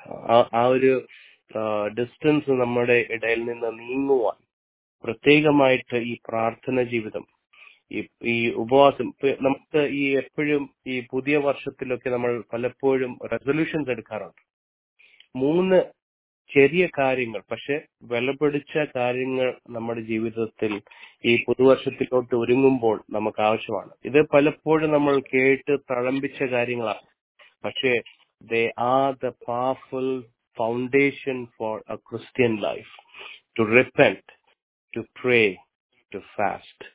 ആ ഒരു ഡിസ്റ്റൻസ് നമ്മുടെ ഇടയിൽ നിന്ന് നീങ്ങുവാൻ പ്രത്യേകമായിട്ട് ഈ പ്രാർത്ഥന ജീവിതം ഈ ഈ ഉപവാസം ഇപ്പൊ നമുക്ക് ഈ എപ്പോഴും ഈ പുതിയ വർഷത്തിലൊക്കെ നമ്മൾ പലപ്പോഴും റെസൊല്യൂഷൻസ് എടുക്കാറുണ്ട് മൂന്ന് ചെറിയ കാര്യങ്ങൾ പക്ഷെ വിലപിടിച്ച കാര്യങ്ങൾ നമ്മുടെ ജീവിതത്തിൽ ഈ പുതുവർഷത്തിലോട്ട് ഒരുങ്ങുമ്പോൾ നമുക്ക് ആവശ്യമാണ് ഇത് പലപ്പോഴും നമ്മൾ കേട്ട് തഴമ്പിച്ച കാര്യങ്ങളാണ് പക്ഷേ they are the powerful foundation for a Christian life to repent to pray to fast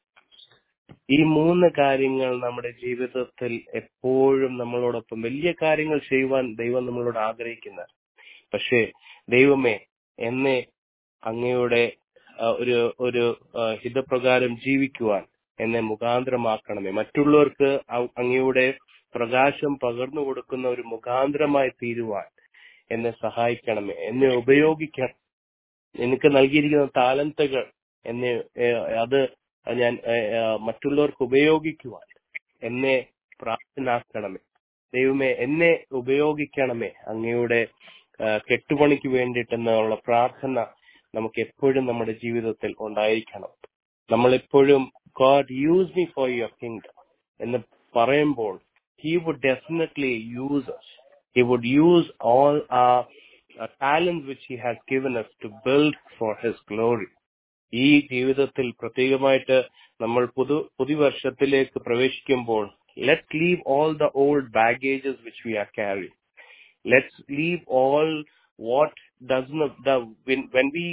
ഈ മൂന്ന് കാര്യങ്ങൾ നമ്മുടെ ജീവിതത്തിൽ എപ്പോഴും നമ്മളോടൊപ്പം വലിയ കാര്യങ്ങൾ ചെയ്യുവാൻ ദൈവം നമ്മളോട് ആഗ്രഹിക്കുന്നത് പക്ഷേ ദൈവമേ എന്നെ അങ്ങയുടെ ആ, ഒരു ഒരു ആ, ഹിതപ്രകാരം ജീവിക്കുവാൻ എന്നെ മുഖാന്തരമാക്കണമേ മറ്റുള്ളവർക്ക് അ- അങ്ങയുടെ പ്രകാശം പകർന്നു കൊടുക്കുന്ന ഒരു മുഖാന്തരമായി തീരുവാൻ എന്നെ സഹായിക്കണമേ എന്നെ ഉപയോഗിക്കണം എനിക്ക് നൽകിയിരിക്കുന്ന താലന്തകൾ എന്നെ ഏഹ്, അത് ഞാൻ ഏഹ്, ഏഹ്, മറ്റുള്ളവർക്ക് ഉപയോഗിക്കുവാൻ എന്നെ പ്രാപ്തനാക്കണമേ ദൈവമേ എന്നെ ഉപയോഗിക്കണമേ അങ്ങയുടെ ഏഹ്, കെട്ടുപണിക്ക് വേണ്ടിയിട്ടെന്നുള്ള പ്രാർത്ഥന നമുക്ക് എപ്പോഴും നമ്മുടെ ജീവിതത്തിൽ ഉണ്ടായിരിക്കണം നമ്മൾ എപ്പോഴും God use me for your kingdom എന്ന് പറയുമ്പോൾ he would definitely use us he would use all our uh, talents which he has given us to build for his glory ഈ ജീവിതത്തിൽ പ്രത്യേകമായിട്ട് നമ്മൾ പുതു പുതുവർഷത്തിലേക്ക് പ്രവേശിക്കുമ്പോൾ let leave all the old baggages which we are carry let's leave all what does when we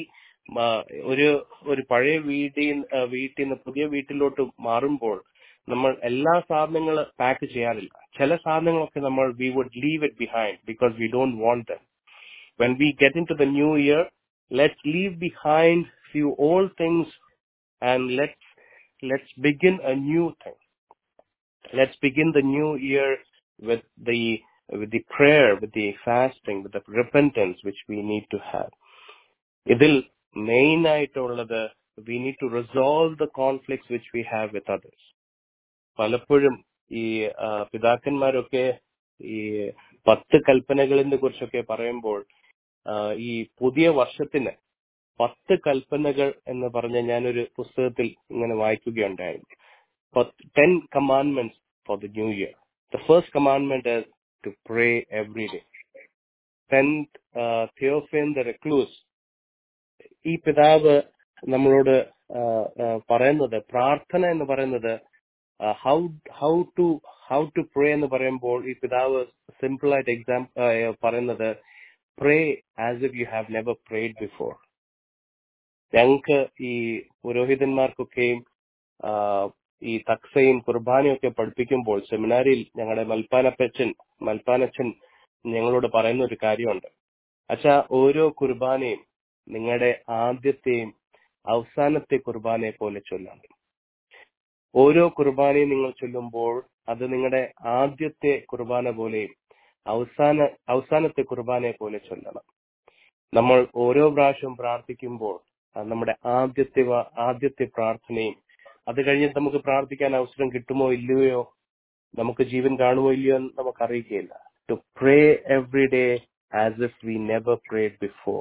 ഒരു ഒരു പഴയ വീട്ടിൽ വീട്ടിൽ നിന്ന് പുതിയ വീട്ടിലോട്ട് മാറുമ്പോൾ നമ്മൾ എല്ലാ സാധനങ്ങൾ പാക്ക് ചെയ്യാറില്ല ചില സാധനങ്ങളൊക്കെ നമ്മൾ we would leave it behind because we don't want them when we get into the new year, let's leave behind few old things and let's let's begin a new thing. Let's begin the new year with the with the prayer, with the fasting, with the repentance which we need to have. ഇതിൽ main ആയിട്ടുള്ളത് we need to resolve the conflicts which we have with others പലപ്പോഴും ഈ ആ, പിതാക്കന്മാരൊക്കെ ഈ പത്ത് കൽപ്പനകളിനെ കുറിച്ചൊക്കെ പറയുമ്പോൾ ആ, ഈ പുതിയ വർഷത്തിന് പത്ത് കൽപ്പനകൾ എന്ന് പറഞ്ഞ ഞാനൊരു പുസ്തകത്തിൽ ഇങ്ങനെ വായിക്കുകയുണ്ടായിരുന്നു ten commandments for the new year the first commandment is to pray every day Saint Theophan the Recluse ഈ പിതാവ് നമ്മളോട് ആ, ആ, പറയുന്നത് പ്രാർത്ഥന എന്ന് പറയുന്നത് how how to how to pray എന്ന് പറയുമ്പോൾ ഈ പിതാവ് സിമ്പിൾ ആയിട്ട് എക്സാം പറയുന്നത് pray as if you have never prayed before ഞങ്ങൾക്ക് ഈ പുരോഹിതന്മാർക്കൊക്കെയും ആ, ഈ തക്സയും കുർബാനയും ഒക്കെ പഠിപ്പിക്കുമ്പോൾ സെമിനാരിയിൽ ഞങ്ങളുടെ മൽപ്പാനപ്പച്ചൻ മൽപ്പാനച്ചൻ ഞങ്ങളോട് പറയുന്ന ഒരു കാര്യമുണ്ട് അച്ഛാ ഓരോ കുർബാനയും നിങ്ങളുടെ ആദ്യത്തെയും അവസാനത്തെ കുർബാനയെ പോലെ ചൊല്ലണം ഓരോ കുർബാനയും നിങ്ങൾ ചൊല്ലുമ്പോൾ അത് നിങ്ങളുടെ ആദ്യത്തെ കുർബാന പോലെയും അവസാന അവസാനത്തെ കുർബാനയെ പോലെ ചൊല്ലണം നമ്മൾ ഓരോ പ്രാവശ്യം പ്രാർത്ഥിക്കുമ്പോൾ അത് നമ്മുടെ ആദ്യത്തെ വ- ആദ്യത്തെ പ്രാർത്ഥനയും അത് കഴിഞ്ഞിട്ട് നമുക്ക് പ്രാർത്ഥിക്കാൻ അവസരം കിട്ടുമോ ഇല്ലയോ നമുക്ക് ജീവൻ കാണുമോ ഇല്ലയോ എന്ന് നമുക്ക് അറിയിക്കുകയില്ല to pray every day as if we never prayed before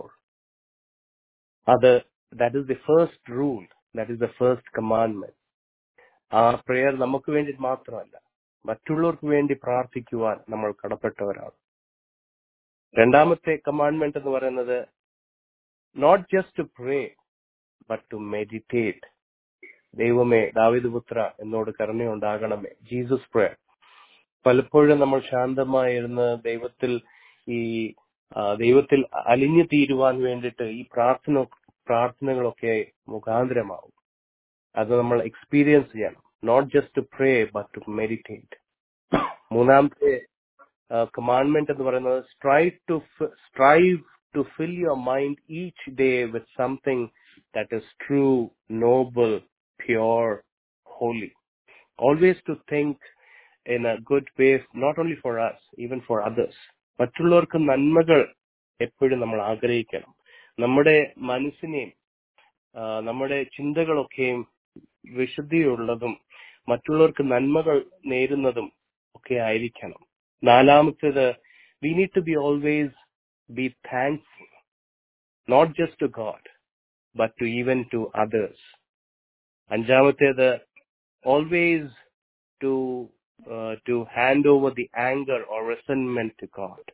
അത് that is the first rule that is the first commandment ആ പ്രെയർ നമുക്ക് വേണ്ടി മാത്രമല്ല മറ്റുള്ളവർക്ക് വേണ്ടി പ്രാർത്ഥിക്കുവാൻ നമ്മൾ കടപ്പെട്ടവരാണ് രണ്ടാമത്തെ കമാൻഡ്മെന്റ് എന്ന് പറയുന്നത് not just to pray but to meditate ദൈവമേ ദാവിദ് പുത്ര എന്നോട് കരുണയുണ്ടാകണമേ ജീസസ് പ്രേയർ പലപ്പോഴും നമ്മൾ ശാന്തമായിരുന്ന് ദൈവത്തിൽ ഈ ആ, ദൈവത്തിൽ അലിഞ്ഞു തീരുവാൻ വേണ്ടിയിട്ട് ഈ പ്രാർത്ഥന പ്രാർത്ഥനകളൊക്കെ മുഖാന്തരമാവും അത് നമ്മൾ എക്സ്പീരിയൻസ് ചെയ്യണം not just to pray but to meditate മൂന്നാമത്തെ കമാൻഡ്മെന്റ് എന്ന് പറയുന്നത് strive to strive to fill your mind each day with something that is true noble pure holy always to think in a good way, not only for us, even for others. മറ്റുള്ളവർക്ക് നന്മകൾ എപ്പോഴും നമ്മൾ ആഗ്രഹിക്കണം നമ്മുടെ മനസ്സിനെയും ആ, നമ്മുടെ ചിന്തകളൊക്കെയും വിശുദ്ധിയുള്ളതും മറ്റുള്ളവർക്ക് നന്മകൾ നേരുന്നതും ഒക്കെ ആയിരിക്കണം നാലാമത്തേത് we need to be always be thankful not just to God but to even to others അഞ്ചാമത്തേത് always to to hand over the anger or resentment to God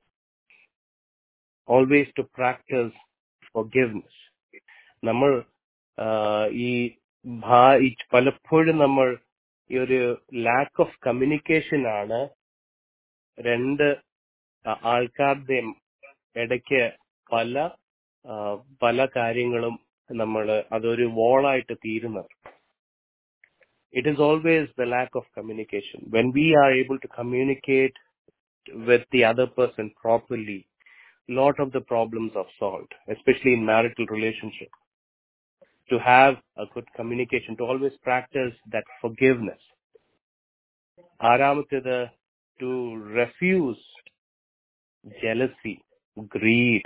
always to practise forgiveness നമ്മൾ ആ, ഈ ഭാ- ഈ പലപ്പോഴും നമ്മൾ ഈ ഒരു ലാക്ക് ഓഫ് കമ്മ്യൂണിക്കേഷൻ ആണ് രണ്ട് ആ- ആൾക്കാരുടെയും ഇടയ്ക്ക് പല ആ, പല കാര്യങ്ങളും നമ്മൾ അതൊരു വോളായിട്ട് തീരുന്നത് it is always the lack of communication. When we are able to communicate with the other person properly, lot of the problems are solved, especially in marital relationship. To have a good communication, to always practice that forgiveness. ആറാമത്തേത് to refuse jealousy, greed,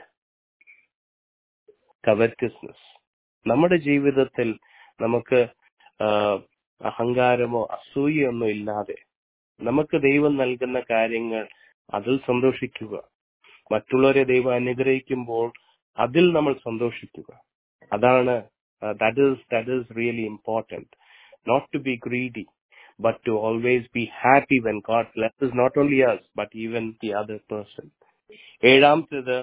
covetousness. നമ്മുടെ ജീവിതത്തിൽ നമുക്ക് ആ, അഹങ്കാരമോ അസൂയയൊന്നും ഇല്ലാതെ നമുക്ക് ദൈവം നൽകുന്ന കാര്യങ്ങൾ അതിൽ സന്തോഷിക്കുക മറ്റുള്ളവരെ ദൈവം അനുഗ്രഹിക്കുമ്പോൾ അതിൽ നമ്മൾ സന്തോഷിക്കുക അതാണ് that is that is really important not to be greedy but to always be happy when God blesses not only us but even the other person ഏഴാമത്തേത്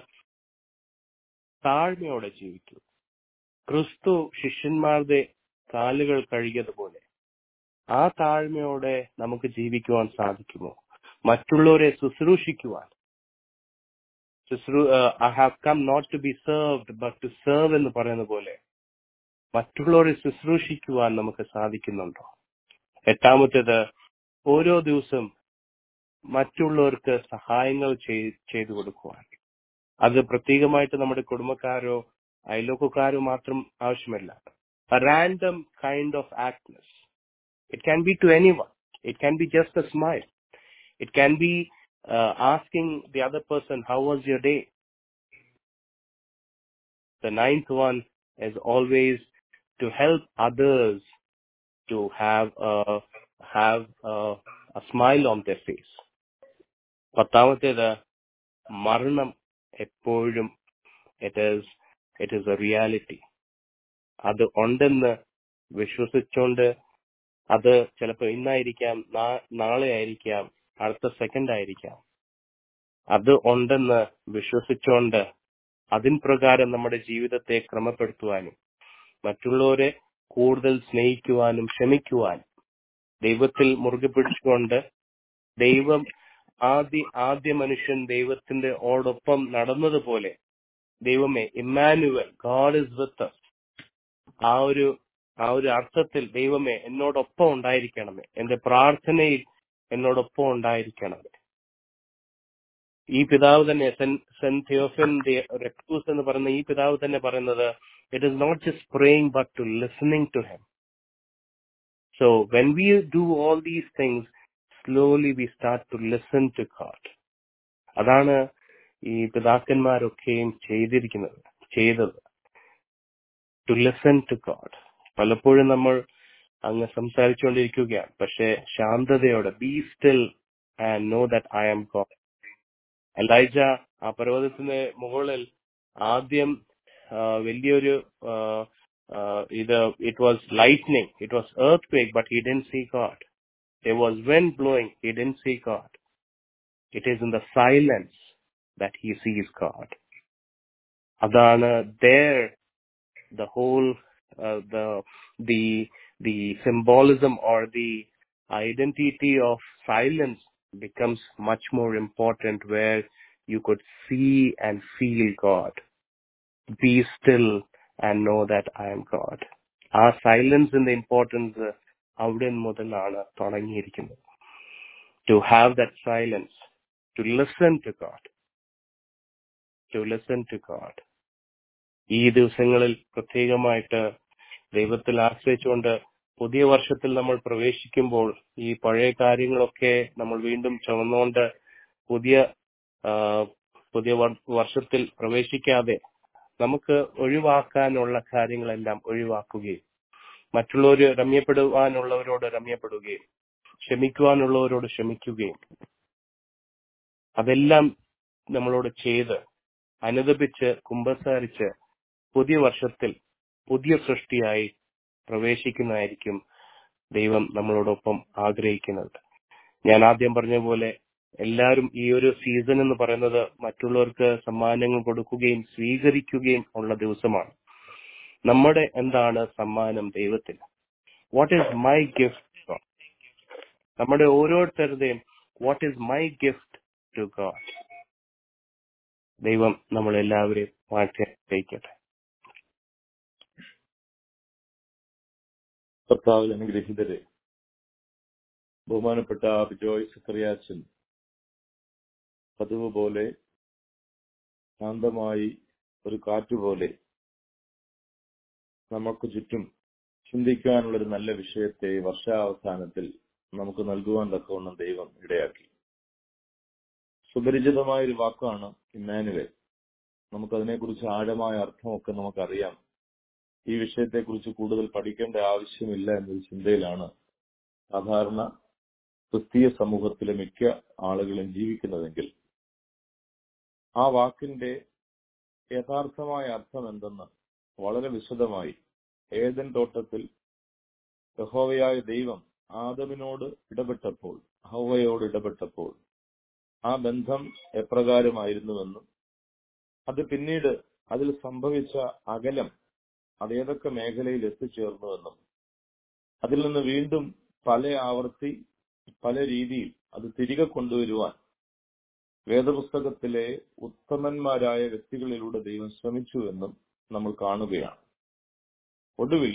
താഴ്മയോടെ ജീവിക്കൂ ക്രിസ്തു ശിഷ്യന്മാരുടെ കാലുകൾ കഴുകിയതുപോലെ ആ താഴ്മയോടെ നമുക്ക് ജീവിക്കുവാൻ സാധിക്കുമോ മറ്റുള്ളവരെ ശുശ്രൂഷിക്കുവാൻ ശുശ്രൂ I have come not to be served but to serve എന്ന് പറയുന്ന പോലെ മറ്റുള്ളവരെ ശുശ്രൂഷിക്കുവാൻ നമുക്ക് സാധിക്കുന്നുണ്ടോ എട്ടാമത്തേത് ഓരോ ദിവസം മറ്റുള്ളവർക്ക് സഹായങ്ങൾ ചെയ്- ചെയ്തു കൊടുക്കുവാൻ അത് പ്രത്യേകമായിട്ട് നമ്മുടെ കുടുംബക്കാരോ അയൽവക്കക്കാരോ മാത്രം ആവശ്യമല്ല random kind of acts it can be to anyone it can be just a smile it can be asking the other person how was your day The ninth one is always to help others to have a have a, a smile on their face. പത്താമത്തേത് മരണം എപ്പോഴും it is it is a reality അത് ഉണ്ടെന്ന് വിശ്വസിച്ചുകൊണ്ട് അത് ചിലപ്പോൾ ഇന്നായിരിക്കാം നാ- നാളെ ആയിരിക്കാം അടുത്ത സെക്കൻഡ് ആയിരിക്കാം അത് ഉണ്ടെന്ന് വിശ്വസിച്ചുകൊണ്ട് അതിൻ പ്രകാരം നമ്മുടെ ജീവിതത്തെ ക്രമപ്പെടുത്തുവാനും മറ്റുള്ളവരെ കൂടുതൽ സ്നേഹിക്കുവാനും ക്ഷമിക്കുവാനും ദൈവത്തിൽ മുറുകെ പിടിച്ചുകൊണ്ട് ദൈവം ആദ്യ ആദ്യ മനുഷ്യൻ ദൈവത്തിന്റെ ഓടൊപ്പം നടന്നതുപോലെ ദൈവമേ ഇമ്മാനുവൽ ഗാഡ് ഇസ് വിത്ത് ആ ഒരു ആ ഒരു അർത്ഥത്തിൽ ദൈവമേ എന്നോടൊപ്പം ഉണ്ടായിരിക്കണമേ എന്റെ പ്രാർത്ഥനയിൽ എന്നോടൊപ്പം ഉണ്ടായിരിക്കണമേ ഈ പിതാവ് തന്നെ സെന്റ് തിയോഫിൻ റെക്ടൂസ് എന്ന് പറയുന്ന ഈ പിതാവ് തന്നെ പറയുന്നത് it is not just praying but to listening to him so when we do all these things slowly we start to listen to God അതാണ് ഈ പിതാക്കന്മാരൊക്കെയും ചെയ്തിരിക്കുന്നത് ചെയ്തത് ടു ലിസൺ ടു ഗാഡ് പലപ്പോഴും നമ്മൾ അങ്ങ് സംസാരിച്ചുകൊണ്ടിരിക്കുകയാണ് പക്ഷെ ശാന്തതയോടെ be still and know that I am God Elijah ആ പർവ്വതത്തിന് മുകളിൽ ആദ്യം ആ, വലിയൊരു ആ, ആ, ഇത് it was lightning it was earthquake but he then see God there was wind blowing he then see God it is in the silence that he sees God അതാണ് there the whole uh, the the the symbolism or the identity of silence becomes much more important where you could see and feel God. Be still and know that I am God. ആ സൈലൻസിന്റെ importance അവിടെ മുതലാണ് തുടങ്ങിയിരിക്കുന്നത് to have that silence to listen to God to listen to God ഈ ദിവസങ്ങളിൽ പ്രത്യേകമായിട്ട് ദൈവത്തിൽ ആശ്രയിച്ചുകൊണ്ട് പുതിയ വർഷത്തിൽ നമ്മൾ പ്രവേശിക്കുമ്പോൾ ഈ പഴയ കാര്യങ്ങളൊക്കെ നമ്മൾ വീണ്ടും ചുമന്നുകൊണ്ട് പുതിയ ആ, പുതിയ വർ- വർഷത്തിൽ പ്രവേശിക്കാതെ നമുക്ക് ഒഴിവാക്കാനുള്ള കാര്യങ്ങളെല്ലാം ഒഴിവാക്കുകയും മറ്റുള്ളവർ രമ്യപ്പെടുവാനുള്ളവരോട് രമ്യപ്പെടുകയും ക്ഷമിക്കുവാനുള്ളവരോട് ക്ഷമിക്കുകയും അതെല്ലാം നമ്മളോട് ചെയ്ത് അനുദപിച്ച് കുമ്പസാരിച്ച് പുതിയ വർഷത്തിൽ പുതിയ സൃഷ്ടിയായി പ്രവേശിക്കുന്നതായിരിക്കും ദൈവം നമ്മളോടൊപ്പം ആഗ്രഹിക്കുന്നത് ഞാൻ ആദ്യം പറഞ്ഞ പോലെ എല്ലാവരും ഈ ഒരു സീസൺ എന്ന് പറയുന്നത് മറ്റുള്ളവർക്ക് സമ്മാനങ്ങൾ കൊടുക്കുകയും സ്വീകരിക്കുകയും ഉള്ള ദിവസമാണ് നമ്മുടെ എന്താണ് സമ്മാനം ദൈവത്തിന് വാട്ട് ഈസ് മൈ ഗിഫ്റ്റ് നമ്മുടെ ഓരോരുത്തരുടെയും what is my gift to God ദൈവം നമ്മളെല്ലാവരെയും മാറ്റി അറിയിക്കട്ടെ കർത്താവിൽ അനുഗ്രഹീതരെ ബഹുമാനപ്പെട്ട ബിജോയ് സക്രിയാച്ചൻ പതിവ് പോലെ ശാന്തമായി ഒരു കാറ്റുപോലെ നമുക്ക് ചുറ്റും ചിന്തിക്കാനുള്ള ഒരു നല്ല വിഷയത്തെ വർഷാവസാനത്തിൽ നമുക്ക് നൽകുവാൻ തക്കവണ്ണം ദൈവം ഇടയാക്കി സുപരിചിതമായ ഒരു വാക്കാണ് ഇമ്മാനുവൽ നമുക്കതിനെക്കുറിച്ച് ആഴമായ അർത്ഥമൊക്കെ നമുക്കറിയാം ഈ വിഷയത്തെക്കുറിച്ച് കൂടുതൽ പഠിക്കേണ്ട ആവശ്യമില്ല എന്നൊരു ചിന്തയിലാണ് സാധാരണ ക്രിസ്തീയ സമൂഹത്തിലെ മിക്ക ആളുകളും ജീവിക്കുന്നതെങ്കിൽ ആ വാക്കിന്റെ യഥാർത്ഥമായ അർത്ഥം എന്തെന്ന് വളരെ വിശദമായി ഏതൻ തോട്ടത്തിൽ യഹോവയായ ദൈവം ആദമിനോട് ഇടപെട്ടപ്പോൾ ഹൗവയോട് ഇടപെട്ടപ്പോൾ ആ ബന്ധം എപ്രകാരമായിരുന്നുവെന്നും അത് പിന്നീട് അതിൽ സംഭവിച്ച അകലം അത് ഏതൊക്കെ മേഖലയിൽ എത്തിച്ചേർന്നുവെന്നും അതിൽ നിന്ന് വീണ്ടും പല ആവർത്തി പല രീതിയിൽ അത് തിരികെ കൊണ്ടുവരുവാൻ വേദപുസ്തകത്തിലെ ഉത്തമന്മാരായ വ്യക്തികളിലൂടെ ദൈവം ശ്രമിച്ചുവെന്നും നമ്മൾ കാണുകയാണ് ഒടുവിൽ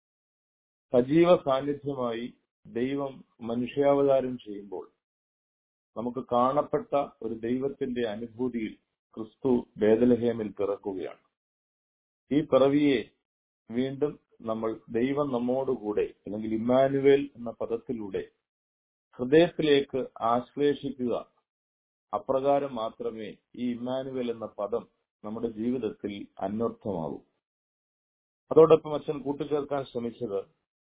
സജീവ സാന്നിധ്യമായി ദൈവം മനുഷ്യാവതാരം ചെയ്യുമ്പോൾ നമുക്ക് കാണപ്പെട്ട ഒരു ദൈവത്തിന്റെ അനുഭൂതിയിൽ ക്രിസ്തു ബേദലഹേമിൽ പിറക്കുകയാണ് ഈ പിറവിയെ വീണ്ടും നമ്മൾ ദൈവം നമ്മോടുകൂടെ അല്ലെങ്കിൽ ഇമ്മാനുവേൽ എന്ന പദത്തിലൂടെ ഹൃദയത്തിലേക്ക് ആശ്ലേഷിക്കുക അപ്രകാരം മാത്രമേ ഈ ഇമ്മാനുവേൽ എന്ന പദം നമ്മുടെ ജീവിതത്തിൽ അന്വർത്ഥമാകൂ അതോടൊപ്പം അച്ഛൻ കൂട്ടിച്ചേർക്കാൻ ശ്രമിച്ചത്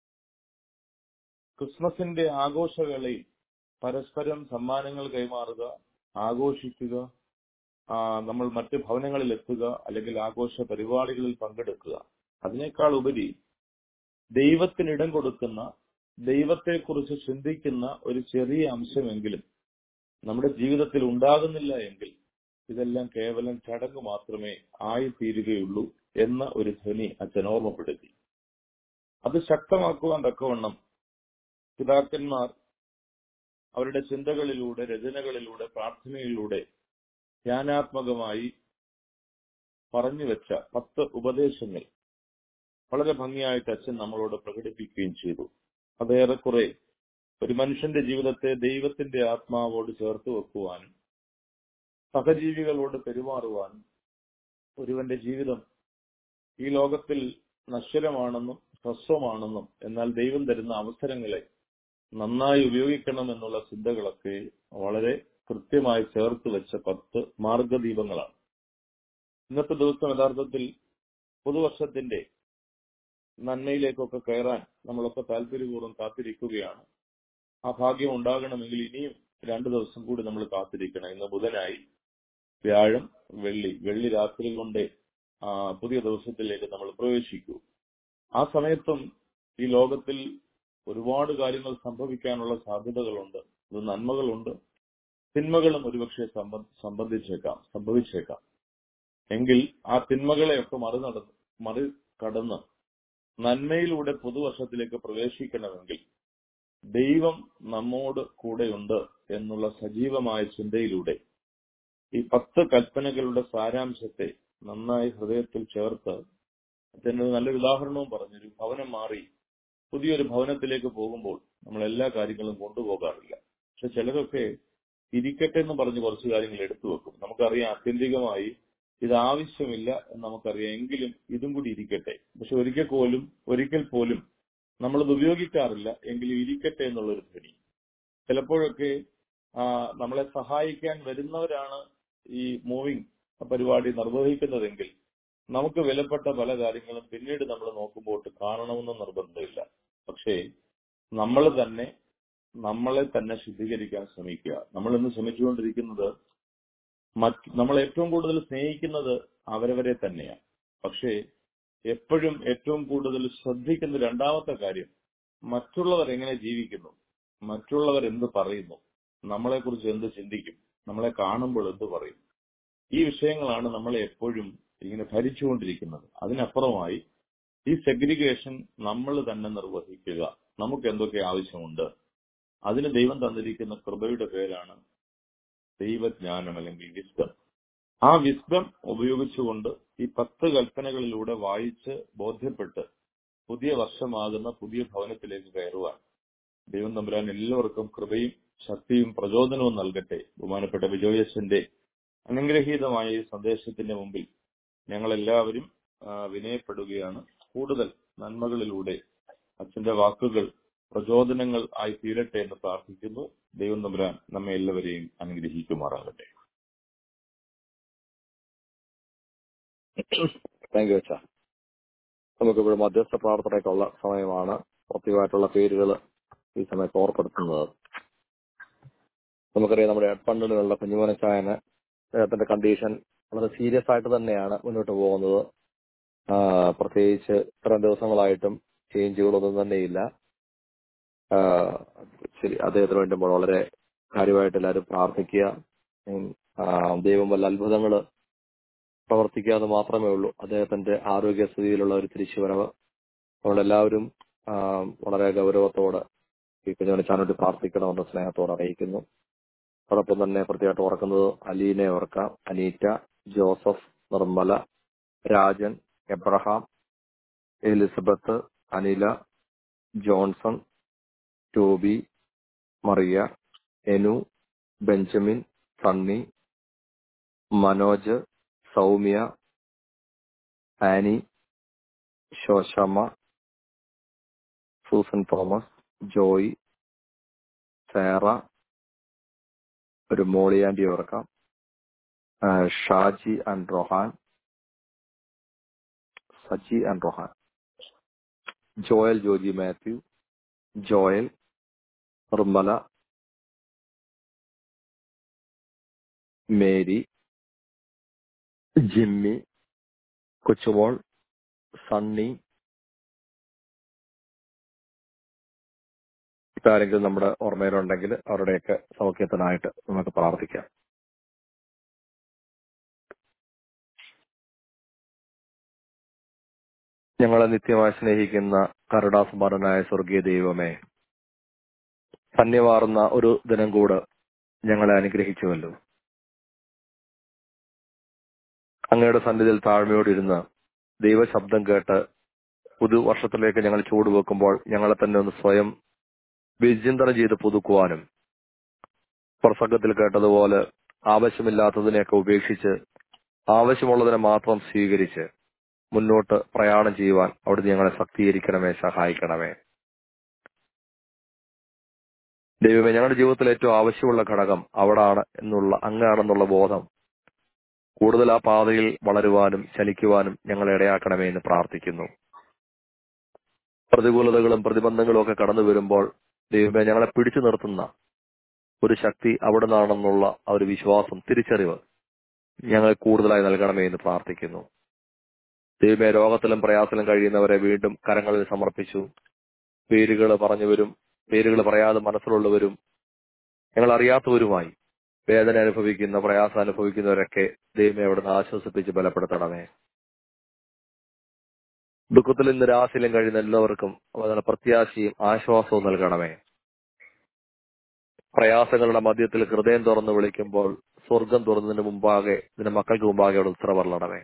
ക്രിസ്മസിന്റെ ആഘോഷവേളയിൽ പരസ്പരം സമ്മാനങ്ങൾ കൈമാറുക ആഘോഷിക്കുക ആ, നമ്മൾ മറ്റ് ഭവനങ്ങളിൽ എത്തുക അല്ലെങ്കിൽ ആഘോഷ പരിപാടികളിൽ പങ്കെടുക്കുക അതിനേക്കാൾ ഉപരി ദൈവത്തിന് ഇടം കൊടുക്കുന്ന ദൈവത്തെക്കുറിച്ച് ചിന്തിക്കുന്ന ഒരു ചെറിയ അംശമെങ്കിലും നമ്മുടെ ജീവിതത്തിൽ ഉണ്ടാകുന്നില്ല എങ്കിൽ ഇതെല്ലാം കേവലം ചടങ്ങ് മാത്രമേ ആയിത്തീരുകയുള്ളൂ എന്ന ഒരു ധ്വനി അച്ഛൻ ഓർമ്മപ്പെടുത്തി അത് ശക്തമാക്കുവാൻ തക്കവണ്ണം പിതാക്കന്മാർ അവരുടെ ചിന്തകളിലൂടെ രചനകളിലൂടെ പ്രാർത്ഥനയിലൂടെ ധ്യാനാത്മകമായി പറഞ്ഞു വെച്ച പത്ത് ഉപദേശങ്ങൾ വളരെ ഭംഗിയായിട്ട് അച്ഛൻ നമ്മളോട് പ്രകടിപ്പിക്കുകയും ചെയ്തു അത് ഏറെക്കുറെ ഒരു മനുഷ്യന്റെ ജീവിതത്തെ ദൈവത്തിന്റെ ആത്മാവോട് ചേർത്ത് വെക്കുവാനും സഹജീവികളോട് പെരുമാറുവാനും ഒരുവന്റെ ജീവിതം ഈ ലോകത്തിൽ നശ്വരമാണെന്നും ഹ്രസ്വമാണെന്നും എന്നാൽ ദൈവം തരുന്ന അവസരങ്ങളെ നന്നായി ഉപയോഗിക്കണം എന്നുള്ള ചിന്തകളൊക്കെ വളരെ കൃത്യമായി ചേർത്ത് വെച്ച പത്ത് മാർഗദീപങ്ങളാണ് ഇന്നത്തെ ദിവസം യഥാർത്ഥത്തിൽ പുതുവർഷത്തിന്റെ നന്മയിലേക്കൊക്കെ കയറാൻ നമ്മളൊക്കെ താല്പര്യപൂർവ്വം കാത്തിരിക്കുകയാണ് ആ ഭാഗ്യം ഉണ്ടാകണമെങ്കിൽ ഇനിയും രണ്ടു ദിവസം കൂടി നമ്മൾ കാത്തിരിക്കണം ഇന്ന് ബുധനായി വ്യാഴം വെള്ളി വെള്ളി രാത്രി കൊണ്ടേ ആ, പുതിയ ദിവസത്തിലേക്ക് നമ്മൾ പ്രവേശിക്കൂ ആ സമയത്തും ഈ ലോകത്തിൽ ഒരുപാട് കാര്യങ്ങൾ സംഭവിക്കാനുള്ള സാധ്യതകളുണ്ട് ഇത് നന്മകളുണ്ട് തിന്മകളും ഒരുപക്ഷെ സംബ- സംബന്ധിച്ചേക്കാം സംഭവിച്ചേക്കാം എങ്കിൽ ആ തിന്മകളെയൊക്കെ മറിനടന്ന് മറികടന്ന് നന്മയിലൂടെ പുതുവർഷത്തിലേക്ക് പ്രവേശിക്കണമെങ്കിൽ ദൈവം നമ്മോട് കൂടെയുണ്ട് എന്നുള്ള സജീവമായ ചിന്തയിലൂടെ ഈ പത്ത് കൽപ്പനകളുടെ സാരാംശത്തെ നന്നായി ഹൃദയത്തിൽ ചേർത്ത് അതിന്റെ ഒരു നല്ലൊരു ഉദാഹരണവും പറഞ്ഞു ഒരു ഭവനം മാറി പുതിയൊരു ഭവനത്തിലേക്ക് പോകുമ്പോൾ നമ്മൾ എല്ലാ കാര്യങ്ങളും കൊണ്ടുപോകാറില്ല പക്ഷെ ചിലരൊക്കെ ഇരിക്കട്ടെ എന്ന് പറഞ്ഞ് കുറച്ച് കാര്യങ്ങൾ എടുത്തു വെക്കും നമുക്കറിയാം ആത്യന്തികമായി ഇത് ആവശ്യമില്ല എന്ന് നമുക്കറിയാം എങ്കിലും ഇതും കൂടി ഇരിക്കട്ടെ പക്ഷെ ഒരിക്കൽ പോലും ഒരിക്കൽ പോലും നമ്മളത് ഉപയോഗിക്കാറില്ല എങ്കിലും ഇരിക്കട്ടെ എന്നുള്ളൊരു ധ്വനി ചിലപ്പോഴൊക്കെ ആ, നമ്മളെ സഹായിക്കാൻ വരുന്നവരാണ് ഈ മൂവിങ് പരിപാടി നിർവഹിക്കുന്നതെങ്കിൽ നമുക്ക് വിലപ്പെട്ട പല കാര്യങ്ങളും പിന്നീട് നമ്മൾ നോക്കുമ്പോൾ കാണണമെന്ന് നിർബന്ധമില്ല പക്ഷേ നമ്മൾ തന്നെ നമ്മളെ തന്നെ ശുദ്ധീകരിക്കാൻ ശ്രമിക്കുക നമ്മൾ ഇന്ന് ശ്രമിച്ചുകൊണ്ടിരിക്കുന്നത് മറ്റ് നമ്മൾ ഏറ്റവും കൂടുതൽ സ്നേഹിക്കുന്നത് അവരവരെ തന്നെയാണ് പക്ഷേ എപ്പോഴും ഏറ്റവും കൂടുതൽ ശ്രദ്ധിക്കുന്ന രണ്ടാമത്തെ കാര്യം മറ്റുള്ളവർ എങ്ങനെ ജീവിക്കുന്നു മറ്റുള്ളവർ എന്ത് പറയുന്നു നമ്മളെക്കുറിച്ച് എന്ത് ചിന്തിക്കും നമ്മളെ കാണുമ്പോൾ എന്ത് പറയും ഈ വിഷയങ്ങളാണ് നമ്മളെ എപ്പോഴും ഇങ്ങനെ ഭരിച്ചുകൊണ്ടിരിക്കുന്നത് അതിനപ്പുറമായി ഈ സെഗ്രിഗേഷൻ നമ്മൾ തന്നെ നിർവഹിക്കുക നമുക്ക് എന്തൊക്കെ ആവശ്യമുണ്ട് അതിന് ദൈവം തന്നിരിക്കുന്ന കൃപയുടെ പേരാണ് ദൈവജ്ഞാനം അല്ലെങ്കിൽ വിസ്ഡം ആ വിസ്ഡം ഉപയോഗിച്ചുകൊണ്ട് ഈ പത്ത് കൽപ്പനകളിലൂടെ വായിച്ച് ബോധ്യപ്പെട്ട് പുതിയ വർഷമാകുന്ന പുതിയ ഭവനത്തിലേക്ക് കയറുവാൻ ദൈവം തമ്പുരാൻ എല്ലാവർക്കും കൃപയും ശക്തിയും പ്രചോദനവും നൽകട്ടെ ബഹുമാനപ്പെട്ട വിജയച്ചന്റെ അനുഗ്രഹീതമായ ഈ സന്ദേശത്തിന്റെ മുമ്പിൽ ഞങ്ങൾ എല്ലാവരും വിനയപ്പെടുകയാണ് കൂടുതൽ നന്മകളിലൂടെ അച്ഛന്റെ വാക്കുകൾ പ്രചോദനങ്ങൾ ആയി തീരട്ടെ എന്ന് പ്രാർത്ഥിക്കുന്നു ദൈവം തമ്പുരാൻ നമ്മെ എല്ലാവരെയും അനുഗ്രഹിക്കുമാറാകട്ടെ താങ്ക് യു അച്ഛാ നമുക്കിവിടെ മധ്യസ്ഥ പ്രാർത്ഥനയ്ക്കുള്ള സമയമാണ് പ്രത്യേകമായിട്ടുള്ള പേരുകൾ ഈ സമയത്ത് ഓർപ്പെടുത്തുന്നത് നമുക്കറിയാം നമ്മുടെ ഫണ്ടിലുള്ള കുഞ്ഞുമനച്ചായന് അദ്ദേഹത്തിന്റെ കണ്ടീഷൻ വളരെ സീരിയസ് ആയിട്ട് തന്നെയാണ് മുന്നോട്ട് പോകുന്നത് പ്രത്യേകിച്ച് ഇത്രയും ദിവസങ്ങളായിട്ടും ചേഞ്ചുകളൊന്നും തന്നെയില്ല ശരി അദ്ദേഹത്തിന് വേണ്ടി നമ്മൾ വളരെ കാര്യമായിട്ട് എല്ലാവരും പ്രാർത്ഥിക്കുക ദൈവം വല്ല അത്ഭുതങ്ങൾ പ്രവർത്തിക്കാതെ മാത്രമേ ഉള്ളൂ അദ്ദേഹത്തിന്റെ ആരോഗ്യസ്ഥിതിയിലുള്ള ഒരു തിരിച്ചുവരവ് നമ്മളെല്ലാവരും വളരെ ഗൗരവത്തോടെ ഈ കുഞ്ഞുമനച്ചാനോട്ട് പ്രാർത്ഥിക്കണമെന്ന് സ്നേഹത്തോടെ അറിയിക്കുന്നു അതോടൊപ്പം തന്നെ പ്രത്യേകമായിട്ട് ഓർക്കുന്നത് അലീനെ ഓർക്കാം അനീറ്റ ജോസഫ് നിർമ്മല രാജൻ എബ്രഹാം എലിസബത്ത് അനില ജോൺസൺ ടോബി മറിയ എനു ബെഞ്ചമിൻ സണ്ണി മനോജ് സൗമ്യ ആനി ശോശമ്മ സൂസൻ തോമസ് ജോയ് സേറ ഒരു മോളിയാൻഡി ഓർക്കാം ഷാജി ആൻഡ് റൊഹാൻ സജി ആൻഡ് റൊഹാൻ ജോയൽ ജോജി മാത്യു ജോയൽ നിർമ്മല മേരി ജിമ്മി കൊച്ചുമോൾ സണ്ണി ഇതാരെങ്കിലും നമ്മുടെ ഓർമ്മയിലുണ്ടെങ്കിൽ അവരുടെയൊക്കെ സൗഖ്യത്തിനായിട്ട് നമുക്ക് പ്രാർത്ഥിക്കാം ഞങ്ങളെ നിത്യമായി സ്നേഹിക്കുന്ന കരുണാസമ്പന്നനായ സ്വർഗീയ ദൈവമേ ധന്യമാർന്ന ഒരു ദിനം കൂടെ ഞങ്ങളെ അനുഗ്രഹിച്ചുവല്ലോ അങ്ങയുടെ സന്നിധിയിൽ താഴ്മയോടിരുന്ന് ദൈവശബ്ദം കേട്ട് പുതുവർഷത്തിലേക്ക് ഞങ്ങൾ ചൂടുവെക്കുമ്പോൾ ഞങ്ങളെ തന്നെ ഒന്ന് സ്വയം വിചിന്തനം ചെയ്ത് പുതുക്കുവാനും പ്രസംഗത്തിൽ കേട്ടതുപോലെ ആവശ്യമില്ലാത്തതിനെയൊക്കെ ഉപേക്ഷിച്ച് ആവശ്യമുള്ളതിനെ മാത്രം സ്വീകരിച്ച് മുന്നോട്ട് പ്രയാണം ചെയ്യുവാൻ അവിടുന്ന് ഞങ്ങളെ ശക്തീകരിക്കണമേ സഹായിക്കണമേ ദൈവമേ ഞങ്ങളുടെ ജീവിതത്തിൽ ഏറ്റവും ആവശ്യമുള്ള ഘടകം അവിടാണ് എന്നുള്ള അങ്ങാണെന്നുള്ള ബോധം കൂടുതൽ ആ പാതയിൽ വളരുവാനും ചലിക്കുവാനും ഞങ്ങളെ ഇടയാക്കണമേ എന്ന് പ്രാർത്ഥിക്കുന്നു പ്രതികൂലതകളും പ്രതിബന്ധങ്ങളും ഒക്കെ കടന്നു വരുമ്പോൾ ദൈവമേ ഞങ്ങളെ പിടിച്ചു നിർത്തുന്ന ഒരു ശക്തി അവിടെ നിന്നാണെന്നുള്ള ആ ഒരു വിശ്വാസം തിരിച്ചറിവ് ഞങ്ങൾ കൂടുതലായി നൽകണമേ എന്ന് പ്രാർത്ഥിക്കുന്നു ദൈവമേ രോഗത്തിലും പ്രയാസത്തിലും കഴിയുന്നവരെ വീണ്ടും കരങ്ങളിൽ സമർപ്പിച്ചു പേരുകൾ പറഞ്ഞവരും പേരുകൾ പറയാതെ മനസ്സിലുള്ളവരും ഞങ്ങൾ അറിയാത്തവരുമായി വേദന അനുഭവിക്കുന്ന പ്രയാസം അനുഭവിക്കുന്നവരൊക്കെ ദൈവമേ അവിടുന്ന് ആശ്വസിപ്പിച്ച് ബലപ്പെടുത്തണമേ ദുഃഖത്തിലും നിരാശയിലും കഴിയുന്ന എല്ലാവർക്കും അതിന് പ്രത്യാശയും ആശ്വാസവും നൽകണമേ പ്രയാസങ്ങളുടെ മധ്യത്തിൽ ഹൃദയം തുറന്ന് വിളിക്കുമ്പോൾ സ്വർഗം തുറന്നതിന് മുമ്പാകെ ഇതിന്റെ മക്കൾക്ക് മുമ്പാകെ അവിടെ ഉത്തര പറയണമേ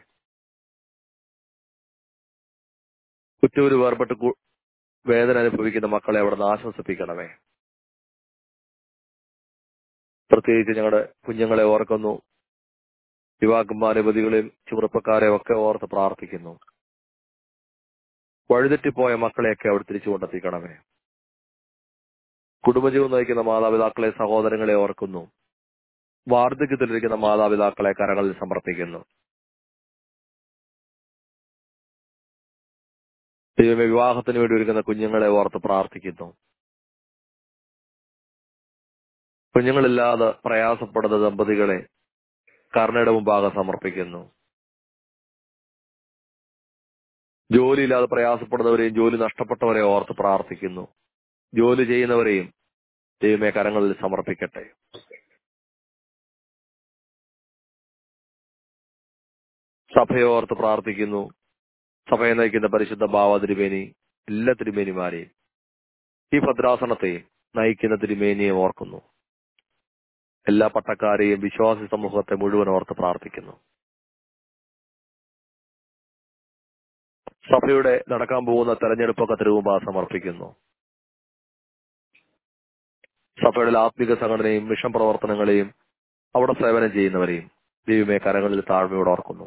കുറ്റൂര് വേർപെട്ട് വേദന അനുഭവിക്കുന്ന മക്കളെ അവിടെ നിന്ന് ആശ്വസിപ്പിക്കണമേ പ്രത്യേകിച്ച് ഞങ്ങളുടെ കുഞ്ഞുങ്ങളെ ഓർക്കുന്നു യുവാക്കന്മാരപതികളെയും ചെറുപ്പക്കാരെയും ഒക്കെ ഓർത്ത് പ്രാർത്ഥിക്കുന്നു വഴിതെറ്റിപ്പോയ മക്കളെയൊക്കെ അവിടെ തിരിച്ചു കൊണ്ടെത്തിക്കണമേ കുടുംബജീവൻ നയിക്കുന്ന മാതാപിതാക്കളെ സഹോദരങ്ങളെ ഓർക്കുന്നു വാർദ്ധക്യത്തിലിരിക്കുന്ന മാതാപിതാക്കളെ കരങ്ങളിൽ സമർപ്പിക്കുന്നു ദൈവമേ വിവാഹത്തിന് വേണ്ടി ഒരുക്കുന്ന കുഞ്ഞുങ്ങളെ ഓർത്ത് പ്രാർത്ഥിക്കുന്നു കുഞ്ഞുങ്ങളില്ലാതെ പ്രയാസപ്പെടുന്ന ദമ്പതികളെ കരുണയുടെ മുമ്പാകെ സമർപ്പിക്കുന്നു ജോലിയില്ലാതെ പ്രയാസപ്പെടുന്നവരെയും ജോലി നഷ്ടപ്പെട്ടവരെ ഓർത്ത് പ്രാർത്ഥിക്കുന്നു ജോലി ചെയ്യുന്നവരെയും ദൈവമേ കരങ്ങളിൽ സമർപ്പിക്കട്ടെ സഭയെ ഓർത്ത് പ്രാർത്ഥിക്കുന്നു സഭയെ നയിക്കുന്ന പരിശുദ്ധ ഭാവ തിരുമേനി എല്ലാ തിരുമേനിമാരെയും ഈ ഭദ്രാസനത്തെയും നയിക്കുന്ന തിരുമേനിയെ ഓർക്കുന്നു എല്ലാ പട്ടക്കാരെയും വിശ്വാസി സമൂഹത്തെ മുഴുവൻ ഓർത്ത് പ്രാർത്ഥിക്കുന്നു സഭയുടെ നടക്കാൻ പോകുന്ന തെരഞ്ഞെടുപ്പൊക്കെ തിരുവുമ്പാ സമർപ്പിക്കുന്നു സഭയുടെ ആത്മിക സംഘടനയും മിഷൻ പ്രവർത്തനങ്ങളെയും അവിടെ സേവനം ചെയ്യുന്നവരെയും ദൈവമേ കരങ്ങളിൽ താഴ്മയോടെ ഓർക്കുന്നു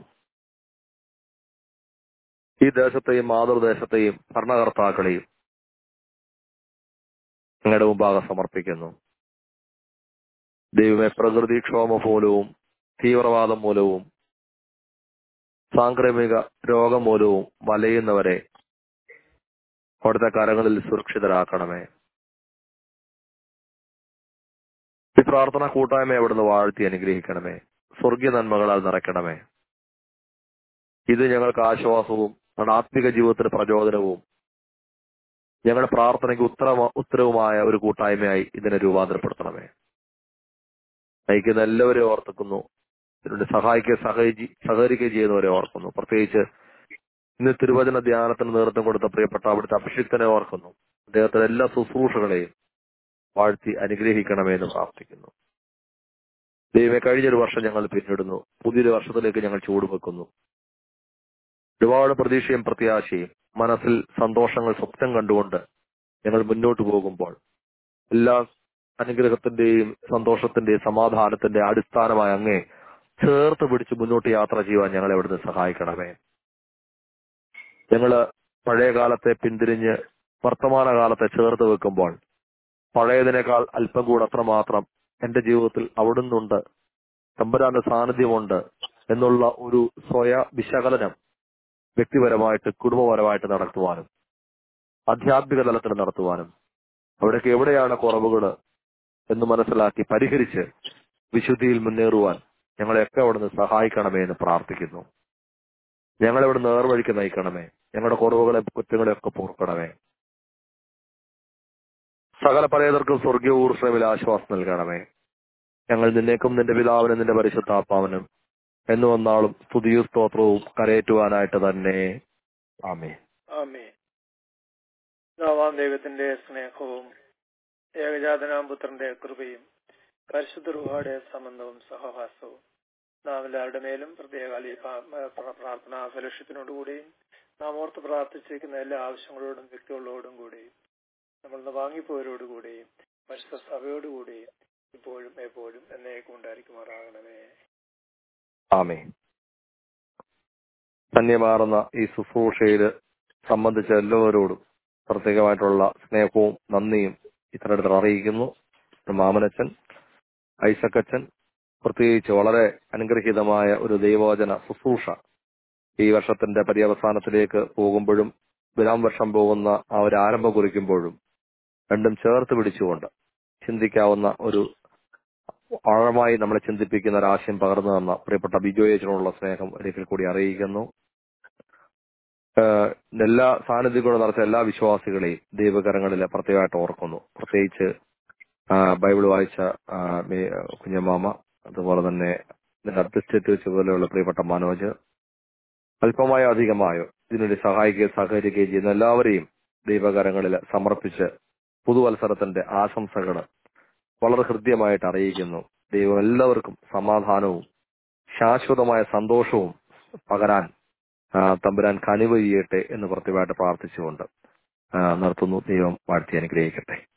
ഈ ദേശത്തെയും മാതൃദേശത്തെയും ഭരണകർത്താക്കളെയും ഞങ്ങളുടെ മുമ്പാകെ സമർപ്പിക്കുന്നു ദൈവമേ പ്രകൃതിക്ഷോഭ മൂലവും തീവ്രവാദം മൂലവും സാംക്രമിക രോഗം മൂലവും വലയുന്നവരെ അവിടുത്തെ കരങ്ങളിൽ സുരക്ഷിതരാക്കണമേ ഈ പ്രാർത്ഥന കൂട്ടായ്മ അവിടുന്ന് വാഴ്ത്തി അനുഗ്രഹിക്കണമേ സ്വർഗീയ നന്മകളാൽ നിറയ്ക്കണമേ ഇത് ഞങ്ങൾക്ക് ആശ്വാസവും ഞങ്ങളുടെ ആത്മിക ജീവിതത്തിന് പ്രചോദനവും ഞങ്ങളുടെ പ്രാർത്ഥനയ്ക്ക് ഉത്തരവ ഉത്തരവുമായ ഒരു കൂട്ടായ്മയായി ഇതിനെ രൂപാന്തരപ്പെടുത്തണമേ നയിക്കുന്ന എല്ലാവരെയും ഓർത്തിക്കുന്നു ഇതിനുവേണ്ടി സഹായിക്കുക സഹകരി സഹകരിക്കുകയും ചെയ്യുന്നവരെ ഓർക്കുന്നു പ്രത്യേകിച്ച് ഇന്ന് തിരുവചന ധ്യാനത്തിന് നേതൃത്വം കൊടുത്ത പ്രിയപ്പെട്ട അവിടുത്തെ അഭിഷിക്തനെ ഓർക്കുന്നു അദ്ദേഹത്തിന്റെ എല്ലാ ശുശ്രൂഷകളെയും വാഴ്ത്തി അനുഗ്രഹിക്കണമേ എന്ന് പ്രാർത്ഥിക്കുന്നു ദൈവമേ കഴിഞ്ഞൊരു വർഷം ഞങ്ങൾ പിന്നിടുന്നു പുതിയൊരു വർഷത്തിലേക്ക് ഞങ്ങൾ ചൂടുവെക്കുന്നു ഒരുപാട് പ്രതീക്ഷയും പ്രത്യാശയും മനസ്സിൽ സന്തോഷങ്ങൾ സ്വപ്നം കണ്ടുകൊണ്ട് ഞങ്ങൾ മുന്നോട്ട് പോകുമ്പോൾ എല്ലാ അനുഗ്രഹത്തിന്റെയും സന്തോഷത്തിന്റെയും സമാധാനത്തിന്റെ അടിസ്ഥാനമായ അങ്ങേ ചേർത്ത് പിടിച്ച് മുന്നോട്ട് യാത്ര ചെയ്യുവാൻ ഞങ്ങളെ അവിടുന്ന് സഹായിക്കണമേ ഞങ്ങള് പഴയ കാലത്തെ പിന്തിരിഞ്ഞ് വർത്തമാന കാലത്തെ ചേർത്ത് വെക്കുമ്പോൾ പഴയതിനേക്കാൾ അല്പം കൂടെ അത്രമാത്രം എന്റെ ജീവിതത്തിൽ അവിടുന്നുണ്ട് തമ്പുരാന്റെ സാന്നിധ്യമുണ്ട് എന്നുള്ള ഒരു സ്വയ വിശകലനം വ്യക്തിപരമായിട്ട് കുടുംബപരമായിട്ട് നടത്തുവാനും ആധ്യാത്മിക തലത്തിൽ നടത്തുവാനും അവിടേക്ക് എവിടെയാണ് കുറവുകൾ എന്ന് മനസ്സിലാക്കി പരിഹരിച്ച് വിശുദ്ധിയിൽ മുന്നേറുവാൻ ഞങ്ങളെയൊക്കെ അവിടുന്ന് സഹായിക്കണമേ എന്ന് പ്രാർത്ഥിക്കുന്നു ഞങ്ങളെ ഇവിടെ നേർവഴിക്ക് നയിക്കണമേ ഞങ്ങളുടെ കുറവുകളെ കുറ്റങ്ങളെ ഒക്കെ പൂർക്കണമേ സകല പലതർക്കും സ്വർഗീയ ഊർഷ്ണമിൽ ആശ്വാസം നൽകണമേ ഞങ്ങൾ നിന്നേക്കും നിന്റെ പിതാവിനും നിന്റെ പരിശുദ്ധാത്മാവിനും എന്ന് വന്നാളും സ്തുതിയും സ്തോത്രവും കരയേറ്റുവാനായിട്ട് തന്നെ ആമേ ആമേ പിതാവാം ദൈവത്തിന്റെ സ്നേഹവും ഏകജാതനാം പുത്രന്റെ കൃപയും പരിശുദ്ധ റുഹാടെ സംബന്ധവും സഹവാസവും നാം എല്ലാവരുടെ മേലും പ്രത്യേക ഈ പ്രാ- പ്രാ- പ്രാർത്ഥനാ ഫലഷ്യത്തിനോടുകൂടിയും നാം ഓർത്ത് പ്രാർത്ഥിച്ചിരിക്കുന്ന എല്ലാ ആവശ്യങ്ങളോടും വ്യക്തികളോടും കൂടിയും നമ്മൾ ഇന്ന് വാങ്ങിപ്പോയവരോടുകൂടിയും പരിശുദ്ധ സഭയോടുകൂടിയും ഇപ്പോഴും എപ്പോഴും എന്നേക്കും ഉണ്ടായിരിക്കുമാറാകണമേ ആമേ ധന്യമാർന്ന ഈ ശുശ്രൂഷയിൽ സംബന്ധിച്ച എല്ലാവരോടും പ്രത്യേകമായിട്ടുള്ള സ്നേഹവും നന്ദിയും ഇത്തരത്തിൽ അറിയിക്കുന്നു മാമനച്ചൻ ഐസക്കച്ചൻ പ്രത്യേകിച്ച് വളരെ അനുഗ്രഹീതമായ ഒരു ദൈവവചന ശുശ്രൂഷ ഈ വർഷത്തിന്റെ പര്യവസാനത്തിലേക്ക് പോകുമ്പോഴും വിരാം വർഷം പോകുന്ന ആ ഒരു ആരംഭം കുറിക്കുമ്പോഴും രണ്ടും ചേർത്ത് പിടിച്ചുകൊണ്ട് ചിന്തിക്കാവുന്ന ഒരു ആഴമായി നമ്മളെ ചിന്തിപ്പിക്കുന്ന ഒരു ആശയം പകർന്നു തന്ന പ്രിയപ്പെട്ട ബിജോയേച്ചനോടുള്ള സ്നേഹം ഒരിക്കൽ കൂടി അറിയിക്കുന്നു ഏഹ് എല്ലാ സാന്നിധ്യങ്ങളും നടത്തിയ എല്ലാ വിശ്വാസികളെയും ദൈവകരങ്ങളിൽ പ്രത്യേകമായിട്ട് ഓർക്കുന്നു പ്രത്യേകിച്ച് ആ, ബൈബിൾ വായിച്ച ആ, മേ- കുഞ്ഞമാമ അതുപോലെ തന്നെ അഡ്ജസ്റ്റേറ്റ് വെച്ച പോലെയുള്ള പ്രിയപ്പെട്ട മനോജ് അല്പമായോ അധികമായോ ഇതിനുവേണ്ടി സഹായിക്കുകയും സഹകരിക്കുകയും ചെയ്യുന്ന എല്ലാവരെയും ദൈവകരങ്ങളിൽ സമർപ്പിച്ച് പുതുവത്സരത്തിന്റെ ആശംസകൾ വളരെ ഹൃദ്യമായിട്ട് അറിയിക്കുന്നു ദൈവം എല്ലാവർക്കും സമാധാനവും ശാശ്വതമായ സന്തോഷവും പകരാൻ ആ, തമ്പുരാൻ കനിവ് ചെയ്യട്ടെ എന്ന് പ്രത്യേകമായിട്ട് പ്രാർത്ഥിച്ചുകൊണ്ട് ആ, നിർത്തുന്നു ദൈവം വാഴ്ത്തി അനുഗ്രഹിക്കട്ടെ